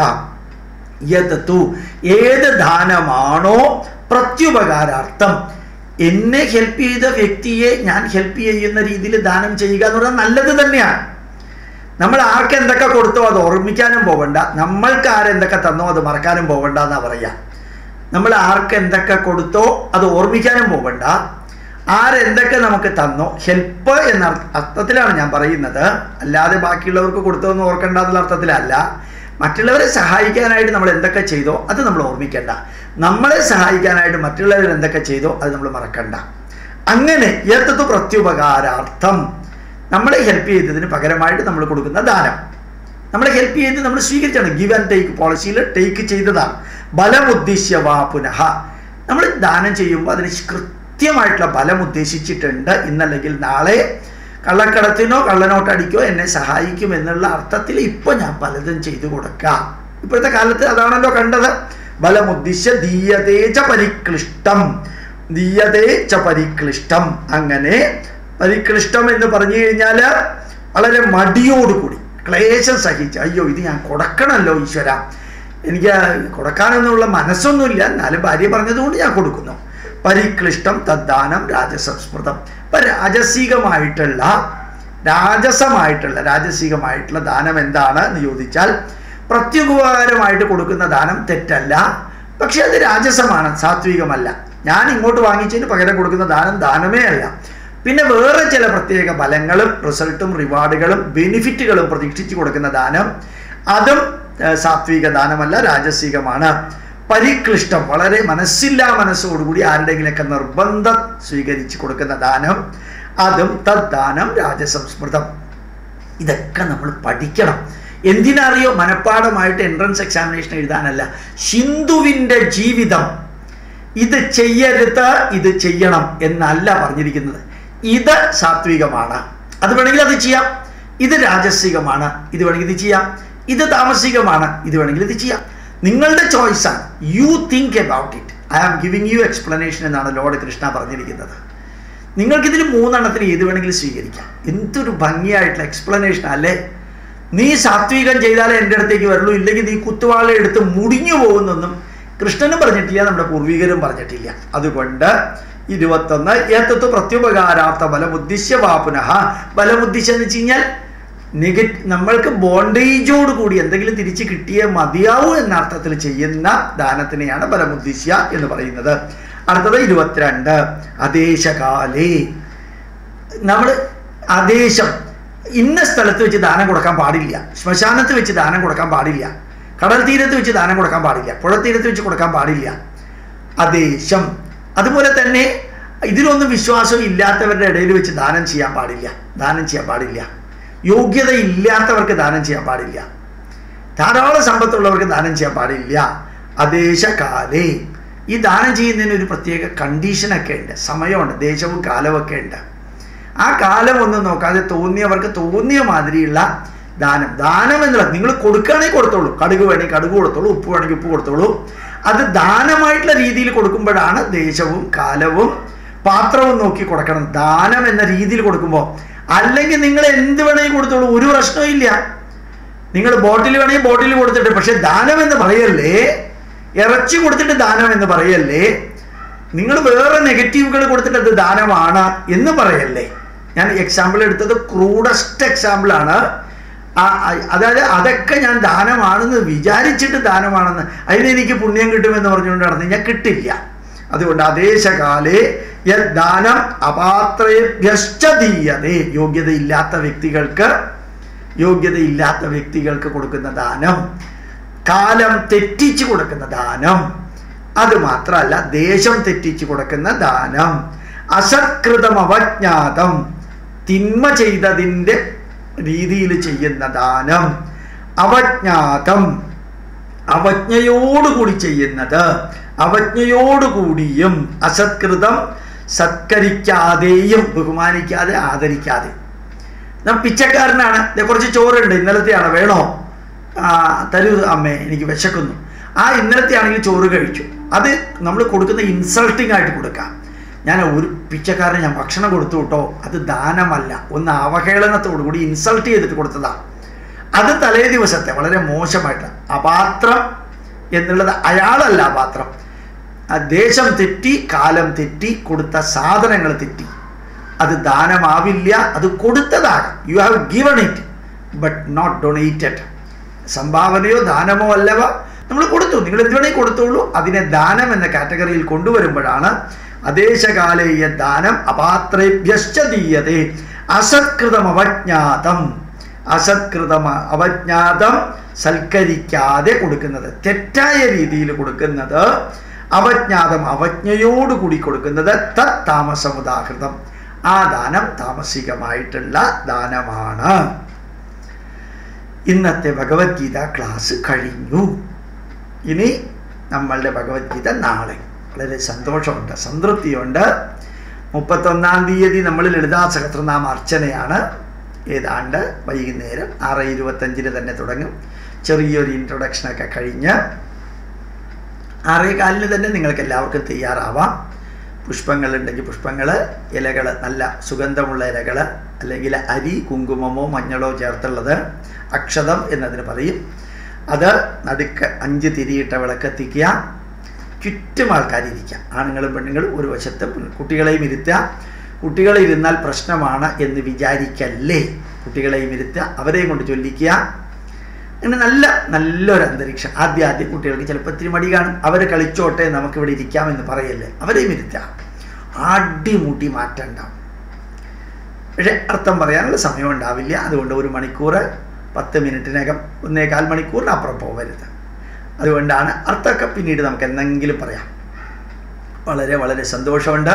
യദത്തു ഏത് ദാനമാണോ പ്രത്യുപകാരാർത്ഥം എന്നെ ഹെൽപ്പ് ചെയ്ത വ്യക്തിയെ ഞാൻ ഹെൽപ്പ് ചെയ്യുന്ന രീതിയിൽ ദാനം ചെയ്യുക എന്ന് പറഞ്ഞാൽ നല്ലത് തന്നെയാണ് നമ്മൾ ആർക്ക് എന്തൊക്കെ കൊടുത്തോ അത് ഓർമ്മിക്കാനും പോകണ്ട നമ്മൾക്ക് ആരെന്തൊക്കെ തന്നോ അത് മറക്കാനും പോകണ്ട എന്നാ പറയാ നമ്മൾ ആർക്ക് എന്തൊക്കെ കൊടുത്തോ അത് ഓർമ്മിക്കാനും പോകണ്ട ആരെന്തൊക്കെ നമുക്ക് തന്നോ ഹെൽപ്പ് എന്ന അർത്ഥ- അർത്ഥത്തിലാണ് ഞാൻ പറയുന്നത് അല്ലാതെ ബാക്കിയുള്ളവർക്ക് കൊടുത്തോ എന്ന് ഓർക്കണ്ട എന്നുള്ള അർത്ഥത്തിലല്ല മറ്റുള്ളവരെ സഹായിക്കാനായിട്ട് നമ്മൾ എന്തൊക്കെ ചെയ്തോ അത് നമ്മൾ ഓർമ്മിക്കണ്ട നമ്മളെ സഹായിക്കാനായിട്ട് മറ്റുള്ളവർ എന്തൊക്കെ ചെയ്തോ അത് നമ്മൾ മറക്കണ്ട അങ്ങനെ യഥത്തു പ്രത്യുപകാരാർത്ഥം നമ്മളെ ഹെൽപ്പ് ചെയ്തതിന് പകരമായിട്ട് നമ്മൾ കൊടുക്കുന്ന ദാനം നമ്മളെ ഹെൽപ്പ് ചെയ്ത് നമ്മൾ സ്വീകരിച്ചാണ് ഗിവ് ആൻഡ് ടേക്ക് പോളിസിയിൽ ടേക്ക് ചെയ്തതാണ് ബലം ഉദ്ദേശ്യ വാ പുനഃ നമ്മൾ ദാനം ചെയ്യുമ്പോൾ അതിന് കൃത്യമായിട്ടുള്ള ബലം ഉദ്ദേശിച്ചിട്ടുണ്ട് ഇന്നല്ലെങ്കിൽ നാളെ കള്ളക്കടത്തിനോ കള്ളനോട്ടടിക്കോ എന്നെ സഹായിക്കും എന്നുള്ള അർത്ഥത്തിൽ ഇപ്പൊ ഞാൻ പലതും ചെയ്തു കൊടുക്കാം ഇപ്പോഴത്തെ കാലത്ത് അതാണല്ലോ കണ്ടത് ബലമുദ്ദിശ്യ ദീയതേച പരിക്ലിഷ്ടം ദീയതേച പരിക്ലിഷ്ടം അങ്ങനെ പരിക്ലിഷ്ടം എന്ന് പറഞ്ഞു കഴിഞ്ഞാൽ വളരെ മടിയോടുകൂടി ക്ലേശം സഹിച്ച് അയ്യോ ഇത് ഞാൻ കൊടുക്കണമല്ലോ ഈശ്വര എനിക്ക് കൊടുക്കാനൊന്നുള്ള മനസ്സൊന്നുമില്ല എന്നാലും ഭാര്യ പറഞ്ഞതുകൊണ്ട് ഞാൻ കൊടുക്കുന്നു പരിക്ലിഷ്ടം തദ്ദാനം രാജസംസ്മൃതം ഇപ്പൊ രാജസികമായിട്ടുള്ള രാജസമായിട്ടുള്ള രാജസികമായിട്ടുള്ള ദാനം എന്താണ് എന്ന് ചോദിച്ചാൽ പ്രത്യുപകാരമായിട്ട് കൊടുക്കുന്ന ദാനം തെറ്റല്ല പക്ഷെ അത് രാജസമാണ് സാത്വികമല്ല ഞാൻ ഇങ്ങോട്ട് വാങ്ങിച്ചതിന് പകരം കൊടുക്കുന്ന ദാനം ദാനമേ അല്ല പിന്നെ വേറെ ചില പ്രത്യേക ഫലങ്ങളും റിസൾട്ടും റിവാർഡുകളും ബെനിഫിറ്റുകളും പ്രതീക്ഷിച്ചു കൊടുക്കുന്ന ദാനം അതും ഏർ, സാത്വിക ദാനമല്ല രാജസികമാണ് പരിക്ലിഷ്ടം വളരെ മനസ്സില്ലാ മനസ്സോടുകൂടി ആരുടെങ്കിലൊക്കെ നിർബന്ധം സ്വീകരിച്ച് കൊടുക്കുന്ന ദാനം അതും തദ്ദാനം രാജസംസ്മൃതം ഇതൊക്കെ നമ്മൾ പഠിക്കണം എന്തിനറിയോ മനഃപ്പാടമായിട്ട് എൻട്രൻസ് എക്സാമിനേഷൻ എഴുതാനല്ല ഹിന്ദുവിൻ്റെ ജീവിതം ഇത് ചെയ്യരുത് ഇത് ചെയ്യണം എന്നല്ല പറഞ്ഞിരിക്കുന്നത് ഇത് സാത്വികമാണ് അത് വേണമെങ്കിൽ അത് ചെയ്യാം ഇത് രാജസികമാണ് ഇത് വേണമെങ്കിൽ ഇത് ചെയ്യാം ഇത് താമസികമാണ് ഇത് വേണമെങ്കിൽ ഇത് ചെയ്യാം നിങ്ങളുടെ ചോയ്സാണ് you think about it I am giving you explanation എന്നാണ് ലോർഡ് കൃഷ്ണ പറഞ്ഞിരിക്കുന്നത് നിങ്ങൾക്കിതിൽ മൂന്നെണ്ണത്തിന് ഏത് വേണമെങ്കിലും സ്വീകരിക്കാം എന്തൊരു ഭംഗിയായിട്ടുള്ള എക്സ്പ്ലനേഷൻ അല്ലേ നീ സാത്വികം ചെയ്താലേ എൻ്റെ അടുത്തേക്ക് വരുള്ളൂ ഇല്ലെങ്കിൽ നീ കുത്തുവാള എടുത്ത് മുടിഞ്ഞു പോകുന്നൊന്നും കൃഷ്ണനും പറഞ്ഞിട്ടില്ല നമ്മുടെ പൂർവികരും പറഞ്ഞിട്ടില്ല അതുകൊണ്ട് ഇരുപത്തൊന്ന് ഏത്തത്വ പ്രത്യുപകാരാർത്ഥ ബലമുദ്ദിശ്യ വാ പുനഃ ബലമുദ്ദിശ്യം എന്ന് വെച്ച് കഴിഞ്ഞാൽ നെഗ നമ്മൾക്ക് ബോണ്ടേജോട് കൂടി എന്തെങ്കിലും തിരിച്ച് കിട്ടിയേ മതിയാവൂ എന്ന അർത്ഥത്തിൽ ചെയ്യുന്ന ദാനത്തിനെയാണ് ബലമുദ്ദിശ്യ എന്ന് പറയുന്നത് അടുത്തത് ഇരുപത്തിരണ്ട് അദേശകാലേ നമ്മൾ ആദേശം ഇന്ന സ്ഥലത്ത് വെച്ച് ദാനം കൊടുക്കാൻ പാടില്ല ശ്മശാനത്ത് വെച്ച് ദാനം കൊടുക്കാൻ പാടില്ല കടൽ തീരത്ത് വെച്ച് ദാനം കൊടുക്കാൻ പാടില്ല പുഴത്തീരത്ത് വെച്ച് കൊടുക്കാൻ പാടില്ല ആദേശം അതുപോലെ തന്നെ ഇതിലൊന്നും വിശ്വാസം ഇല്ലാത്തവരുടെ ഇടയിൽ വെച്ച് ദാനം ചെയ്യാൻ പാടില്ല ദാനം ചെയ്യാൻ പാടില്ല യോഗ്യത ഇല്ലാത്തവർക്ക് ദാനം ചെയ്യാൻ പാടില്ല ധാരാളം സമ്പത്തുള്ളവർക്ക് ദാനം ചെയ്യാൻ പാടില്ല അദേശകാലേ ഈ ദാനം ചെയ്യുന്നതിന് ഒരു പ്രത്യേക കണ്ടീഷനൊക്കെ ഉണ്ട് സമയമുണ്ട് ദേശവും കാലവും ഒക്കെ ഉണ്ട് ആ കാലം ഒന്നും നോക്കാതെ തോന്നിയവർക്ക് തോന്നിയ മാതിരിയുള്ള ദാനം ദാനം എന്നുള്ളത് നിങ്ങൾ കൊടുക്കുകയാണെങ്കിൽ കൊടുത്തോളൂ കടുക് വേണമെങ്കിൽ കടുക് കൊടുത്തോളൂ ഉപ്പ് വേണമെങ്കിൽ ഉപ്പ് കൊടുത്തോളൂ അത് ദാനമായിട്ടുള്ള രീതിയിൽ കൊടുക്കുമ്പോഴാണ് ദേശവും കാലവും പാത്രവും നോക്കി കൊടുക്കണം ദാനം എന്ന രീതിയിൽ കൊടുക്കുമ്പോൾ അല്ലെങ്കിൽ നിങ്ങൾ എന്ത് വേണമെങ്കിൽ കൊടുത്തോളൂ ഒരു പ്രശ്നവും ഇല്ല നിങ്ങൾ ബോട്ടിൽ വേണമെങ്കിൽ ബോട്ടിൽ കൊടുത്തിട്ട് പക്ഷെ ദാനം എന്ന് പറയല്ലേ ഇറച്ചി കൊടുത്തിട്ട് ദാനം എന്ന് പറയല്ലേ നിങ്ങൾ വേറെ നെഗറ്റീവുകൾ കൊടുത്തിട്ട് അത് ദാനമാണ് എന്ന് പറയല്ലേ ഞാൻ എക്സാമ്പിൾ എടുത്തത് ക്രൂഡസ്റ്റ് എക്സാമ്പിൾ ആണ് ആ- ആ- അതായത് അതൊക്കെ ഞാൻ ദാനമാണെന്ന് വിചാരിച്ചിട്ട് ദാനമാണെന്ന് അതിന് എനിക്ക് പുണ്യം കിട്ടുമെന്ന് പറഞ്ഞുകൊണ്ട് നടന്നു ഞാൻ കിട്ടില്ല അതുകൊണ്ട് ആദേശകാലേ ദാനം അപാത്രേഭ്യശ്ചതീയതേ യോഗ്യതയില്ലാത്ത വ്യക്തികൾക്ക് യോഗ്യതയില്ലാത്ത വ്യക്തികൾക്ക് കൊടുക്കുന്ന ദാനം കാലം തെറ്റിച്ച് കൊടുക്കുന്ന ദാനം അത് മാത്രമല്ല ദേശം തെറ്റിച്ച് കൊടുക്കുന്ന ദാനം അസത്കൃതം അവജ്ഞാതം തിന്മ ചെയ്തതിൻ്റെ രീതിയിൽ ചെയ്യുന്ന ദാനം അവജ്ഞാതം അവജ്ഞയോടുകൂടി ചെയ്യുന്നത് അവജ്ഞയോടുകൂടിയും അസത്കൃതം സത്കരിക്കാതെയും ബഹുമാനിക്കാതെ ആദരിക്കാതെ ഞാൻ പിച്ചക്കാരനാണ് ദേ കുറച്ച് ചോറുണ്ട് ഇന്നലത്തെയാണ് വേണോ ആ, തരൂ അമ്മേ എനിക്ക് വിശക്കുന്നു ആ ഇന്നലത്തെ ആണെങ്കിൽ ചോറ് കഴിച്ചു അത് നമ്മൾ കൊടുക്കുന്ന ഇൻസൾട്ടിങ് ആയിട്ട് കൊടുക്കാം ഞാൻ ഒരു പിച്ചക്കാരന് ഞാൻ ഭക്ഷണം കൊടുത്തു കേട്ടോ അത് ദാനമല്ല ഒന്ന് അവഹേളനത്തോടു കൂടി ഇൻസൾട്ട് ചെയ്തിട്ട് കൊടുത്തതാണ് അത് തലേ ദിവസത്തെ വളരെ മോശമായിട്ട് അപാത്രം എന്നുള്ളത് അയാളല്ല അപാത്രം ആ ദേശം തെറ്റി കാലം തെറ്റി കൊടുത്ത സാധനങ്ങൾ തെറ്റി അത് ദാനമാവില്ല അത് കൊടുത്തതാകാം you have given it but not donated സംഭാവനയോ ദാനമോ അല്ലവ നമ്മൾ കൊടുത്തു നിങ്ങൾ എന്ത് വേണമെങ്കിൽ കൊടുത്തോളൂ അതിനെ ദാനം എന്ന കാറ്റഗറിയിൽ കൊണ്ടുവരുമ്പോഴാണ് അദേശകാലേയ ദാനം അപാത്രേഭ്യശ്ചതീയതേ അസത്കൃതം അവജ്ഞാതം അസത്കൃതം അവജ്ഞാതം സൽക്കരിക്കാതെ കൊടുക്കുന്നത് തെറ്റായ രീതിയിൽ കൊടുക്കുന്നത് അവജ്ഞാതം അവജ്ഞയോടുകൂടി കൊടുക്കുന്നത് തത് താമസമുദാഹൃതം ആ ദാനം താമസികമായിട്ടുള്ള ദാനമാണ് ഇന്നത്തെ ഭഗവത്ഗീത ക്ലാസ് കഴിഞ്ഞു ഇനി നമ്മളുടെ ഭഗവത്ഗീത നാളെ വളരെ സന്തോഷമുണ്ട് സംതൃപ്തിയുണ്ട് മുപ്പത്തൊന്നാം തീയതി നമ്മൾ ലളിതാ സഹസ്രനാമ അർച്ചനയാണ് ഏതാണ്ട് വൈകുന്നേരം ആറ് ഇരുപത്തഞ്ചിന് തന്നെ തുടങ്ങും ചെറിയൊരു ഇൻട്രൊഡക്ഷനൊക്കെ കഴിഞ്ഞ് ആറേ കാലിന് തന്നെ നിങ്ങൾക്ക് എല്ലാവർക്കും തയ്യാറാവാം പുഷ്പങ്ങളുണ്ടെങ്കിൽ പുഷ്പങ്ങൾ ഇലകൾ നല്ല സുഗന്ധമുള്ള ഇലകൾ അല്ലെങ്കിൽ അരി കുങ്കുമമോ മഞ്ഞളോ ചേർത്തുള്ളത് അക്ഷതം എന്നതിന് പറയും അത് നടുക്ക് അഞ്ച് തിരിയിട്ട വിളക്കെത്തിക്കുക ചുറ്റും ആൾക്കാരിരിക്കുക ആണുങ്ങളും പെണ്ണുങ്ങളും ഒരു വശത്ത് കുട്ടികളെയും ഇരുത്തുക കുട്ടികളെ ഇരുന്നാൽ പ്രശ്നമാണ് എന്ന് വിചാരിക്കല്ലേ കുട്ടികളെയും ഇരുത്തുക അവരെയും കൊണ്ട് ചൊല്ലിക്കുക അങ്ങനെ നല്ല നല്ലൊരു അന്തരീക്ഷം ആദ്യം ആദ്യം കുട്ടികൾക്ക് ചിലപ്പോൾ ഇത്തിരി മടി കാണും അവർ കളിച്ചോട്ടെ നമുക്കിവിടെ ഇരിക്കാമെന്ന് പറയല്ലേ അവരെയും ഇരുത്തുക അടിമുടി മാറ്റം ഉണ്ടാവും പക്ഷെ അർത്ഥം പറയാനുള്ള സമയം ഉണ്ടാവില്ല അതുകൊണ്ട് ഒരു മണിക്കൂർ പത്ത് മിനിറ്റിനകം ഒന്നേകാൽ മണിക്കൂറിന് അപ്പുറം പോകരുത് അതുകൊണ്ടാണ് അർത്ഥമൊക്കെ പിന്നീട് നമുക്ക് എന്തെങ്കിലും പറയാം വളരെ വളരെ സന്തോഷമുണ്ട്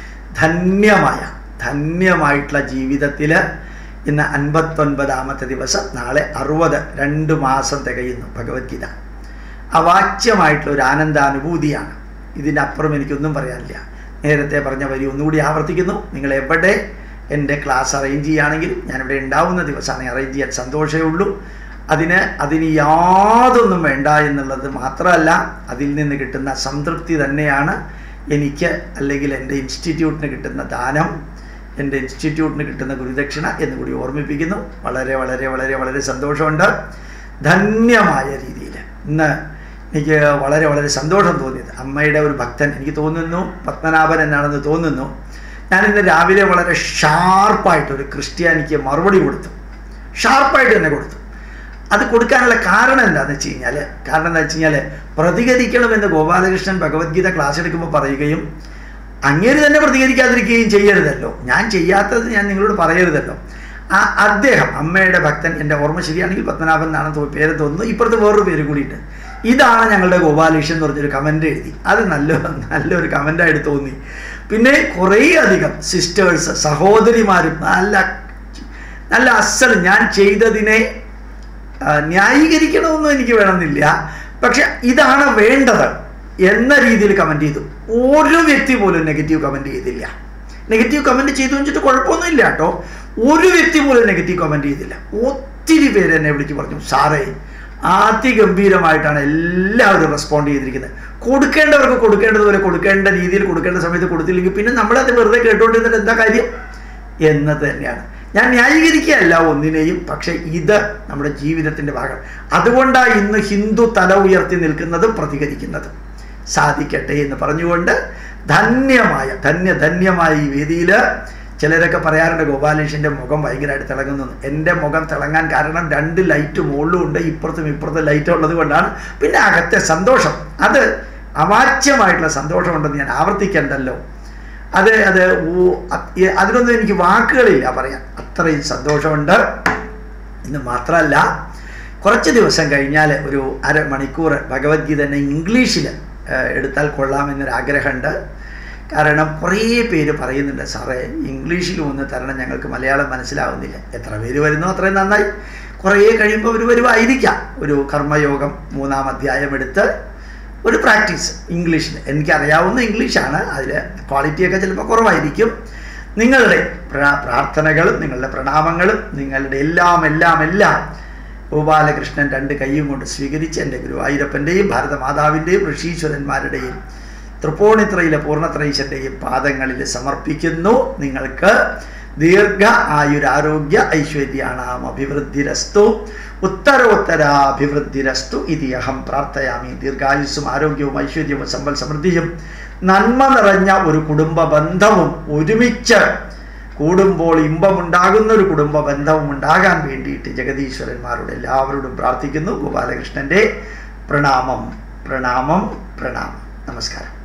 ധന്യമായ ധന്യമായിട്ടുള്ള ജീവിതത്തിൽ ഇന്ന് അൻപത്തൊൻപതാമത്തെ ദിവസം നാളെ അറുപത് രണ്ട് മാസം തികയുന്നു ഭഗവത്ഗീത അവാച്യമായിട്ടുള്ള ഒരു ആനന്ദാനുഭൂതിയാണ് ഇതിൻ്റെ അപ്പുറം എനിക്കൊന്നും പറയാനില്ല നേരത്തെ പറഞ്ഞ വരി ഒന്നുകൂടി ആവർത്തിക്കുന്നു നിങ്ങൾ എവിടെ എൻ്റെ ക്ലാസ് അറേഞ്ച് ചെയ്യുകയാണെങ്കിലും ഞാനിവിടെ ഉണ്ടാവുന്ന ദിവസമാണ് അറേഞ്ച് ചെയ്യാൻ സന്തോഷമേ ഉള്ളൂ അതിന് അതിന് യാതൊന്നും വേണ്ട എന്നുള്ളത് മാത്രമല്ല അതിൽ നിന്ന് കിട്ടുന്ന സംതൃപ്തി തന്നെയാണ് എനിക്ക് അല്ലെങ്കിൽ എൻ്റെ ഇൻസ്റ്റിറ്റ്യൂട്ടിന് കിട്ടുന്ന ദാനം എൻ്റെ ഇൻസ്റ്റിറ്റ്യൂട്ടിന് കിട്ടുന്ന ഗുരുദക്ഷിണ എന്ന് കൂടി ഓർമ്മിപ്പിക്കുന്നു വളരെ വളരെ വളരെ വളരെ സന്തോഷമുണ്ട് ധന്യമായ രീതിയിൽ ഇന്ന് എനിക്ക് വളരെ വളരെ സന്തോഷം തോന്നിയത് അമ്മയുടെ ഒരു ഭക്തൻ എനിക്ക് തോന്നുന്നു പത്മനാഭൻ എന്നാണെന്ന് തോന്നുന്നു ഞാൻ ഇന്ന് രാവിലെ വളരെ ഷാർപ്പായിട്ട് ഒരു ക്രിസ്ത്യാനിക്ക് മറുപടി കൊടുത്തു ഷാർപ്പായിട്ട് തന്നെ കൊടുത്തു അത് കൊടുക്കാനുള്ള കാരണം എന്താണെന്ന് വെച്ച് കഴിഞ്ഞാൽ കാരണം എന്താ വെച്ച് കഴിഞ്ഞാൽ പ്രതികരിക്കണമെന്ന് ഗോപാലകൃഷ്ണൻ ഭഗവത്ഗീത ക്ലാസ് എടുക്കുമ്പോൾ പറയുകയും അങ്ങേര് തന്നെ പ്രതികരിക്കാതിരിക്കുകയും ചെയ്യരുതല്ലോ ഞാൻ ചെയ്യാത്തത് ഞാൻ നിങ്ങളോട് പറയരുതല്ലോ ആ അദ്ദേഹം അമ്മയുടെ ഭക്തൻ എൻ്റെ ഓർമ്മ ശരിയാണെങ്കിൽ പത്മനാഭൻ എന്നാണ് തോ- പേര് തോന്നുന്നു ഇപ്പുറത്ത് വേറൊരു പേര് കൂടിയിട്ട് ഇതാണ് ഞങ്ങളുടെ ഗോപാലകൃഷ്ണൻ എന്ന് പറഞ്ഞൊരു കമൻ്റ് എഴുതി അത് നല്ല നല്ലൊരു കമൻ്റായിട്ട് തോന്നി പിന്നെ കുറേ അധികം സിസ്റ്റേഴ്സ് സഹോദരിമാരും നല്ല നല്ല അസൽ ഞാൻ ചെയ്തതിനെ ആ, ന്യായീകരിക്കണമെന്നും എനിക്ക് വേണമെന്നില്ല പക്ഷെ ഇതാണ് വേണ്ടത് എന്ന രീതിയിൽ കമൻറ്റ് ചെയ്തു ഒരു വ്യക്തി പോലും നെഗറ്റീവ് കമൻറ്റ് ചെയ്തില്ല നെഗറ്റീവ് കമൻറ്റ് ചെയ്തു വെച്ചിട്ട് കുഴപ്പമൊന്നുമില്ല കേട്ടോ ഒരു വ്യക്തി പോലും നെഗറ്റീവ് കമൻറ്റ് ചെയ്തില്ല ഒത്തിരി പേര് എന്നെ വിളിച്ച് പറഞ്ഞു സാറേ അതിഗംഭീരമായിട്ടാണ് എല്ലാവരും റെസ്പോണ്ട് ചെയ്തിരിക്കുന്നത് കൊടുക്കേണ്ടവർക്ക് കൊടുക്കേണ്ടതുപോലെ കൊടുക്കേണ്ട രീതിയിൽ കൊടുക്കേണ്ട സമയത്ത് കൊടുത്തില്ലെങ്കിൽ പിന്നെ നമ്മളത് വെറുതെ കേട്ടുകൊണ്ടിരുന്നിട്ട് എന്താ കാര്യം എന്നത് തന്നെയാണ് ഞാൻ ന്യായീകരിക്കുകയല്ല ഒന്നിനെയും പക്ഷെ ഇത് നമ്മുടെ ജീവിതത്തിൻ്റെ ഭാഗം അതുകൊണ്ടാണ് ഇന്ന് ഹിന്ദു തല ഉയർത്തി നിൽക്കുന്നതും പ്രതികരിക്കുന്നതും സാധിക്കട്ടെ എന്ന് പറഞ്ഞുകൊണ്ട് ധന്യമായ ധന്യ ധന്യമായ ഈ വേദിയിൽ ചിലരൊക്കെ പറയാറുണ്ട് ഗോപാലകൃഷ്ണൻ്റെ മുഖം ഭയങ്കരമായിട്ട് തിളങ്ങുന്നു എൻ്റെ മുഖം തിളങ്ങാൻ കാരണം രണ്ട് ലൈറ്റ് മുകളിലും ഉണ്ട് ഇപ്പുറത്തും ഇപ്പുറത്തും ലൈറ്റ് ഉള്ളത് കൊണ്ടാണ് പിന്നെ അകത്തെ സന്തോഷം അത് അവാച്യമായിട്ടുള്ള സന്തോഷമുണ്ടെന്ന് ഞാൻ ആവർത്തിക്കണ്ടല്ലോ അത് അത് ഊ- അത് ഈ- അതിനൊന്നും എനിക്ക് വാക്കുകളില്ല പറയാൻ അത്രയും സന്തോഷമുണ്ട് ഇന്ന് മാത്രമല്ല കുറച്ച് ദിവസം കഴിഞ്ഞാൽ ഒരു അരമണിക്കൂർ ഭഗവത്ഗീത തന്നെ ഇംഗ്ലീഷിൽ എടുത്താൽ കൊള്ളാമെന്നൊരാഗ്രഹമുണ്ട് കാരണം കുറേ പേര് പറയുന്നുണ്ട് സാറേ ഇംഗ്ലീഷിൽ ഒന്ന് തരണം ഞങ്ങൾക്ക് മലയാളം മനസ്സിലാവുന്നില്ല എത്ര പേര് വരുന്നു അത്രയും നന്നായി കുറേ കഴിയുമ്പോൾ ഒരു വരുമായിരിക്കാം ഒരു കർമ്മയോഗം മൂന്നാം അധ്യായം എടുത്ത് ഒരു പ്രാക്ടീസ് ഇംഗ്ലീഷിൽ എനിക്കറിയാവുന്ന ഇംഗ്ലീഷാണ് അതിൽ ക്വാളിറ്റിയൊക്കെ ചിലപ്പോൾ കുറവായിരിക്കും നിങ്ങളുടെ പ്രാ- പ്രാർത്ഥനകളും നിങ്ങളുടെ പ്രണാമങ്ങളും നിങ്ങളുടെ എല്ലാം എല്ലാം എല്ലാം ഗോപാലകൃഷ്ണൻ രണ്ട് കൈയും കൊണ്ട് സ്വീകരിച്ച് എൻ്റെ ഗുരുവായൂരപ്പൻ്റെയും ഭാരതമാതാവിൻ്റെയും ഋഷീശ്വരന്മാരുടെയും തൃപ്പൂണിത്രയിലെ പൂർണ്ണത്രയീശൻ്റെയും പാദങ്ങളിൽ സമർപ്പിക്കുന്നു നിങ്ങൾക്ക് ദീർഘ ആയുരാരോഗ്യ ഐശ്വര്യാണാം അഭിവൃദ്ധിരസ്തു ഉത്തരോത്തരാഭിവൃദ്ധിരസ്തു ഇതി അഹം പ്രാർത്ഥയാമി ദീർഘായുസ്സും ആരോഗ്യവും ഐശ്വര്യവും സമ്പൽ സമൃദ്ധിയും നന്മ നിറഞ്ഞ ഒരു കുടുംബ ബന്ധവും ഒരുമിച്ച് കൂടുമ്പോൾ ഇമ്പമുണ്ടാകുന്ന ഒരു കുടുംബ ബന്ധവും ഉണ്ടാകാൻ വേണ്ടിയിട്ട് ജഗതീശ്വരന്മാരോട് എല്ലാവരോടും പ്രാർത്ഥിക്കുന്നു ഗോപാലകൃഷ്ണൻ്റെ പ്രണാമം പ്രണാമം പ്രണാമം നമസ്കാരം